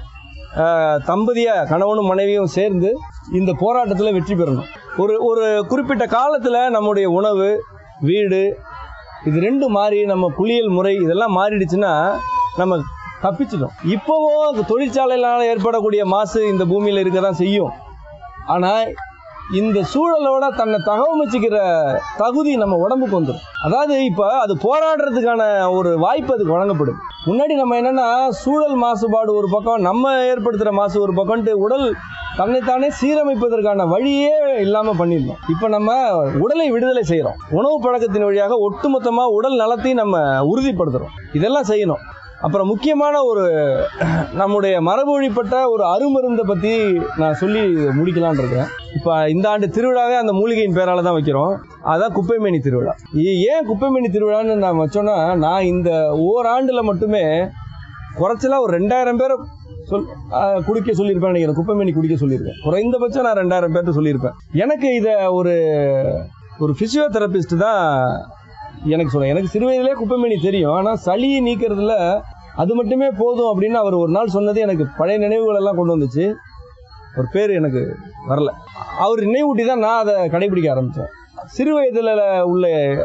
அஹ், தம்பதிய கணவனும் மனைவியும் சேர்ந்து இந்த போராட்டத்தில் வெற்றி பெறணும் ஒரு ஒரு குறிப்பிட்ட காலத்தில் நம்முடைய உணவு வீடு இது ரெண்டும் மாறி நம்ம குளியல் முறை இதெல்லாம் மாறிடுச்சுன்னா நம்ம தப்பிச்சிடும் இப்போவும் தொழிற்சாலையினால ஏற்படக்கூடிய மாசு இந்த பூமியில் இருக்க தான் செய்யும் ஆனால் இந்த சூழலோட தன்னை தகவமைச்சிக்கிற தகுதி நம்ம உடம்புக்கு வந்துடும் அதாவது இப்போ அது போராடுறதுக்கான ஒரு வாய்ப்பு அதுக்கு வழங்கப்படும் முன்னாடி நம்ம என்னன்னா சூழல் மாசுபாடு ஒரு பக்கம் நம்ம ஏற்படுத்துகிற மாசு ஒரு பக்கம்ட்டு உடல் தன்னைத்தானே சீரமைப்பதற்கான வழியே இல்லாமல் பண்ணியிருந்தோம் இப்போ நம்ம உடலை விடுதலை செய்கிறோம் உணவு பழக்கத்தின் வழியாக ஒட்டுமொத்தமாக உடல் நலத்தையும் நம்ம உறுதிப்படுத்துகிறோம் இதெல்லாம் செய்யணும் அப்புறம் முக்கியமான ஒரு நம்முடைய மரபு வழிப்பட்ட ஒரு அருமருந்தை பற்றி நான் சொல்லி முடிக்கலான் இருக்கேன் இப்போ இந்த ஆண்டு திருவிழாவே அந்த மூலிகையின் பேரால தான் வைக்கிறோம் அதான் குப்பைமேனி திருவிழா ஏ- ஏன் குப்பைமேனி திருவிழான்னு நான் வச்சோன்னா நான் இந்த ஓராண்டில் மட்டுமே குறைச்சலா ஒரு ரெண்டாயிரம் பேரை சொல் ஆ, குடிக்க சொல்லியிருப்பேன் நினைக்கிறேன் குப்பைமேனி குடிக்க சொல்லியிருக்கேன் குறைந்தபட்சம் நான் ரெண்டாயிரம் பேர்ட்ட சொல்லியிருப்பேன் எனக்கு இதை ஒரு ஒரு பிசியோதெரபிஸ்ட் தான் எனக்கு சொல்ல எனக்கு சிறு வயதிலே குப்பைமேனி தெரியும் ஆனால் சளியை நீக்கிறதுல அது மட்டுமே போதும் அப்படின்னு அவர் ஒரு நாள் சொன்னது எனக்கு பழைய நினைவுகள் எல்லாம் கொண்டு வந்துச்சு ஒரு பேர் எனக்கு வரல அவர் நினைவூட்டி தான் நான் அதை கடைபிடிக்க ஆரம்பித்தேன் சிறு வயதில் உள்ள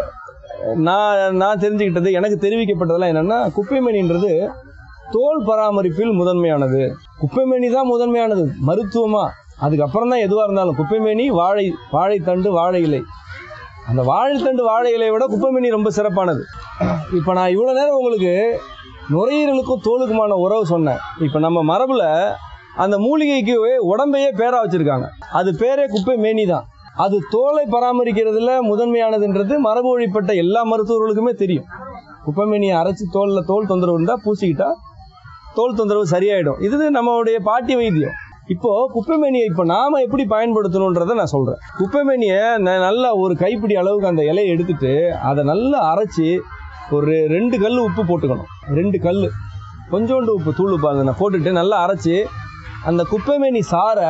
நான் நான் தெரிஞ்சுக்கிட்டது எனக்கு தெரிவிக்கப்பட்டதெல்லாம் என்னென்னா குப்பைமேனின்றது தோல் பராமரிப்பில் முதன்மையானது குப்பைமேனி தான் முதன்மையானது மருத்துவமா அதுக்கப்புறம் தான் எதுவாக இருந்தாலும் குப்பைமேனி வாழை வாழைத்தண்டு வாழை இலை அந்த வாழைத்தண்டு வாழை இலையை விட குப்பைமேனி ரொம்ப சிறப்பானது இப்போ நான் இவ்வளோ நேரம் உங்களுக்கு நுரையீரலுக்கும் தோலுக்குமான உறவு சொன்னேன் இப்போ நம்ம மரபில் அந்த மூலிகைக்கு உடம்பையே பேரா வச்சிருக்காங்க அது பேரே குப்பை மேனி தான் அது தோலை பராமரிக்கிறதுல முதன்மையானதுன்றது மரபு வழிப்பட்ட எல்லா மருத்துவர்களுக்குமே தெரியும் குப்பைமேனியை அரைச்சி தோலில் தோல் தொந்தரவு இருந்தால் பூசிக்கிட்டா தோல் தொந்தரவு சரியாயிடும் இது நம்மளுடைய பாட்டி வைத்தியம் இப்போ குப்பைமேனியை இப்போ நாம எப்படி பயன்படுத்தணுன்றதை நான் சொல்றேன் குப்பைமேனியை ந- நல்லா ஒரு கைப்பிடி அளவுக்கு அந்த இலையை எடுத்துட்டு அதை நல்லா அரைச்சி ஒரு ரெண்டு கல் உப்பு போட்டுக்கணும் ரெண்டு கல் கொஞ்சோண்டு உப்பு தூள் உப்பு அதை நான் போட்டுட்டு நல்லா அரைச்சி அந்த குப்பைமேனி சாறை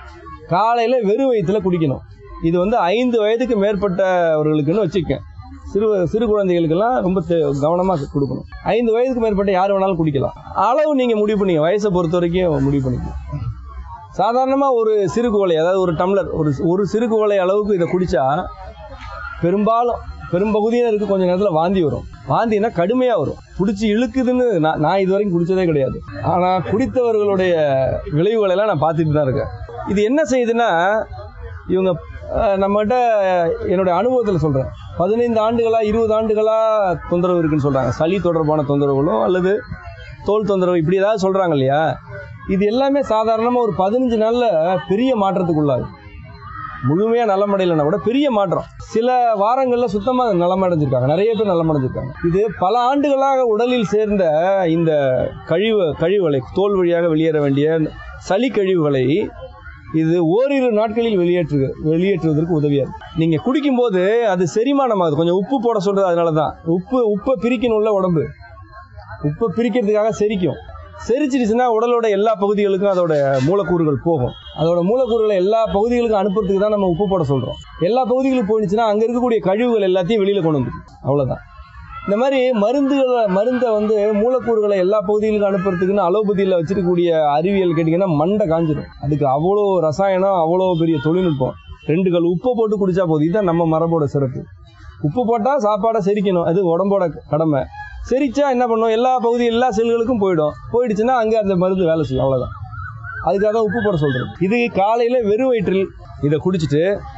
காலையில் வெறும் வயிற்றுல குடிக்கணும் இது வந்து ஐந்து வயதுக்கு மேற்பட்டவர்களுக்குன்னு வச்சுக்கேன் சிறு சிறு குழந்தைகளுக்கெல்லாம் ரொம்ப கவனமாக கொடுக்கணும் ஐந்து வயதுக்கு மேற்பட்ட யார் வேணாலும் குடிக்கலாம் அளவு நீங்கள் முடிவு பண்ணிக்க வயசை பொறுத்த வரைக்கும் முடிவு பண்ணிக்கலாம் சாதாரணமாக ஒரு சிறு குவளை அதாவது ஒரு டம்ளர் ஒரு ஒரு சிறு குவளை அளவுக்கு இதை குடிச்சா பெரும்பாலும் பெரும்பகுதியினருக்கு கொஞ்ச நேரத்தில் வாந்தி வரும் வாந்தினா கடுமையாக வரும் பிடிச்சி இழுக்குதுன்னு நான் நான் இது வரைக்கும் குடிச்சதே கிடையாது ஆனால் குடித்தவர்களுடைய விளைவுகளை எல்லாம் நான் பார்த்துட்டு தான் இருக்கேன் இது என்ன செய்யுதுன்னா இவங்க அஹ், நம்மகிட்ட என்னுடைய அனுபவத்தில் சொல்கிறேன் பதினைந்து ஆண்டுகளா இருபது ஆண்டுகளா தொந்தரவு இருக்குன்னு சொல்கிறாங்க சளி தொடர்பான தொந்தரவுகளும் அல்லது தோல் தொந்தரவு இப்படி ஏதாவது சொல்கிறாங்க இல்லையா இது எல்லாமே சாதாரணமாக ஒரு பதினஞ்சு நாளில் பெரிய மாற்றத்துக்குள்ளாகும் முழுமையாக நலமடையலைன்னா கூட பெரிய மாற்றம் சில வாரங்களில் சுத்தமாக நலமடைஞ்சிருக்காங்க நிறைய பேர் நலமடைஞ்சிருக்காங்க இது பல ஆண்டுகளாக உடலில் சேர்ந்த இந்த கழிவு கழிவுகளை தோல் வழியாக வெளியேற வேண்டிய சளி கழிவுகளை இது ஓரிரு நாட்களில் வெளியேற்று வெளியேற்றுவதற்கு உதவியா இருக்கு நீங்க குடிக்கும்போது அது செரிமானமாகுது கொஞ்சம் உப்பு போட சொல்றது அதனால தான் உப்பு உப்பை பிரிக்கணும்ல உடம்பு உப்பை பிரிக்கிறதுக்காக செரிக்கும் செரிச்சிடுச்சுன்னா உடலோட எல்லா பகுதிகளுக்கும் அதோட மூலக்கூறுகள் போகும் அதோட மூலக்கூறுகளை எல்லா பகுதிகளுக்கும் அனுப்புறதுக்கு தான் நம்ம உப்பு போட சொல்றோம் எல்லா பகுதிகளுக்கும் போயிடுச்சுன்னா அங்க இருக்கக்கூடிய கழிவுகள் எல்லாத்தையும் வெளியில கொண்டு வந்துடும் அவ்வளவுதான் இந்த மாதிரி மருந்துகளை மருந்தை வந்து மூலக்கூறுகளை எல்லா பகுதிகளுக்கும் அனுப்புறதுக்குன்னு அலோபதியில் வச்சிருக்கக்கூடிய அறிவியல் கேட்டிங்கன்னா மண்டை காஞ்சிடும் அதுக்கு அவ்வளோ ரசாயனம் அவ்வளோ பெரிய தொழில்நுட்பம் ரெண்டு கல் உப்பை போட்டு குடிச்சா போதும் இதுதான் நம்ம மரபோட சிறப்பு உப்பு போட்டால் சாப்பாடை செரிக்கணும் அது உடம்போட கடமை செரிச்சா என்ன பண்ணும் எல்லா பகுதி எல்லா செல்களுக்கும் போயிடும் போயிடுச்சுன்னா அங்கே அந்த மருந்து வேலை செய்யும் அவ்வளோதான் அதுக்காக தான் உப்பு போட சொல்கிறது இது காலையில் வெறும் வயிற்றில் இதை குடிச்சிட்டு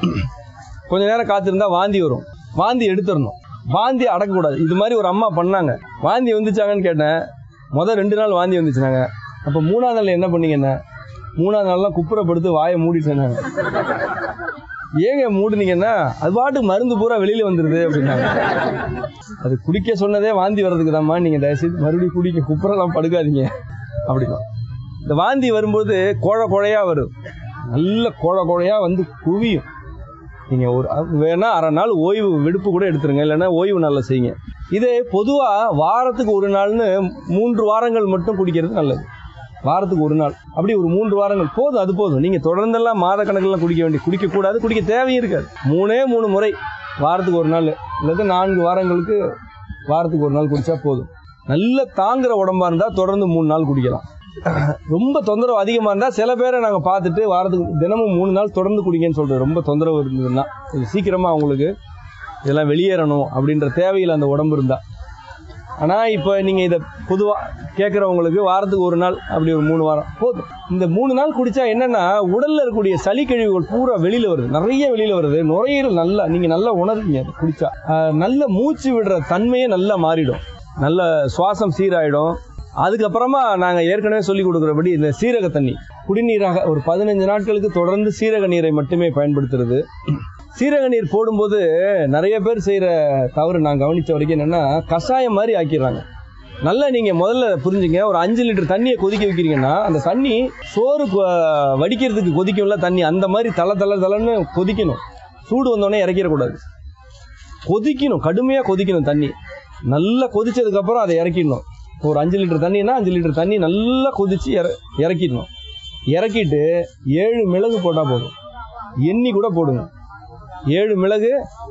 கொஞ்ச நேரம் காத்திருந்தா வாந்தி வரும் வாந்தி எடுத்துடணும் வாந்தி அடக்கக்கூடாது இது மாதிரி ஒரு அம்மா பண்ணாங்க வாந்தி வந்துச்சாங்கன்னு கேட்டேன் முதல் ரெண்டு நாள் வாந்தி வந்துச்சுனாங்க அப்போ மூணாவது நாள் என்ன பண்ணீங்கன்னு மூணாவது நாள்லாம் குப்புறப்படுத்து வாயை மூடிட்டேனாங்க ஏங்க மூடுனீங்கன்னா அது பாட்டுக்கு மருந்து பூரா வெளியில வந்துருது அப்படின்னாங்க அது குடிக்க சொன்னதே வாந்தி வர்றதுக்கு தான்மா நீங்க தயவுசெய்து மறுபடியும் குடிக்க குப்புறலாம் படுக்காதீங்க அப்படின்னா இந்த வாந்தி வரும்போது கோழ கோழையா வரும் நல்ல கோழ கோழையா வந்து குவியும் நீங்க ஒரு வேணா அரை நாள் ஓய்வு விடுப்பு கூட எடுத்துருங்க இல்லைன்னா ஓய்வு நாள்ல செய்யுங்க இது பொதுவா வாரத்துக்கு ஒரு நாள்னு மூன்று வாரங்கள் மட்டும் குடிக்கிறது நல்லது வாரத்துக்கு ஒரு நாள் அப்படி ஒரு மூன்று வாரங்கள் போதும் அது போதும் நீங்க தொடர்ந்தெல்லாம் மாத கணக்கெல்லாம் குடிக்க வேண்டிய குடிக்க கூடாது குடிக்க தேவையும் இருக்காது மூணே மூணு முறை வாரத்துக்கு ஒரு நாள் இல்லது நான்கு வாரங்களுக்கு வாரத்துக்கு ஒரு நாள் குடிச்சா போதும் நல்ல தாங்குற உடம்பா இருந்தா தொடர்ந்து மூணு நாள் குடிக்கலாம் ரொம்ப தொந்தரவு அதிகமாக இருந்தால் சில பேரை நாங்கள் பார்த்துட்டு வாரத்துக்கு தினமும் மூணு நாள் தொடர்ந்து குடிங்கன்னு சொல்கிறோம் ரொம்ப தொந்தரவு இருந்ததுன்னா கொஞ்சம் சீக்கிரமாக அவங்களுக்கு இதெல்லாம் வெளியேறணும் அப்படின்ற தேவையில் அந்த உடம்பு இருந்தால் ஆனால் இப்போ நீங்கள் இதை பொதுவாக கேட்குறவங்களுக்கு வாரத்துக்கு ஒரு நாள் அப்படி ஒரு மூணு வாரம் போதும் இந்த மூணு நாள் குடித்தா என்னென்னா உடலில் இருக்கக்கூடிய சளி கழிவுகள் பூரா வெளியில் வருது நிறைய வெளியில் வருது நுரையீரல் நல்லா நீங்கள் நல்லா உணர்வீங்க அதை குடித்தா நல்ல மூச்சு விடுற தன்மையே நல்லா மாறிடும் நல்ல சுவாசம் சீராயிடும் அதுக்கப்புறமா நாங்கள் ஏற்கனவே சொல்லி கொடுக்குறபடி இந்த சீரக தண்ணி குடிநீராக ஒரு பதினஞ்சு நாட்களுக்கு தொடர்ந்து சீரக நீரை மட்டுமே பயன்படுத்துறது சீரக நீர் போடும்போது நிறைய பேர் செய்கிற தவறு நான் கவனித்த வரைக்கும் என்னென்னா கஷாயம் மாதிரி ஆக்கிடுறாங்க நல்லா நீங்கள் முதல்ல புரிஞ்சுங்க ஒரு அஞ்சு லிட்டர் தண்ணியை கொதிக்க வைக்கிறீங்கன்னா அந்த தண்ணி சோறு கொ- வடிக்கிறதுக்கு கொதிக்கும்ல தண்ணி அந்த மாதிரி தலை தலை தலைன்னு கொதிக்கணும் சூடு வந்தோடனே இறக்கிடக்கூடாது கொதிக்கணும் கடுமையாக கொதிக்கணும் தண்ணி நல்லா கொதிச்சதுக்கப்புறம் அதை இறக்கிடணும் ஒரு அஞ்சு லிட்டர் தண்ணினா அஞ்சு லிட்டர் தண்ணி நல்லா கொதிச்சு இற இறக்கிடணும் இறக்கிட்டு ஏழு மிளகு போட்டால் போதும் எண்ணி கூட போடுங்க ஏழு மிளகு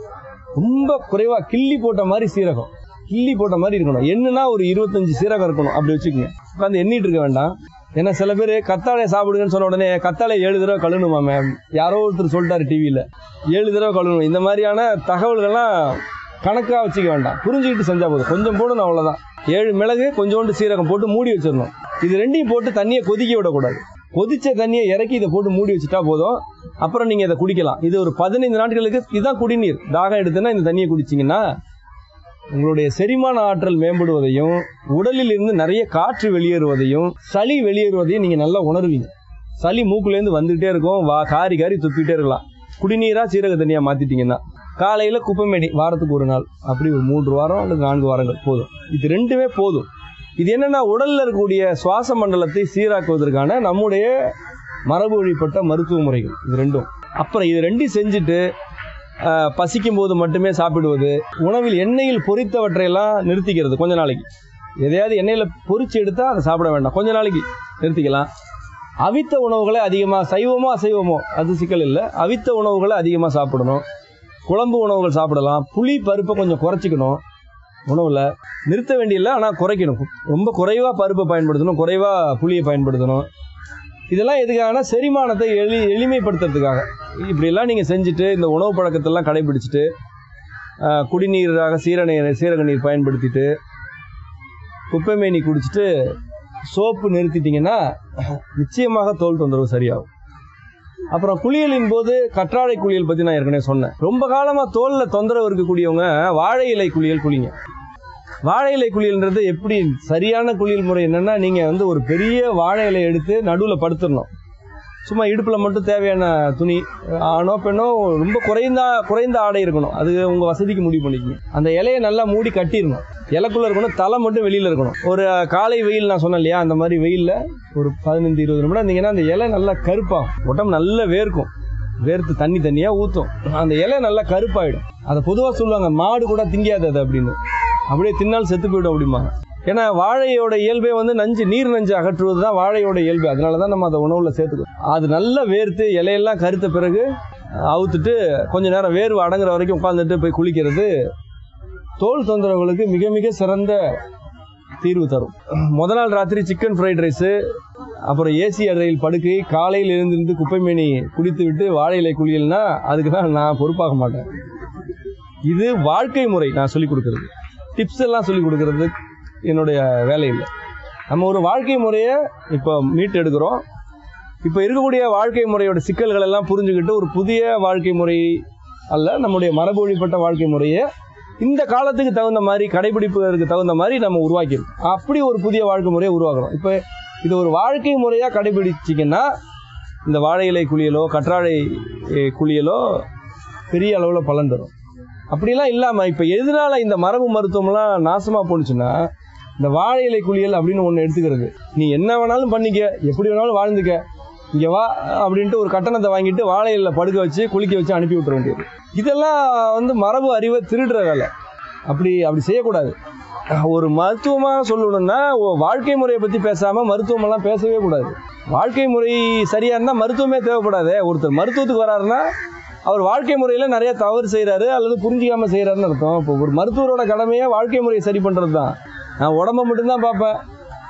ரொம்ப குறைவாக கிள்ளி போட்ட மாதிரி சீரகம் கிள்ளி போட்ட மாதிரி இருக்கணும் எண்ணுனா ஒரு இருபத்தஞ்சு சீரகம் இருக்கணும் அப்படி வச்சுக்கோங்க உட்காந்து எண்ணிட்டு இருக்க வேண்டாம் ஏன்னா சில பேர் கத்தாழை சாப்பிடுங்கன்னு சொன்ன உடனே கத்தாழை ஏழு தடவை கழுவணுமா மேம் யாரோ ஒருத்தர் சொல்லிட்டாரு டிவியில் ஏழு தடவை கழுவணும் இந்த மாதிரியான தகவல்கள்லாம் கணக்காக வச்சுக்க வேண்டாம் புரிஞ்சுக்கிட்டு செஞ்சால் போதும் கொஞ்சம் போடணும் அவ்வளோதான் ஏழு மிளகு கொஞ்சோண்டு சீரகம் போட்டு மூடி வச்சிடணும் இது ரெண்டையும் போட்டு தண்ணியை கொதிக்க விடக்கூடாது கொதிச்ச தண்ணியை இறக்கி இதை போட்டு மூடி வச்சுட்டா போதும் அப்புறம் நீங்கள் இதை குடிக்கலாம் இது ஒரு பதினைந்து நாட்களுக்கு இதுதான் குடிநீர் தாகம் எடுத்துன்னா இந்த தண்ணியை குடிச்சிங்கன்னா உங்களுடைய செரிமான ஆற்றல் மேம்படுவதையும் உடலில் இருந்து நிறைய காற்று வெளியேறுவதையும் சளி வெளியேறுவதையும் நீங்கள் நல்லா உணர்வீங்க சளி மூக்குலேருந்து வந்துகிட்டே இருக்கும் வா காரி காரி துப்பிட்டே இருக்கலாம் குடிநீராக சீரக தண்ணியாக மாற்றிட்டீங்கன்னா காலையில் குப்பைமேனி வாரத்துக்கு ஒரு நாள் அப்படி ஒரு மூன்று வாரம் அல்லது நான்கு வாரங்கள் போதும் இது ரெண்டுமே போதும் இது என்னன்னா உடல்ல இருக்கக்கூடிய சுவாச மண்டலத்தை சீராக்குவதற்கான நம்முடைய மரபு வழிப்பட்ட மருத்துவ முறைகள் இது ரெண்டும் அப்புறம் இது ரெண்டையும் செஞ்சுட்டு ஆஹ், பசிக்கும் போது மட்டுமே சாப்பிடுவது உணவில் எண்ணெயில் பொரித்தவற்றையெல்லாம் நிறுத்திக்கிறது கொஞ்ச நாளைக்கு எதையாவது எண்ணெயில் பொரிச்சு எடுத்தால் அதை சாப்பிட வேண்டாம் கொஞ்ச நாளைக்கு நிறுத்திக்கலாம் அவித்த உணவுகளை அதிகமாக சைவமோ அசைவமோ அது சிக்கல் இல்லை அவித்த உணவுகளை அதிகமாக சாப்பிடணும் குழம்பு உணவுகள் சாப்பிடலாம் புளி பருப்பை கொஞ்சம் குறைச்சிக்கணும் உணவில் நிறுத்த வேண்டியதில்லை ஆனால் குறைக்கணும் ரொம்ப குறைவாக பருப்பை பயன்படுத்தணும் குறைவாக புளியை பயன்படுத்தணும் இதெல்லாம் எதுக்காகனா செரிமானத்தை எளி எளிமைப்படுத்துறதுக்காக இப்படியெல்லாம் நீங்கள் செஞ்சுட்டு இந்த உணவு பழக்கத்தெல்லாம் கடைபிடிச்சிட்டு ஆஹ், குடிநீராக சீரநீர் சீரக நீர் பயன்படுத்திட்டு குப்பைமேனி குடிச்சிட்டு சோப்பு நிறுத்திட்டீங்கன்னா நிச்சயமாக தோல் தொந்தரவு சரியாகும் அப்புறம் குளியலின் போது கற்றாழை குளியல் பற்றி நான் ஏற்கனவே சொன்னேன் ரொம்ப காலமாக தோலில் தொந்தரவு இருக்கக்கூடியவங்க வாழை இலை குளியல் குளிங்க வாழை இலை குளியல்ன்றது எப்படி சரியான குளியல் முறை என்னன்னா நீங்கள் வந்து ஒரு பெரிய வாழை இலை எடுத்து நடுவில் படுத்துடணும் சும்மா இடுப்பில் மட்டும் தேவையான துணி ஆணோ பெண்ணோ ரொம்ப குறைந்த குறைந்த ஆடை இருக்கணும் அது உங்கள் வசதிக்கு முடிவு பண்ணிக்கணும் அந்த இலையை நல்லா மூடி கட்டிடணும் இலைக்குள்ளே இருக்கணும் தலை மட்டும் வெளியில் இருக்கணும் ஒரு காலை வெயில் நான் சொன்னேன் இல்லையா அந்த மாதிரி வெயிலில் ஒரு பதினஞ்சு இருபது நிமிடம் இருந்தீங்கன்னா அந்த இலை நல்லா கருப்பாகும் உடம்பு நல்லா வேர்க்கும் வேர்த்து தண்ணி தண்ணியாக ஊற்றும் அந்த இலை நல்லா கருப்பாயிடும் அதை பொதுவாக சொல்லுவாங்க மாடு கூட திங்காது அது அப்படின்னு அப்படியே தின்னால் செத்து போயிடும் அப்படிம்பாங்க ஏன்னா வாழையோட இயல்பே வந்து நஞ்சு நீர் நஞ்சு அகற்றுவது தான் வாழையோட இயல்பு அதனால தான் நம்ம அதை உணவுல சேர்த்துக்கணும் அது நல்லா வேர்த்து இலையெல்லாம் கருத்த பிறகு அவுத்துட்டு கொஞ்ச நேரம் வேர்வு அடங்குற வரைக்கும் உட்காந்துட்டு போய் குளிக்கிறது தோல் தொந்தரவுகளுக்கு மிக மிக சிறந்த தீர்வு தரும் முத நாள் ராத்திரி சிக்கன் ஃப்ரைட் ரைஸு அப்புறம் ஏசி அறையில் படுக்கை காலையில் எழுந்திருந்து குப்பைமேனி குடித்து விட்டு வாழை இலை குளியல்னா அதுக்கு தான் நான் பொறுப்பாக மாட்டேன் இது வாழ்க்கை முறை நான் சொல்லிக் கொடுக்கறது டிப்ஸ் எல்லாம் சொல்லிக் கொடுக்கறது என்னுடைய வேலை இல்லை நம்ம ஒரு வாழ்க்கை முறையை இப்போ மீட்டு எடுக்கிறோம் இப்போ இருக்கக்கூடிய வாழ்க்கை முறையோட சிக்கல்கள் எல்லாம் புரிஞ்சுக்கிட்டு ஒரு புதிய வாழ்க்கை முறை அல்ல நம்முடைய மரபு வழிபட்ட வாழ்க்கை முறையை இந்த காலத்துக்கு தகுந்த மாதிரி கடைபிடிப்புகளுக்கு தகுந்த மாதிரி நம்ம உருவாக்கியிருக்கோம் அப்படி ஒரு புதிய வாழ்க்கை முறையை உருவாக்குறோம் இப்போ இது ஒரு வாழ்க்கை முறையாக கடைபிடிச்சிங்கன்னா இந்த வாழை இலை குளியலோ கற்றாழை எ, குளியலோ பெரிய அளவில் பலன் தரும் அப்படிலாம் இல்லாமல் இப்போ எதனால இந்த மரபு மருத்துவம்லாம் நாசமாக போணுச்சுன்னா இந்த வாழை இலை குளியல் அப்படின்னு ஒன்று எடுத்துக்கிறது நீ என்ன வேணாலும் பண்ணிக்க எப்படி வேணாலும் வாழ்ந்துக்க இங்கே வா அப்படின்ட்டு ஒரு கட்டணத்தை வாங்கிட்டு வாழை இலையில படுக்க வச்சு குளிக்க வச்சு அனுப்பி விட்டுற வேண்டியது இதெல்லாம் வந்து மரபு அறிவை திருடுற வேலை அப்படி அப்படி செய்யக்கூடாது ஒரு மருத்துவமாக சொல்லணும்னா ஒ- வாழ்க்கை முறையை பற்றி பேசாமல் மருத்துவமெல்லாம் பேசவே கூடாது வாழ்க்கை முறை சரியாக இருந்தால் மருத்துவமே தேவைப்படாதே ஒருத்தர் மருத்துவத்துக்கு வராருன்னா அவர் வாழ்க்கை முறையில் நிறைய தவறு செய்கிறாரு அல்லது புரிஞ்சிக்காமல் செய்கிறாருன்னு அர்த்தம் இப்போ ஒரு மருத்துவரோட கடமையாக வாழ்க்கை முறையை சரி பண்ணுறது தான் நான் உடம்ப மட்டும்தான் பார்ப்பேன்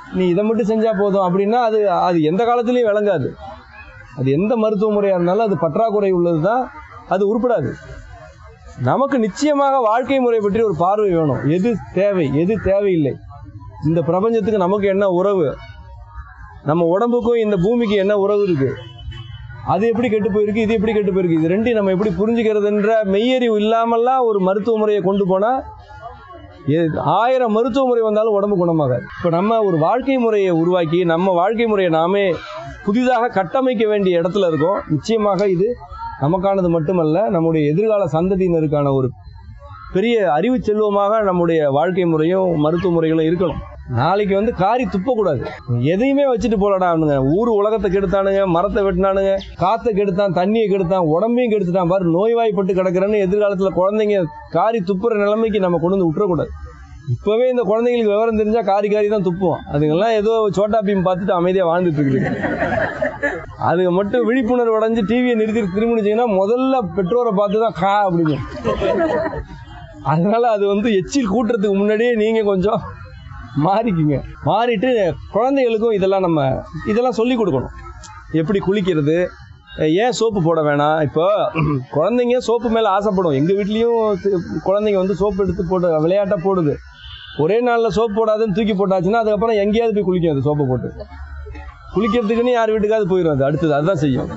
நீ இதை மட்டும் செஞ்சா போதும் அப்படின்னா அது அது எந்த காலத்துலயும் விளங்காது அது எந்த மருத்துவ முறையா இருந்தாலும் அது பற்றாக்குறை உள்ளது தான் அது உருப்படாது நமக்கு நிச்சயமாக வாழ்க்கை முறை பற்றி ஒரு பார்வை வேணும் எது தேவை எது தேவையில்லை இந்த பிரபஞ்சத்துக்கு நமக்கு என்ன உறவு நம்ம உடம்புக்கும் இந்த பூமிக்கு என்ன உறவு இருக்கு அது எப்படி கெட்டு போயிருக்கு இது எப்படி கெட்டு போயிருக்கு இது ரெண்டையும் நம்ம எப்படி புரிஞ்சுக்கிறதுன்ற மெய்யறிவு இல்லாமல்லாம் ஒரு மருத்துவ முறையை கொண்டு போனா எ- ஆயிரம் மருத்துவ முறை வந்தாலும் உடம்பு குணமாகாது இப்போ நம்ம ஒரு வாழ்க்கை முறையை உருவாக்கி நம்ம வாழ்க்கை முறையை நாமே புதிதாக கட்டமைக்க வேண்டிய இடத்துல இருக்கோம் நிச்சயமாக இது நமக்கானது மட்டுமல்ல நம்முடைய எதிர்கால சந்ததியினருக்கான ஒரு பெரிய அறிவு செல்வமாக நம்முடைய வாழ்க்கை முறையும் மருத்துவ முறைகளும் இருக்கணும் நாளைக்கு வந்து காரி துப்பக்கூடாது எதையுமே வச்சுட்டு போலடா அவனுங்க ஊர் உலகத்தை கெடுத்தானுங்க மரத்தை வெட்டினானுங்க காத்தை கெடுத்தான் தண்ணியை கெடுத்தான் உடம்பையும் கெடுத்துட்டான் பாரு நோய்வாய்ப்பட்டு கிடக்குறேன்னு எதிர்காலத்துல குழந்தைங்க காரி துப்புற நிலைமைக்கு நம்ம கொண்டு வந்து விட்டுறக்கூடாது இப்பவே இந்த குழந்தைங்களுக்கு விவரம் தெரிஞ்சா காரி காரி தான் துப்புவோம் அதுங்கெல்லாம் ஏதோ சோட்டா பீம் பார்த்துட்டு அமைதியா வாழ்ந்துட்டு இருக்குது அதுங்க மட்டும் விழிப்புணர்வு அடைஞ்சு டிவியை நிறுத்தி திரும்பிச்சிங்கன்னா முதல்ல பெற்றோரை பார்த்து தான் கா அப்படிங்க அதனால அது வந்து எச்சில் கூட்டுறதுக்கு முன்னாடியே நீங்க கொஞ்சம் மாறிக்குங்க மாறிட்டு குழந்தைகளுக்கும் இதெல்லாம் நம்ம இதெல்லாம் சொல்லி கொடுக்கணும் எப்படி குளிக்கிறது ஏன் சோப்பு போட வேணாம் இப்போ குழந்தைங்க சோப்பு மேலே ஆசைப்படும் எங்கள் வீட்லேயும் குழந்தைங்க வந்து சோப்பு எடுத்து போட்டு விளையாட்டாக போடுது ஒரே நாளில் சோப்பு போடாதுன்னு தூக்கி போட்டாச்சுன்னா அதுக்கப்புறம் எங்கேயாவது போய் குளிக்கும் அது சோப்பை போட்டு குளிக்கிறதுக்குன்னு யார் வீட்டுக்காவது போயிடும் அது அடுத்தது அதுதான் செய்யும்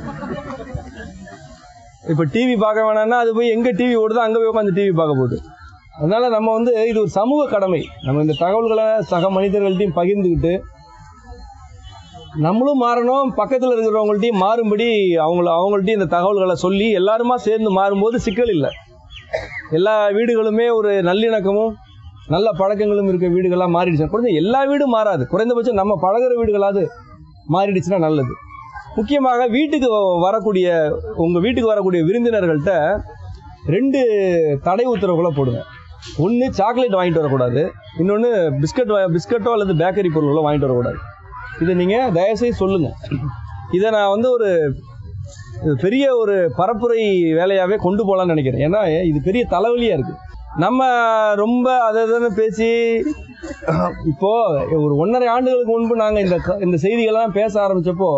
இப்போ டிவி பார்க்க வேணாம்னா அது போய் எங்கே டிவி ஓடுதோ அங்கே போய் உட்காந்து டிவி பார்க்க போகுது அதனால நம்ம வந்து இது ஒரு சமூக கடமை நம்ம இந்த தகவல்களை சக மனிதர்கள்ட்டையும் பகிர்ந்துக்கிட்டு நம்மளும் மாறணும் பக்கத்தில் இருக்கிறவங்கள்ட்டையும் மாறும்படி அவங்கள அவங்கள்ட்டையும் இந்த தகவல்களை சொல்லி எல்லாருமா சேர்ந்து மாறும்போது சிக்கல் இல்லை எல்லா வீடுகளுமே ஒரு நல்லிணக்கமும் நல்ல பழக்கங்களும் இருக்க வீடுகளாக மாறிடுச்சு குறைஞ்ச எல்லா வீடும் மாறாது குறைந்தபட்சம் நம்ம பழகுற வீடுகளாவது மாறிடுச்சுன்னா நல்லது முக்கியமாக வீட்டுக்கு வ- வரக்கூடிய உங்கள் வீட்டுக்கு வரக்கூடிய விருந்தினர்கள்ட்ட ரெண்டு தடை உத்தரவுகளை போடுங்க ஒன்று சாக்லேட் வாங்கிட்டு வரக்கூடாது இன்னொன்று பிஸ்கட் வா- பிஸ்கட்டோ அல்லது பேக்கரி பொருள்களோ வாங்கிட்டு வரக்கூடாது இதை நீங்கள் தயவுசெய்து சொல்லுங்கள் இதை நான் வந்து ஒரு இது பெரிய ஒரு பரப்புரை வேலையாகவே கொண்டு போகலான்னு நினைக்கிறேன் ஏன்னா இது பெரிய தலைவலியாக இருக்குது நம்ம ரொம்ப அதை இதுன்னு பேசி இப்போ ஒரு ஒன்றரை ஆண்டுகளுக்கு முன்பு நாங்கள் இந்த க- இந்த செய்திகள்லாம் பேச ஆரம்பிச்சப்போ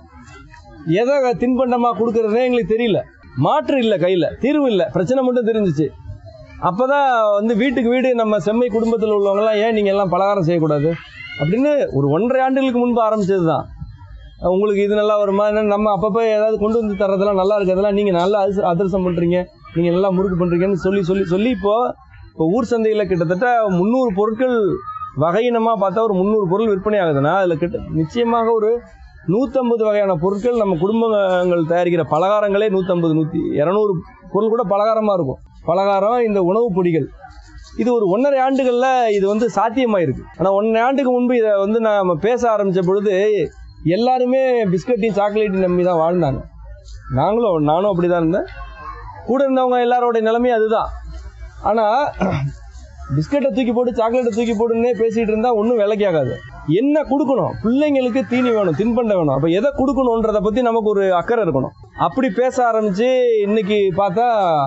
எதை தின்பண்டமாக கொடுக்கறதே எங்களுக்கு தெரியல மாற்று இல்லை கையில் தீர்வு இல்லை பிரச்சனை மட்டும் தெரிஞ்சிச்சு அப்பதான் வந்து வீட்டுக்கு வீடு நம்ம செம்மை குடும்பத்தில் உள்ளவங்கலாம் ஏன் நீங்கள் எல்லாம் பலகாரம் செய்யக்கூடாது அப்படின்னு ஒரு ஒன்றரை ஆண்டுகளுக்கு முன்பு ஆரம்பிச்சது தான் உங்களுக்கு இது நல்லா வருமா என்னன்னு நம்ம அப்பப்போ ஏதாவது கொண்டு வந்து தர்றதெல்லாம் நல்லா இருக்கிறதெல்லாம் நீங்கள் நல்லா அதிர்ச- அதிரசம் பண்ணுறீங்க நீங்கள் நல்லா முறுக்கு பண்ணுறீங்கன்னு சொல்லி சொல்லி சொல்லி இப்போ இப்போ ஊர் சந்தையில் கிட்டத்தட்ட முந்நூறு பொருட்கள் வகையினமாக பார்த்தா ஒரு முந்நூறு பொருள் விற்பனை ஆகுதுன்னா அதில் கிட்ட நிச்சயமாக ஒரு நூற்றம்பது வகையான பொருட்கள் நம்ம குடும்பங்கள் தயாரிக்கிற பலகாரங்களே நூற்றம்பது நூற்றி இரநூறு பொருள் கூட பலகாரமாக இருக்கும் பலகாரம் இந்த உணவுப் பொடிகள் இது ஒரு ஒன்றரை ஆண்டுகளில் இது வந்து சாத்தியமாயிருக்கு ஆனால் ஒன்றரை ஆண்டுக்கு முன்பு இதை வந்து நம்ம பேச ஆரம்பித்த பொழுது எல்லாருமே பிஸ்கட்டையும் சாக்லேட்டையும் நம்பி தான் வாழ்ந்தாங்க நாங்களும் நானும் அப்படி தான் இருந்தேன் கூட இருந்தவங்க எல்லாரோட நிலைமையும் அதுதான் ஆனால் பிஸ்கட்டை தூக்கி போட்டு சாக்லேட்டை தூக்கி போட்டுன்னே பேசிகிட்டு இருந்தால் ஒன்றும் விலைக்கு ஆகாது என்ன கொடுக்கணும் பிள்ளைங்களுக்கு தீனி வேணும் தின்பண்டம் வேணும் அப்போ எதை கொடுக்கணுன்றதை பற்றி நமக்கு ஒரு அக்கறை இருக்கணும் அப்படி பேச ஆரம்பித்து இன்னைக்கு பார்த்தா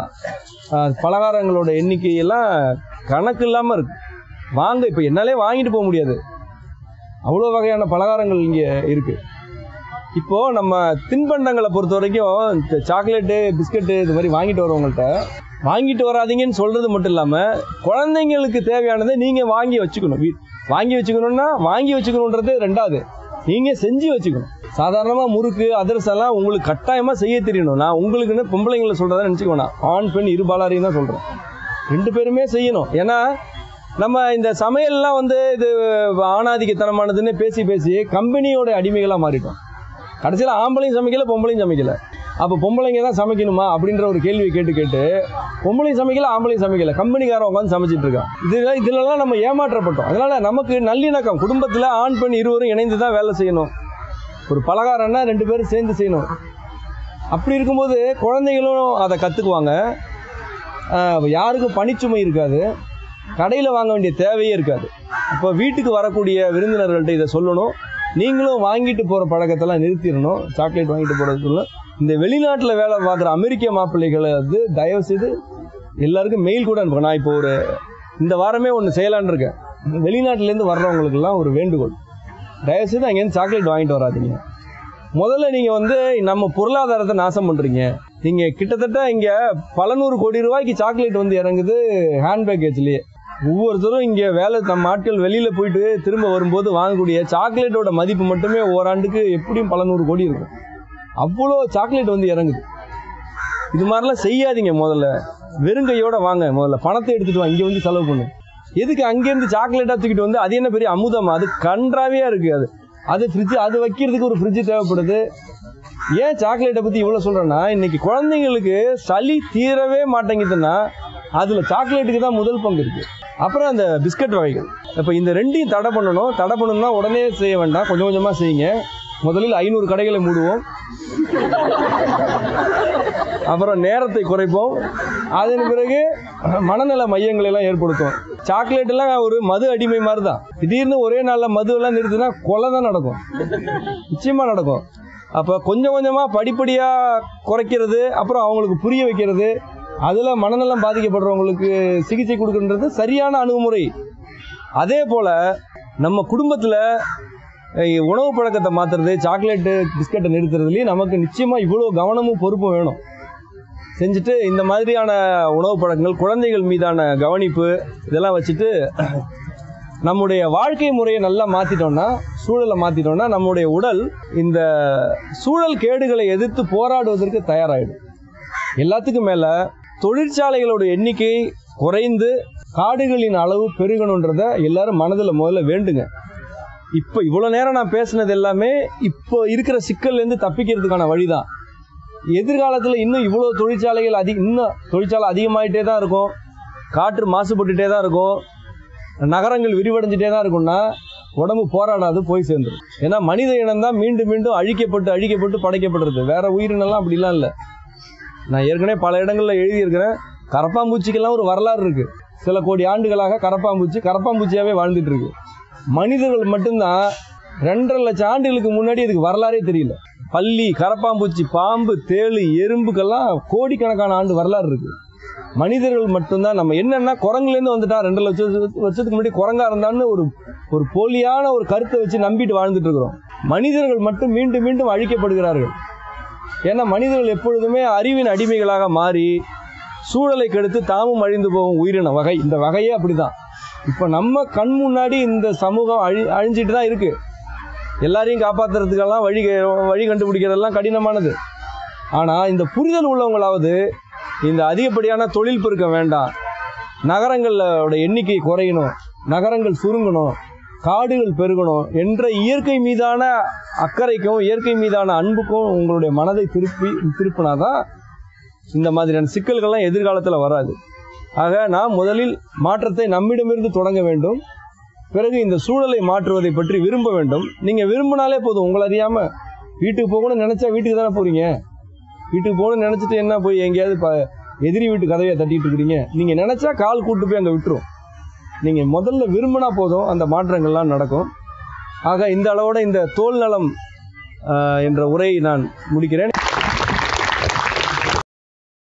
அஹ், பலகாரங்களோட எண்ணிக்கையெல்லாம் கணக்கு இல்லாமல் இருக்கு வாங்க இப்போ என்னாலே வாங்கிட்டு போக முடியாது அவ்வளோ வகையான பலகாரங்கள் இங்கே இருக்கு இப்போ நம்ம தின்பண்டங்களை பொறுத்த வரைக்கும் இந்த சாக்லேட்டு பிஸ்கட்டு இது மாதிரி வாங்கிட்டு வரவங்கள்ட்ட வாங்கிட்டு வராதீங்கன்னு சொல்றது மட்டும் இல்லாம குழந்தைங்களுக்கு தேவையானதை நீங்க வாங்கி வச்சுக்கணும் வீ- வாங்கி வச்சுக்கணும்னா வாங்கி வச்சுக்கணுன்றது ரெண்டாவது நீங்க செஞ்சு வச்சுக்கணும் சாதாரணமா முறுக்கு அதிரசம் எல்லாம் உங்களுக்கு கட்டாயமா செய்ய தெரியணும் நான் உங்களுக்குன்னு பொம்பளைங்களை சொல்றதா நினைச்சுக்க வேணாம் ஆண் பெண் இருபாலாரையும் தான் சொல்றேன் ரெண்டு பேருமே செய்யணும் ஏன்னா நம்ம இந்த சமையல்லாம் வந்து இது ஆணாதிக்கத்தனமானதுன்னு பேசி பேசி கம்பெனியோட அடிமைகளாக மாறிட்டோம் கடைசியில் ஆம்பளையும் சமைக்கல பொம்பளையும் சமைக்கல அப்போ பொம்பளைங்க தான் சமைக்கணுமா அப்படின்ற ஒரு கேள்வியை கேட்டு கேட்டு பொம்பளையும் சமைக்கல ஆம்பளையும் சமைக்கல கம்பெனிக்காரன் உட்காந்து சமைச்சிட்டு இருக்கான் இதுல இதுலலாம் நம்ம ஏமாற்றப்பட்டோம் அதனால நமக்கு நல்லிணக்கம் குடும்பத்தில் ஆண் பெண் இருவரும் இணைந்து தான் வேலை செய்யணும் ஒரு பலகாரம்னா ரெண்டு பேரும் சேர்ந்து செய்யணும் அப்படி இருக்கும்போது குழந்தைகளும் அதை கற்றுக்குவாங்க யாருக்கும் பணிச்சுமை இருக்காது கடையில் வாங்க வேண்டிய தேவையே இருக்காது அப்போ வீட்டுக்கு வரக்கூடிய விருந்தினர்கள்ட்ட இதை சொல்லணும் நீங்களும் வாங்கிட்டு போகிற பழக்கத்தெல்லாம் நிறுத்திடணும் சாக்லேட் வாங்கிட்டு போகிறது சொல்லணும் இந்த வெளிநாட்டில் வேலை பார்க்குற அமெரிக்க மாப்பிள்ளைகளை வந்து தயவு செய்து எல்லாருக்கும் மெயில் கூட அனுப்புங்க நான் இப்போ ஒரு இந்த வாரமே ஒன்று செய்யலான்னு இருக்கேன் வெளிநாட்டிலேருந்து வர்றவங்களுக்கெல்லாம் ஒரு வேண்டுகோள் தயவுசெய்து அங்கேருந்து சாக்லேட் வாங்கிட்டு வராதீங்க முதல்ல நீங்கள் வந்து நம்ம பொருளாதாரத்தை நாசம் பண்ணுறீங்க நீங்கள் கிட்டத்தட்ட இங்கே பல நூறு கோடி ரூபாய்க்கு சாக்லேட் வந்து இறங்குது ஹேண்ட் பேக்கேஜ்லேயே ஒவ்வொருத்தரும் இங்கே வேலை நம்ம ஆட்கள் வெளியில் போயிட்டு திரும்ப வரும்போது வாங்கக்கூடிய சாக்லேட்டோட மதிப்பு மட்டுமே ஓராண்டுக்கு எப்படியும் பல நூறு கோடி இருக்கும் அவ்வளோ சாக்லேட் வந்து இறங்குது இது மாதிரிலாம் செய்யாதீங்க முதல்ல வெறுங்கையோட வாங்க முதல்ல பணத்தை எடுத்துட்டு வாங்க இங்கே வந்து செலவு பண்ணு எதுக்கு அங்கேருந்து சாக்லேட்டாக தூக்கிட்டு வந்து அது என்ன பெரிய அமுதமா அது கன்றாவியாக இருக்குது அது அது ஃப்ரிட்ஜ் அது வைக்கிறதுக்கு ஒரு ஃப்ரிட்ஜ் தேவைப்படுது ஏன் சாக்லேட்டை பற்றி இவ்வளோ சொல்கிறேன்னா இன்னைக்கு குழந்தைங்களுக்கு சளி தீரவே மாட்டேங்குதுன்னா அதில் சாக்லேட்டுக்கு தான் முதல் பங்கு இருக்குது அப்புறம் அந்த பிஸ்கட் வகைகள் இப்போ இந்த ரெண்டையும் தடை பண்ணணும் தடை பண்ணணும்னா உடனே செய்ய வேண்டாம் கொஞ்சம் கொஞ்சமாக செய்யுங்க முதலில் ஐநூறு கடைகளை மூடுவோம் அப்புறம் நேரத்தை குறைப்போம் அதன் பிறகு மனநல மையங்களை எல்லாம் ஏற்படுத்தும் சாக்லேட் எல்லாம் ஒரு மது அடிமை மாதிரி தான் திடீர்னு ஒரே நாளில் மது எல்லாம் நிறுத்தினா கொலை தான் நடக்கும் நிச்சயமா நடக்கும் அப்போ கொஞ்சம் கொஞ்சமாக படிப்படியாக குறைக்கிறது அப்புறம் அவங்களுக்கு புரிய வைக்கிறது அதில் மனநலம் பாதிக்கப்படுறவங்களுக்கு சிகிச்சை கொடுக்குறது சரியான அணுகுமுறை அதே போல் நம்ம குடும்பத்தில் உணவு பழக்கத்தை மாற்றுறது சாக்லேட்டு பிஸ்கட்டை நிறுத்துறதுலேயும் நமக்கு நிச்சயமாக இவ்வளோ கவனமும் பொறுப்பும் வேணும் செஞ்சுட்டு இந்த மாதிரியான உணவு பழக்கங்கள் குழந்தைகள் மீதான கவனிப்பு இதெல்லாம் வச்சுட்டு நம்முடைய வாழ்க்கை முறையை நல்லா மாற்றிட்டோம்னா சூழலை மாற்றிட்டோம்னா நம்முடைய உடல் இந்த சூழல் கேடுகளை எதிர்த்து போராடுவதற்கு தயாராகிடும் எல்லாத்துக்கும் மேலே தொழிற்சாலைகளோட எண்ணிக்கை குறைந்து காடுகளின் அளவு பெருகணுன்றத எல்லாரும் மனதில் முதல்ல வேண்டுங்க இப்போ இவ்வளோ நேரம் நான் பேசுனது எல்லாமே இப்போ இருக்கிற சிக்கல்லேருந்து தப்பிக்கிறதுக்கான வழிதான் எதிர்காலத்தில் இன்னும் இவ்வளோ தொழிற்சாலைகள் அதிக இன்னும் தொழிற்சாலை அதிகமாயிட்டே தான் இருக்கும் காற்று மாசுபட்டுட்டே தான் இருக்கும் நகரங்கள் விரிவடைஞ்சிட்டே தான் இருக்கும்னா உடம்பு போராடாது போய் சேர்ந்துடும் ஏன்னா மனித இனம் தான் மீண்டும் மீண்டும் அழிக்கப்பட்டு அழிக்கப்பட்டு படைக்கப்படுறது வேற உயிரினெல்லாம் அப்படிலாம் இல்லை நான் ஏற்கனவே பல இடங்களில் எழுதியிருக்கிறேன் கரப்பாம்பூச்சிக்கெல்லாம் ஒரு வரலாறு இருக்கு சில கோடி ஆண்டுகளாக கரப்பாம்பூச்சி கரப்பாம்பூச்சியாவே வாழ்ந்துட்டு இருக்கு மனிதர்கள் மட்டும்தான் ரெண்டரை லட்சம் ஆண்டுகளுக்கு முன்னாடி இதுக்கு வரலாறே தெரியல பள்ளி கரப்பாம்பூச்சி பாம்பு தேளு எறும்புக்கெல்லாம் கோடிக்கணக்கான ஆண்டு வரலாறு இருக்கு மனிதர்கள் மட்டும்தான் நம்ம என்னன்னா குரங்குலேருந்து வந்துட்டா ரெண்டு லட்சம் வருஷத்துக்கு முன்னாடி குரங்கா இருந்தான்னு ஒரு ஒரு போலியான ஒரு கருத்தை வச்சு நம்பிட்டு வாழ்ந்துட்டு இருக்கிறோம் மனிதர்கள் மட்டும் மீண்டும் மீண்டும் அழிக்கப்படுகிறார்கள் ஏன்னா மனிதர்கள் எப்பொழுதுமே அறிவின் அடிமைகளாக மாறி சூழலை கெடுத்து தாமும் அழிந்து போகும் உயிரின வகை இந்த வகையே அப்படிதான் இப்போ நம்ம கண் முன்னாடி இந்த சமூகம் அழி அழிஞ்சிட்டு தான் இருக்கு எல்லாரையும் காப்பாத்துறதுக்கெல்லாம் வழி வழி கண்டுபிடிக்கிறதெல்லாம் கடினமானது ஆனால் இந்த புரிதல் உள்ளவங்களாவது இந்த அதிகப்படியான தொழில் பெருக்கம் வேண்டாம் நகரங்களோட எண்ணிக்கை குறையணும் நகரங்கள் சுருங்கணும் காடுகள் பெருகணும் என்ற இயற்கை மீதான அக்கறைக்கும் இயற்கை மீதான அன்புக்கும் உங்களுடைய மனதை திருப்பி திருப்பினாதான் இந்த மாதிரியான சிக்கல்கள்லாம் எதிர்காலத்தில் வராது ஆக நாம் முதலில் மாற்றத்தை நம்மிடமிருந்து தொடங்க வேண்டும் பிறகு இந்த சூழலை மாற்றுவதை பற்றி விரும்ப வேண்டும் நீங்கள் விரும்பினாலே போதும் உங்களை அறியாமல் வீட்டுக்கு போகணும்னு நினச்சா வீட்டுக்கு தானே போகிறீங்க வீட்டுக்கு போகணும்னு நினச்சிட்டு என்ன போய் எங்கேயாவது ப எதிரி வீட்டு கதவையை தட்டிட்டு இருக்கிறீங்க நீங்கள் நினச்சா கால் கூட்டு போய் அங்கே விட்டுரும் நீங்கள் முதல்ல விரும்பினா போதும் அந்த மாற்றங்கள்லாம் நடக்கும் ஆக இந்த அளவோட இந்த தோல் நலம் ஆஹ், என்ற உரையை நான் முடிக்கிறேன்